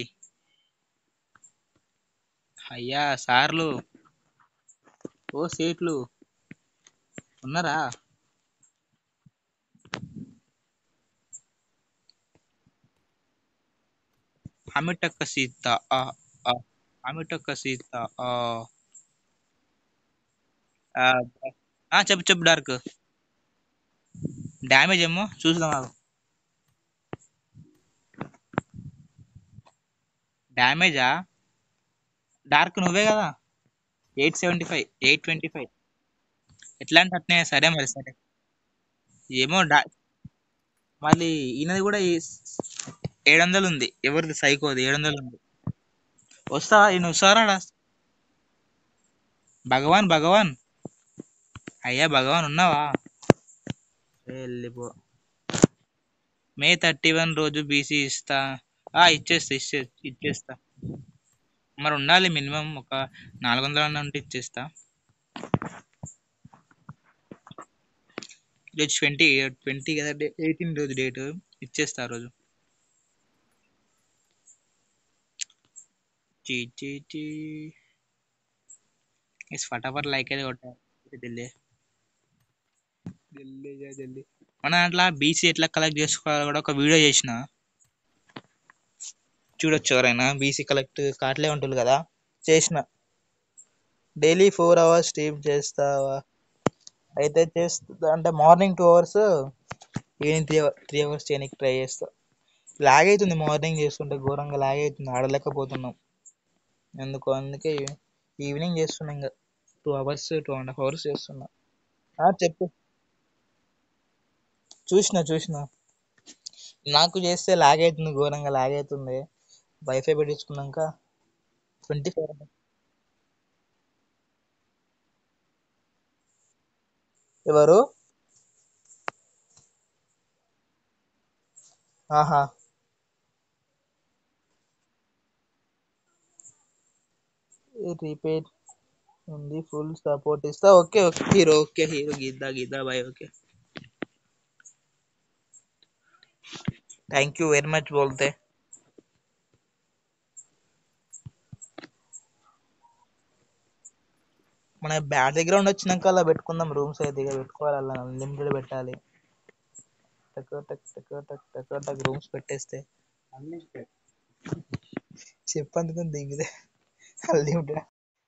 అయ్యా సార్లు ఓ సీట్లు ఉన్నారా హమిటక్క సీత ఆ, ఆ, హమిటక్క సీత ఆ. ఆ, ఆ, చెప్పు చెప్పు డార్క్ డ్యామేజ్ ఏమో చూద్దాం ఆగు. డ్యామేజా డార్క్ నువ్వే కదా eight seventy five eight twenty five ఎట్లా అంటే అట్నే సరే మరి సరే ఏమో డా మళ్ళీ ఈయనది కూడా ఏడు వందలు ఉంది ఎవరిది సైకోది ఏడు వందలు ఉంది వస్తావా ఈయన వస్తారా భగవాన్ భగవాన్ అయ్యా భగవాన్ ఉన్నావా ఏ వెళ్ళిపో మే థర్టీ వన్ రోజు బీసీ ఇస్తా ఆ ఇచ్చేస్తా ఇచ్చే ఇచ్చేస్తా మరి ఉండాలి మినిమం ఒక నాలుగు వందల ఉంటే ఇచ్చేస్తా ఈరోజు ట్వంటీ ట్వంటీ కదా ఎయిటీన్ రోజు డేట్ ఇచ్చేస్తా ఆ రోజు చీ చీ చీ ఇస్ ఫటాఫట్ లైక్ అయితే కొట్టా ఢిల్లీ ఢిల్లీ జై ఢిల్లీ మన దాంట్లో బీసీ ఎట్లా కలెక్ట్ చేసుకోవాలో కూడా ఒక వీడియో చేసిన చూడొచ్చు ఎవరైనా బీసీ కలెక్ట్ కాట్లే ఉంటుంది కదా చేసిన డైలీ ఫోర్ అవర్స్ స్ట్రీమ్ చేస్తావా అయితే చేస్తా అంటే morning two hours evening three three hours చేయడానికి ట్రై చేస్తా లాగ్ అవుతుంది మార్నింగ్ చేస్తుంటే ఘోరంగా లాగ్ అవుతుంది ఆడలేకపోతున్నాం ఎందుకు అందుకే ఈవినింగ్ చేస్తున్నా ఇంకా two hours two and half hours చేస్తున్నా ఆ, చెప్పు చూసిన చూసిన నాకు చేస్తే లాగ్ అవుతుంది ఘోరంగా లాగ్ అవుతుంది వైఫై పెట్టించుకున్నాక ట్వంటీ ఫోర్ ఎవరు ఆహా రిపేర్ ఉంది ఫుల్ సపోర్ట్ ఇస్తా okay okay hero okay hero గీద్దా గీద్దా bye okay thank you very much బోల్తే మన బ్యాడ్ గ్రౌండ్ వచ్చినాక అలా పెట్టుకుందాం రూమ్స్ అయితే ఇక పెట్టుకోవాలి అలా అన్లిమిటెడ్ పెట్టాలి టక్ టక్ టక్ టక్ టక్ టక్ రూమ్స్ పెట్టేస్తే చెప్పందుకు దిగితే అన్లిమిటెడ్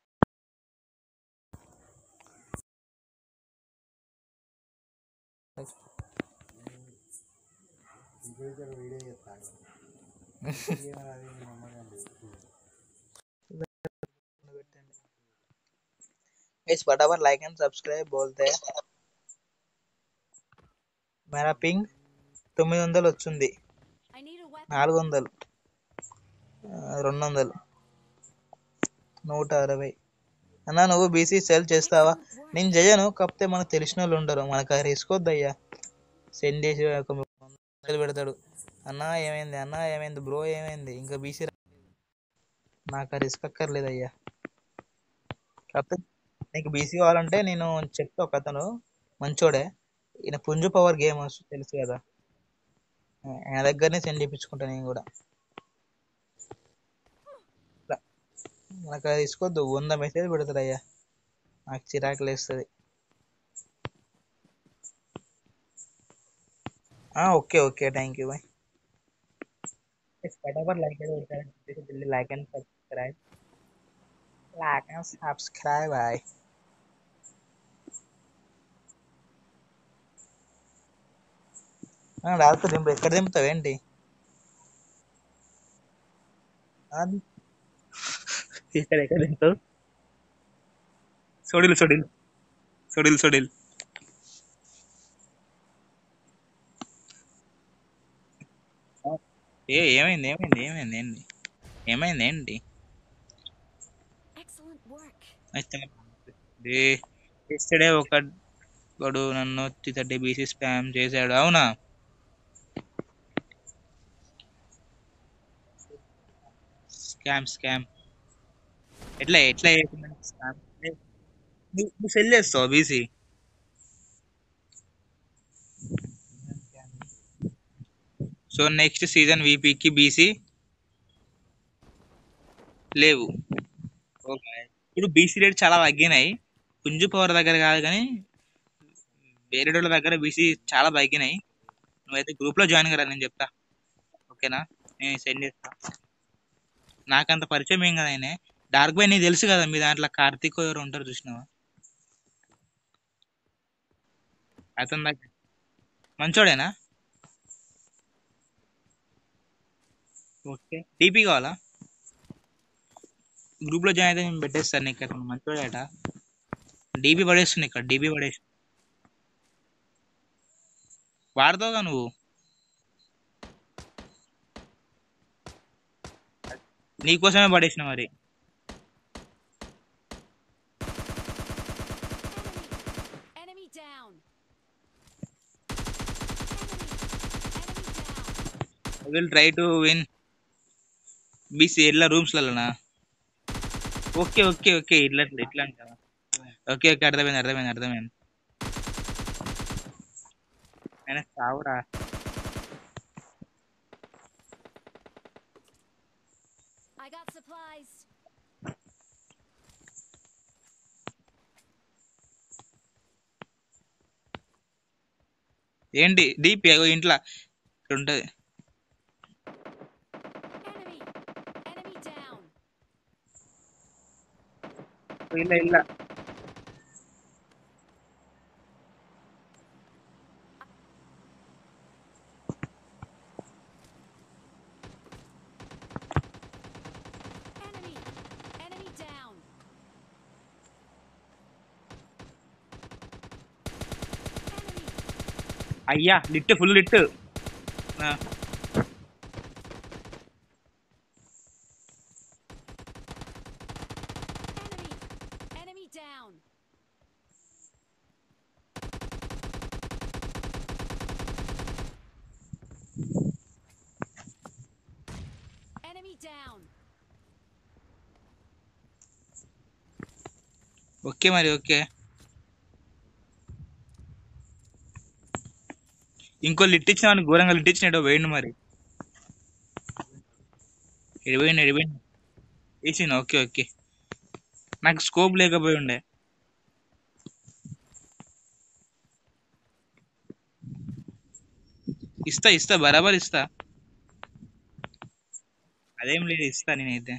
इस फटाफट लाइक एंड सब्सक्राइब बोलते मेरा पिंग తొమ్మిది వందలు వచ్చింది I need a weapon. నాలుగు వందలు ఆ, రెండు వందలు నూట అరవై అన్నా నువ్వు బీసీ సెల్ చేస్తావా నేను చేయను కాకపోతే మనకు తెలిసిన వాళ్ళు ఉండరు మనకు ఆ రిస్క్ వద్దయ్యా సెండ్ చేసి ఒక వందలు పెడతాడు అన్నా ఏమైంది అన్నా ఏమైంది బ్రో ఏమైంది ఇంకా బీసీ నాకు ఆ రిస్క్ అక్కర్లేదయ్యా కాకపోతే నీకు బీసీ కావాలంటే నేను చెప్తా ఒక అతను మంచోడే ఈయన పుంజు పవర్ గేమ్ తెలుసు కదా ఆయన దగ్గరనే సెండ్ చేయించుకుంటా నేను కూడా ఇట్లా. నాకు అది తీసుకోవద్దు వంద మెసేజ్ పెడతాడు అయ్యా నాకు చిరాకు లేస్తుంది okay okay thank you bye फटाफट लाइक करो जल्दी like and subscribe like and subscribe भाई రాత్రి దింపు ఎక్కడ దింపుతావు ఏంటి అది ఇక్కడ ఎక్కడ దింపుతావు సొడిలు సొడిలు సొడిలు సొడిలు ఏ ఏమైంది ఏమైంది ఏమైంది ఏంటి ఏమైంది ఏంటి Excellent work. ఎస్టర్డే ఒక వాడు నన్ను త్రీ థర్టీ బీసీ స్పామ్ చేశాడు అవునా స్కామ్ స్కామ్ ఎట్లా ఎట్లా స్కామ్ నువ్వు సెల్ చేస్తావు బీసీ సో నెక్స్ట్ సీజన్ వీపీకి బీసీ లేవు ఓకే ఇప్పుడు బీసీ రేట్ చాలా తగ్గినాయి పుంజు పవర్ దగ్గర కాదు కానీ వేరే వాళ్ళ దగ్గర బీసీ చాలా తగ్గినాయి నువ్వైతే గ్రూప్లో జాయిన్ కదా నేను చెప్తా ఓకేనా నేను సెండ్ చేస్తా నాకంత పరిచయం ఏం కదా ఆయన డార్క్ బై నీకు తెలుసు కదా మీ దాంట్లో కార్తీక్ ఎవరు ఉంటారు చూసినావా అతని దగ్గర మంచోడేనా ఓకే టీపీ కావాలా గ్రూప్ లో జాయిన్ అయితే నేను పెట్టేస్తాను నీకు అతను మంచోడేట డీబీ పడేస్తుంది ఇక్కడ డీబీ పడేసి వాడతావుగా నువ్వు నీకోసమే పడేసిన మరి Enemy. Enemy down. Enemy. Enemy down. Will try to win BC ఎట్లా రూమ్స్లలోనా ఓకే ఓకే ఓకే ఇట్లా ఇట్లా అంటావా ఓకే ఓకే అర్థమైంది అర్థమైంది అర్థమైంది ఆయన సావురా I got supplies. ఏంటి దీప్ అగో ఇంట్లో ఇక్కడ ఉంటది Enemy. Enemy down. ಇಲ್ಲ ಇಲ್ಲ Enemy. Enemy down. Enemy. అయ్యా lit full lit Enemy. Enemy down. Enemy down. Okay మరి ఓకే ఇంకో లిట్ ఇచ్చిన ఘోరంగా లిట్ ఇచ్చినాడు వేయండి మరి ఎడిపోయింది ఎడిపోయింది వేసింది ఓకే ఓకే నాకు స్కోప్ లేకపోయి ఉండే ఇస్తా ఇస్తా బరాబర్ ఇస్తా అదేం లేదు ఇస్తా నేనైతే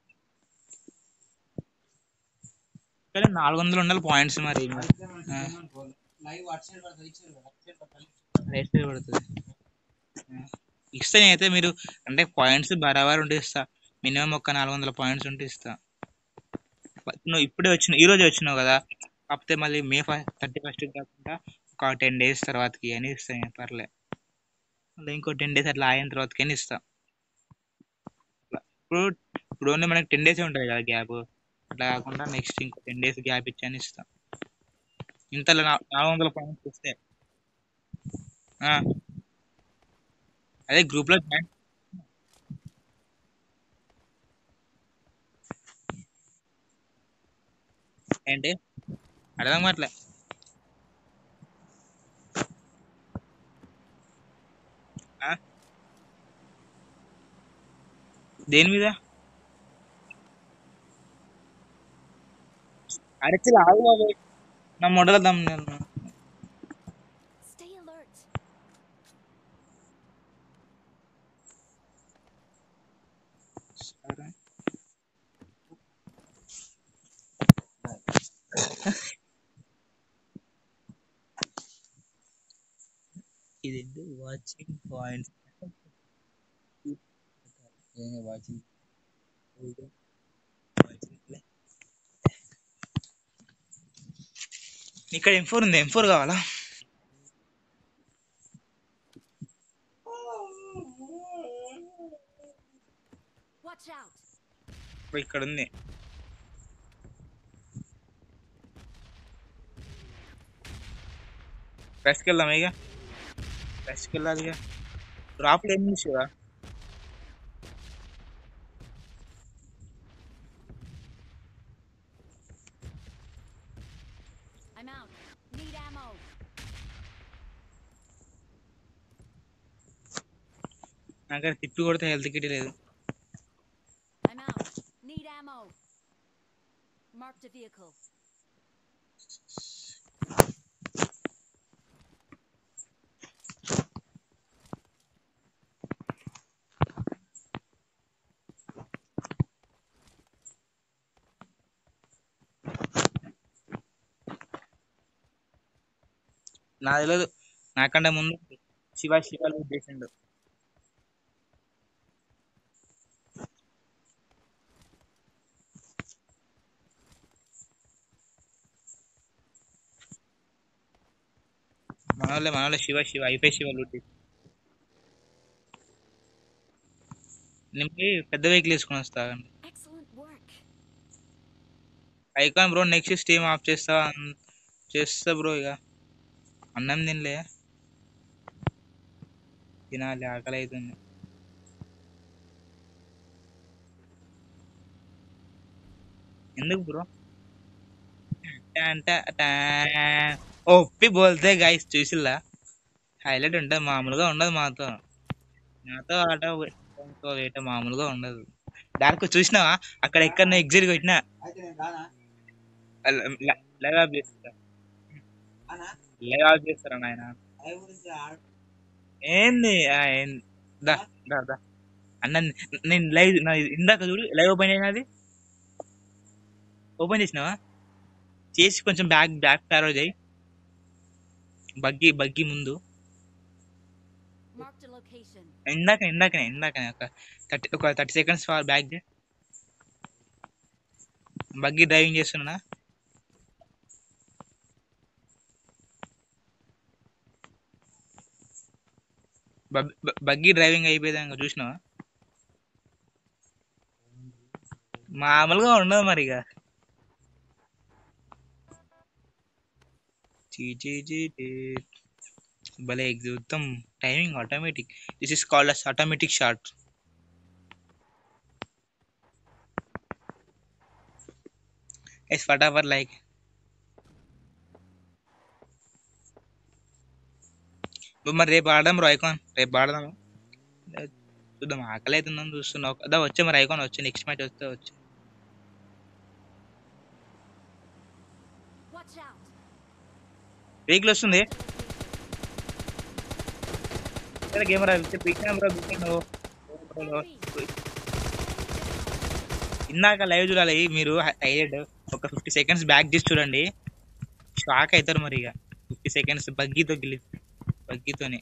కానీ నాలుగు వందలు ఉండాలి పాయింట్స్ మరి ఆ. లైవ్ అటు సైడ్ పడుతుంది ఇటు సైడ్ పడుతుంది అటు సైడ్ పడుతుంది రైట్ సైడ్ పడుతుంది ఇస్తే నేనైతే మీరు అంటే పాయింట్స్ బరాబర్ ఉంటే ఇస్తా మినిమం ఒక నాలుగు వందల పాయింట్స్ ఉంటే ఇస్తా నువ్వు ఇప్పుడే వచ్చిన ఈ రోజే వచ్చినావు కదా కాకపోతే మళ్ళీ మే ఫస్ట్ థర్టీ ఫస్ట్ కాకుండా ఒక టెన్ డేస్ తర్వాతకి అని ఇస్తా నేను పర్లే మళ్ళీ ఇంకో టెన్ డేస్ అట్లా అయిన తర్వాతకి అని ఇస్తా అట్లా. ఇప్పుడు ఇప్పుడు ఓన్లీ మనకి టెన్ డేస్ ఉంటుంది కదా గ్యాప్ అట్లా కాకుండా నెక్స్ట్ ఇంకో టెన్ డేస్ గ్యాప్ ఇచ్చి అని ఇస్తా ఇంతలో నా- నాలుగు వందల పాయింట్స్ ఇస్తే ఆ. అదే గ్రూప్ లో జాయిన్ ఏంటి అర్థం కావట్లే ఆ? దేని మీద అరచిలు ఆగు బాబు నా మొడల దమ్ నేను Stay alert. ఇది వాచింగ్ పాయింట్స్ వాచింగ్ ఇక్కడ ఎం ఫోర్ ఉంది ఎం ఫోర్ కావాలా Watch out. ఇప్పుడు ఇక్కడ ఉంది రెస్ట్కి వెళ్దాం ఇక రెస్ట్కి వెళ్ళాలి ఇక డ్రాప్లు ఏం చూసావా I'm out. Need ammo. నాకు తిప్పి కొడితే హెల్త్ కిట్ లేదు I'm out. Need ammo. Marked a vehicle. నా తెలియదు నాకంటే ముందు శివ శివాలు చేసిండు మనోళ్ళే మనోళ్ళే శివ శివ అయిపోయి శివ లూటి నింపి పెద్ద వెహికల్ వేసుకొని వస్తా Excellent work. Icon bro next stream off చేస్తా అన్- చేస్తా బ్రో ఇక అన్నం తినలే తినాలి ఆకలి అవుతుంది ఎందుకు బ్రో ఒప్పి బోల్తే గైస్ చూసిల్లా హైలైట్ ఉంటుంది మామూలుగా ఉండదు మాతో నాతో ఆట ఇంకో వేట మామూలుగా ఉండదు డార్క్ చూసినావా అక్కడ ఎక్కడ ఎగ్జిట్ కొట్టినా అయితే నేను రానా లైవ్ ఆఫ్ చేస్తా అనా లైవ్ ఆఫ్ చేస్తారా నాయన లైవ్ గురించి ఆడ ఏంది ఆ, ఏం- దా దా దా అన్న నేను లైవ్ నా ఇందాక చూడు లైవ్ ఓపెన్ అయినది ఓపెన్ చేసినావా చేసి కొంచెం బ్యాక్ బ్యాక్ ఫార్వర్డ్ చేయి బగ్గి బగ్గి ముందు Marked a location. ఇందాక ఇందాకనే ఇందాకనే ఒక థర్టీ ఒక థర్టీ సెకండ్స్ బ్యాక్ చేయి బగ్గి డ్రైవింగ్ చేస్తున్నా బగ్- బ- బగ్గి డ్రైవింగ్ అయిపోయేదాకా చూసినావా మామూలుగా ఉండదు మరి ఇక చీ చీ చీ చీ. భలే చూద్దాం timing automatic this is called as automatic short ఎస్ ఫటాఫట్ లైక్ మరి రేపు ఆడదాం రో ఐకాన్ రేపు ఆడదాం చూద్దాం ఆకలి అవుతుందని చూస్తున్నావు అదా వచ్చే మరి ఐకాన్ వచ్చి నెక్స్ట్ మ్యాచ్ వస్తే వచ్చి Watch out. వెహికల్ వస్తుంది Marked a location. గేమ్ రా బిగ్ కెమెరా బిగ్ Enemy. ఇందాక లైవ్ చూడాలి మీరు హైలైట్ ఒక ఫిఫ్టీ సెకండ్స్ బ్యాక్ చేసి చూడండి షాక్ అవుతారు మరి ఇక ఫిఫ్టీ సెకండ్స్ బగ్గీతో గిలి బగ్గీతోనే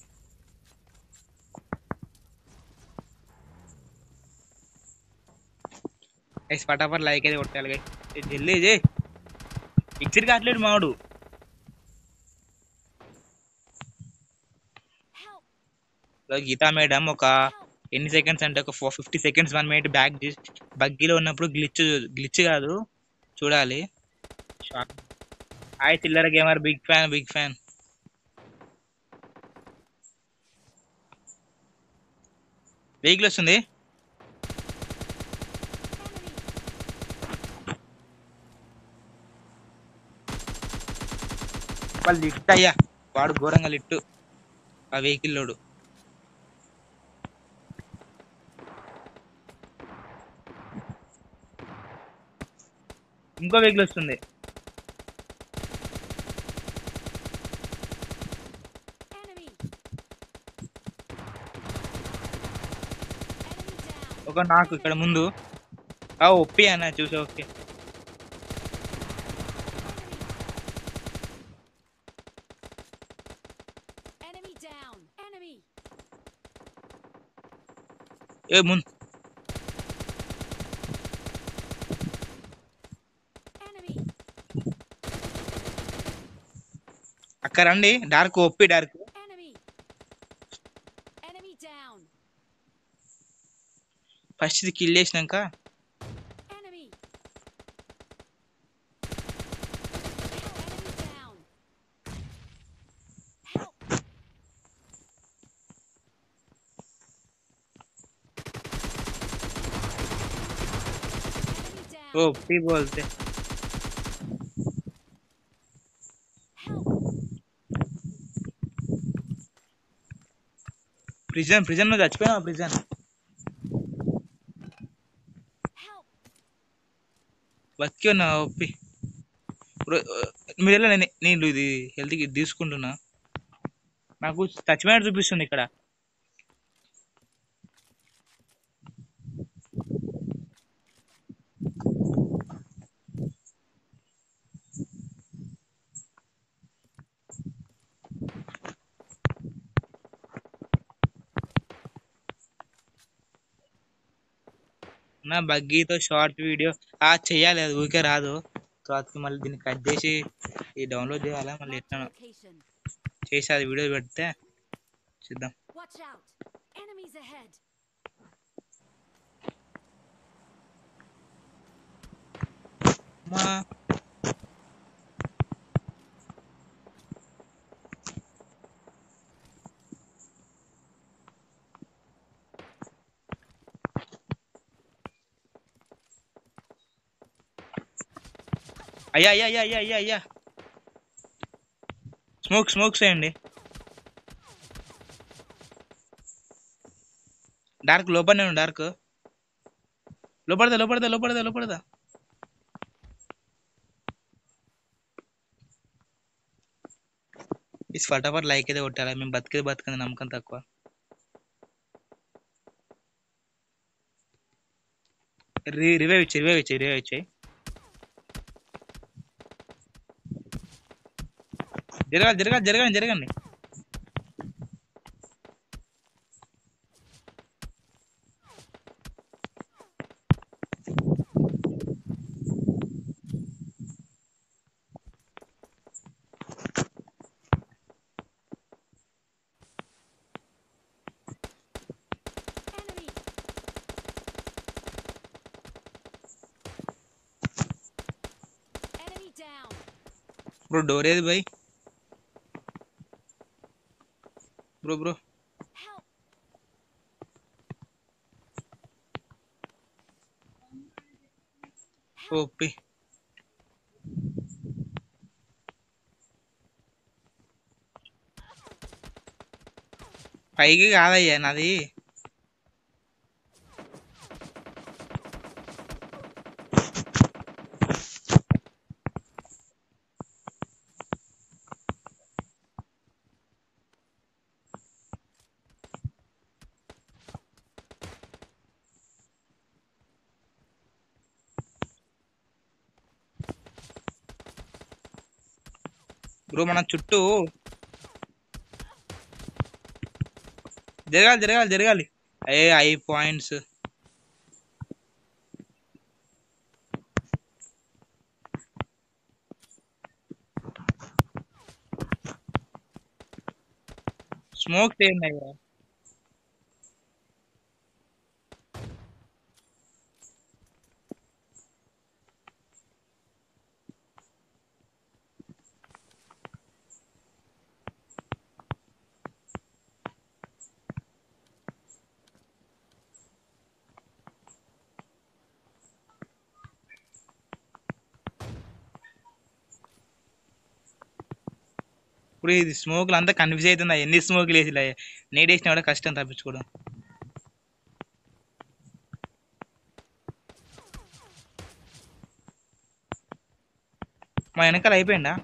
గైస్ ఫటాఫట్ లైక్ అయితే కొట్టాలి గైస్ జల్దీ జే పిక్చర్ కావట్లేడు మావాడు Help. సో గీతా మేడం ఒక Help. ఎన్ని సెకండ్స్ అంటే ఒక four fifty seconds one minute back బగ్గీలో ఉన్నప్పుడు గ్లిచ్ గ్లిచ్ కాదు చూడాలి షాక్ హాయ్ చిల్లర gamer big fan big fan vehicle వస్తుంది వాళ్ళు లిట్ అయ్యా వాడు ఘోరంగా లిట్టు ఆ వెహికల్ లోడు ఇంకో వెహికల్ వస్తుంది Enemy. Enemy down. ఒక నాకు ఇక్కడ ముందు ఆ ఒప్పి అన్న చూసా ఓకే ఏ ముందు Enemy. అక్క రండి డార్క్ ఒప్పి dark Enemy. Enemy down. First ఇది కిల్ చేసినాక Enemy. Enemy down. Help. Enemy down. ఒప్పి బోల్తే Help. ప్రిజన్ ప్రిజన్ నువ్వు చచ్చిపోయినావు ప్రిజన్ Help. బతికి ఉన్నా ఒప్పి బ్రో, మీరు వెళ్ళా నేను నేను ఇది హెల్త్కి తీసుకుంటున్నా నాకు చచ్చిపోయినట్టు చూపిస్తుంది ఇక్కడ నా బగ్గీతో షార్ట్ వీడియో ఆ చెయ్యాలి అది ఊరికే రాదు తర్వాతకి మళ్ళీ దీన్ని కట్ చేసి ఈ డౌన్లోడ్ చేయాలా మళ్ళీ Marked ఎట్లా location. చేసి అది వీడియో పెడితే చూద్దాం Watch out. Enemies ahead. మా అయ్యా అయ్యా అయ్యా అయ్యా అయ్యా అయ్యా స్మోక్ స్మోక్ చేయండి డార్క్ లోపలనే ఉండు డార్క్ లోపడదా లోపడదా లోపడదా లోపడదా ఇస్ ఫటాఫట్ లైక్ అయితే కొట్టాలి మేము బతికేది బతికింది నమ్మకం తక్కువ రి రివైవ్ ఇచ్చి రివైవ్ ఇచ్చి రివైవ్ ఇచ్చాయి జరగాలి జరగాలి జరగండి జరగండి Enemy. Enemy down. Bro door ఏది బై బ్రో బ్రో Help. ఓపి పైకి కాదయ్యా నాది బ్రో మన చుట్టూ జరగాలి జరగాలి జరగాలి ఏ ఐ పాయింట్స్ స్మోక్ చేయండి అయ్యా ఇప్పుడు ఇది స్మోక్లు అంతా కన్ఫ్యూజ్ అవుతుంది ఎన్ని స్మోక్లు వేసి నేడేసిన కూడా కష్టం తప్పించుకోవడం మా వెనకాల అయిపోయిందా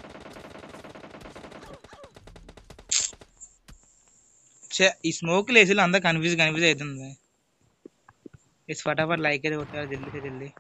ఛే, ఈ స్మోక్లు వేసి అంతా కన్ఫ్యూజ్ కన్ఫ్యూజ్ అవుతుంది इस फटाफट लाइक है होता है जल्दी से जल्दी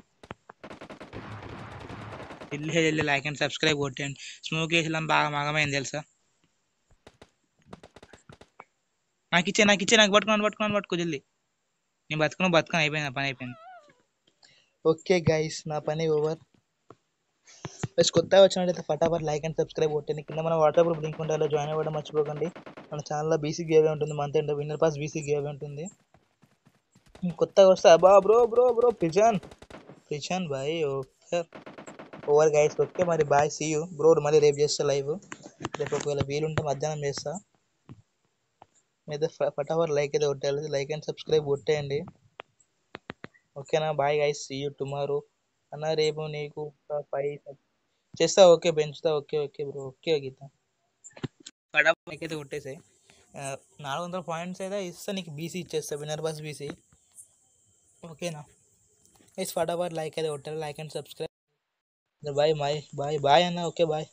జల్దీ జల్దీ లైక్ అండ్ సబ్స్క్రైబ్ కొట్టండి స్మోక్ వేసడం బాగా మగమైంది తెలుసా నాకు ఇచ్చే నాకు ఇచ్చే నాకు పట్టుకోని పట్టుకోని పట్టుకో జల్దీ నేను బతుకును బతుకుని అయిపోయింది నా పని అయిపోయింది ఓకే గైస్ నా పని ఓవర్ ప్లస్ కొత్తగా వచ్చినట్టయితే ఫటాఫట్ లైక్ అండ్ సబ్స్క్రైబ్ కొట్టండి కింద మన వాట్సాప్ గ్రూప్ లింక్ ఉంటే జాయిన్ అవ్వడం మర్చిపోకండి మన ఛానల్లో బీసీ గేవే ఉంటుంది month end winner pass BC giveaway ఉంటుంది కొత్తగా వస్తే అబ్బా bro bro bro prison prison bye okay over guys okay మరి బాయ్ సీ యూ బ్రో మళ్ళీ రేపు చేస్తా లైవ్ రేపు ఒకవేళ వీలుంటే మధ్యాహ్నం చేస్తా మీద ఫటాఫట్ లైక్ అయితే కొట్టాలి లైక్ అండ్ సబ్స్క్రైబ్ కొట్టేయండి ఓకేనా bye guys see you tomorrow అన్న రేపు నీకు ఫైవ్ చేస్తా ఓకే పెంచుతా okay okay bro okay Geeta ఫటాఫట్ లైక్ అయితే కొట్టేసాయి నాలుగు వందల పాయింట్స్ అయితే ఇస్తా నీకు బీసీ ఇచ్చేస్తా విన్నర్ బస్ బీసీ ఓకేనా ఎస్ ఫటాఫట్ లైక్ అయితే కొట్టాలి like and subscribe bye bye bye bye అన్న okay bye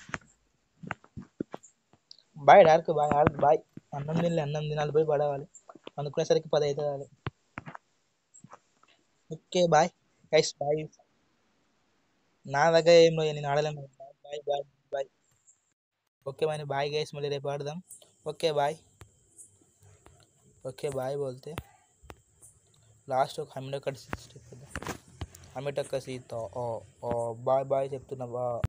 bye dark bye dark bye అన్నం తినలే అన్నం తినాలి పోయి పడవాలి అనుకునేసరికి పది అవుతుంది ఓకే బాయ్ గైస్ బాయ్ నా దగ్గర ఏం లేదు నేను ఆడలేను బాయ్ బాయ్ బాయ్ ఓకే మరి బాయ్ గైస్ మళ్ళీ రేపు ఆడదాం ఓకే బాయ్ ఓకే బాయ్ బోల్తే లాస్ట్ ఒక హండ్రెడ్ ఒక్కటి స్టెప్ హండ్రెడ్ ఒక్క సీత బాయ్ బాయ్ చెప్తున్నా బా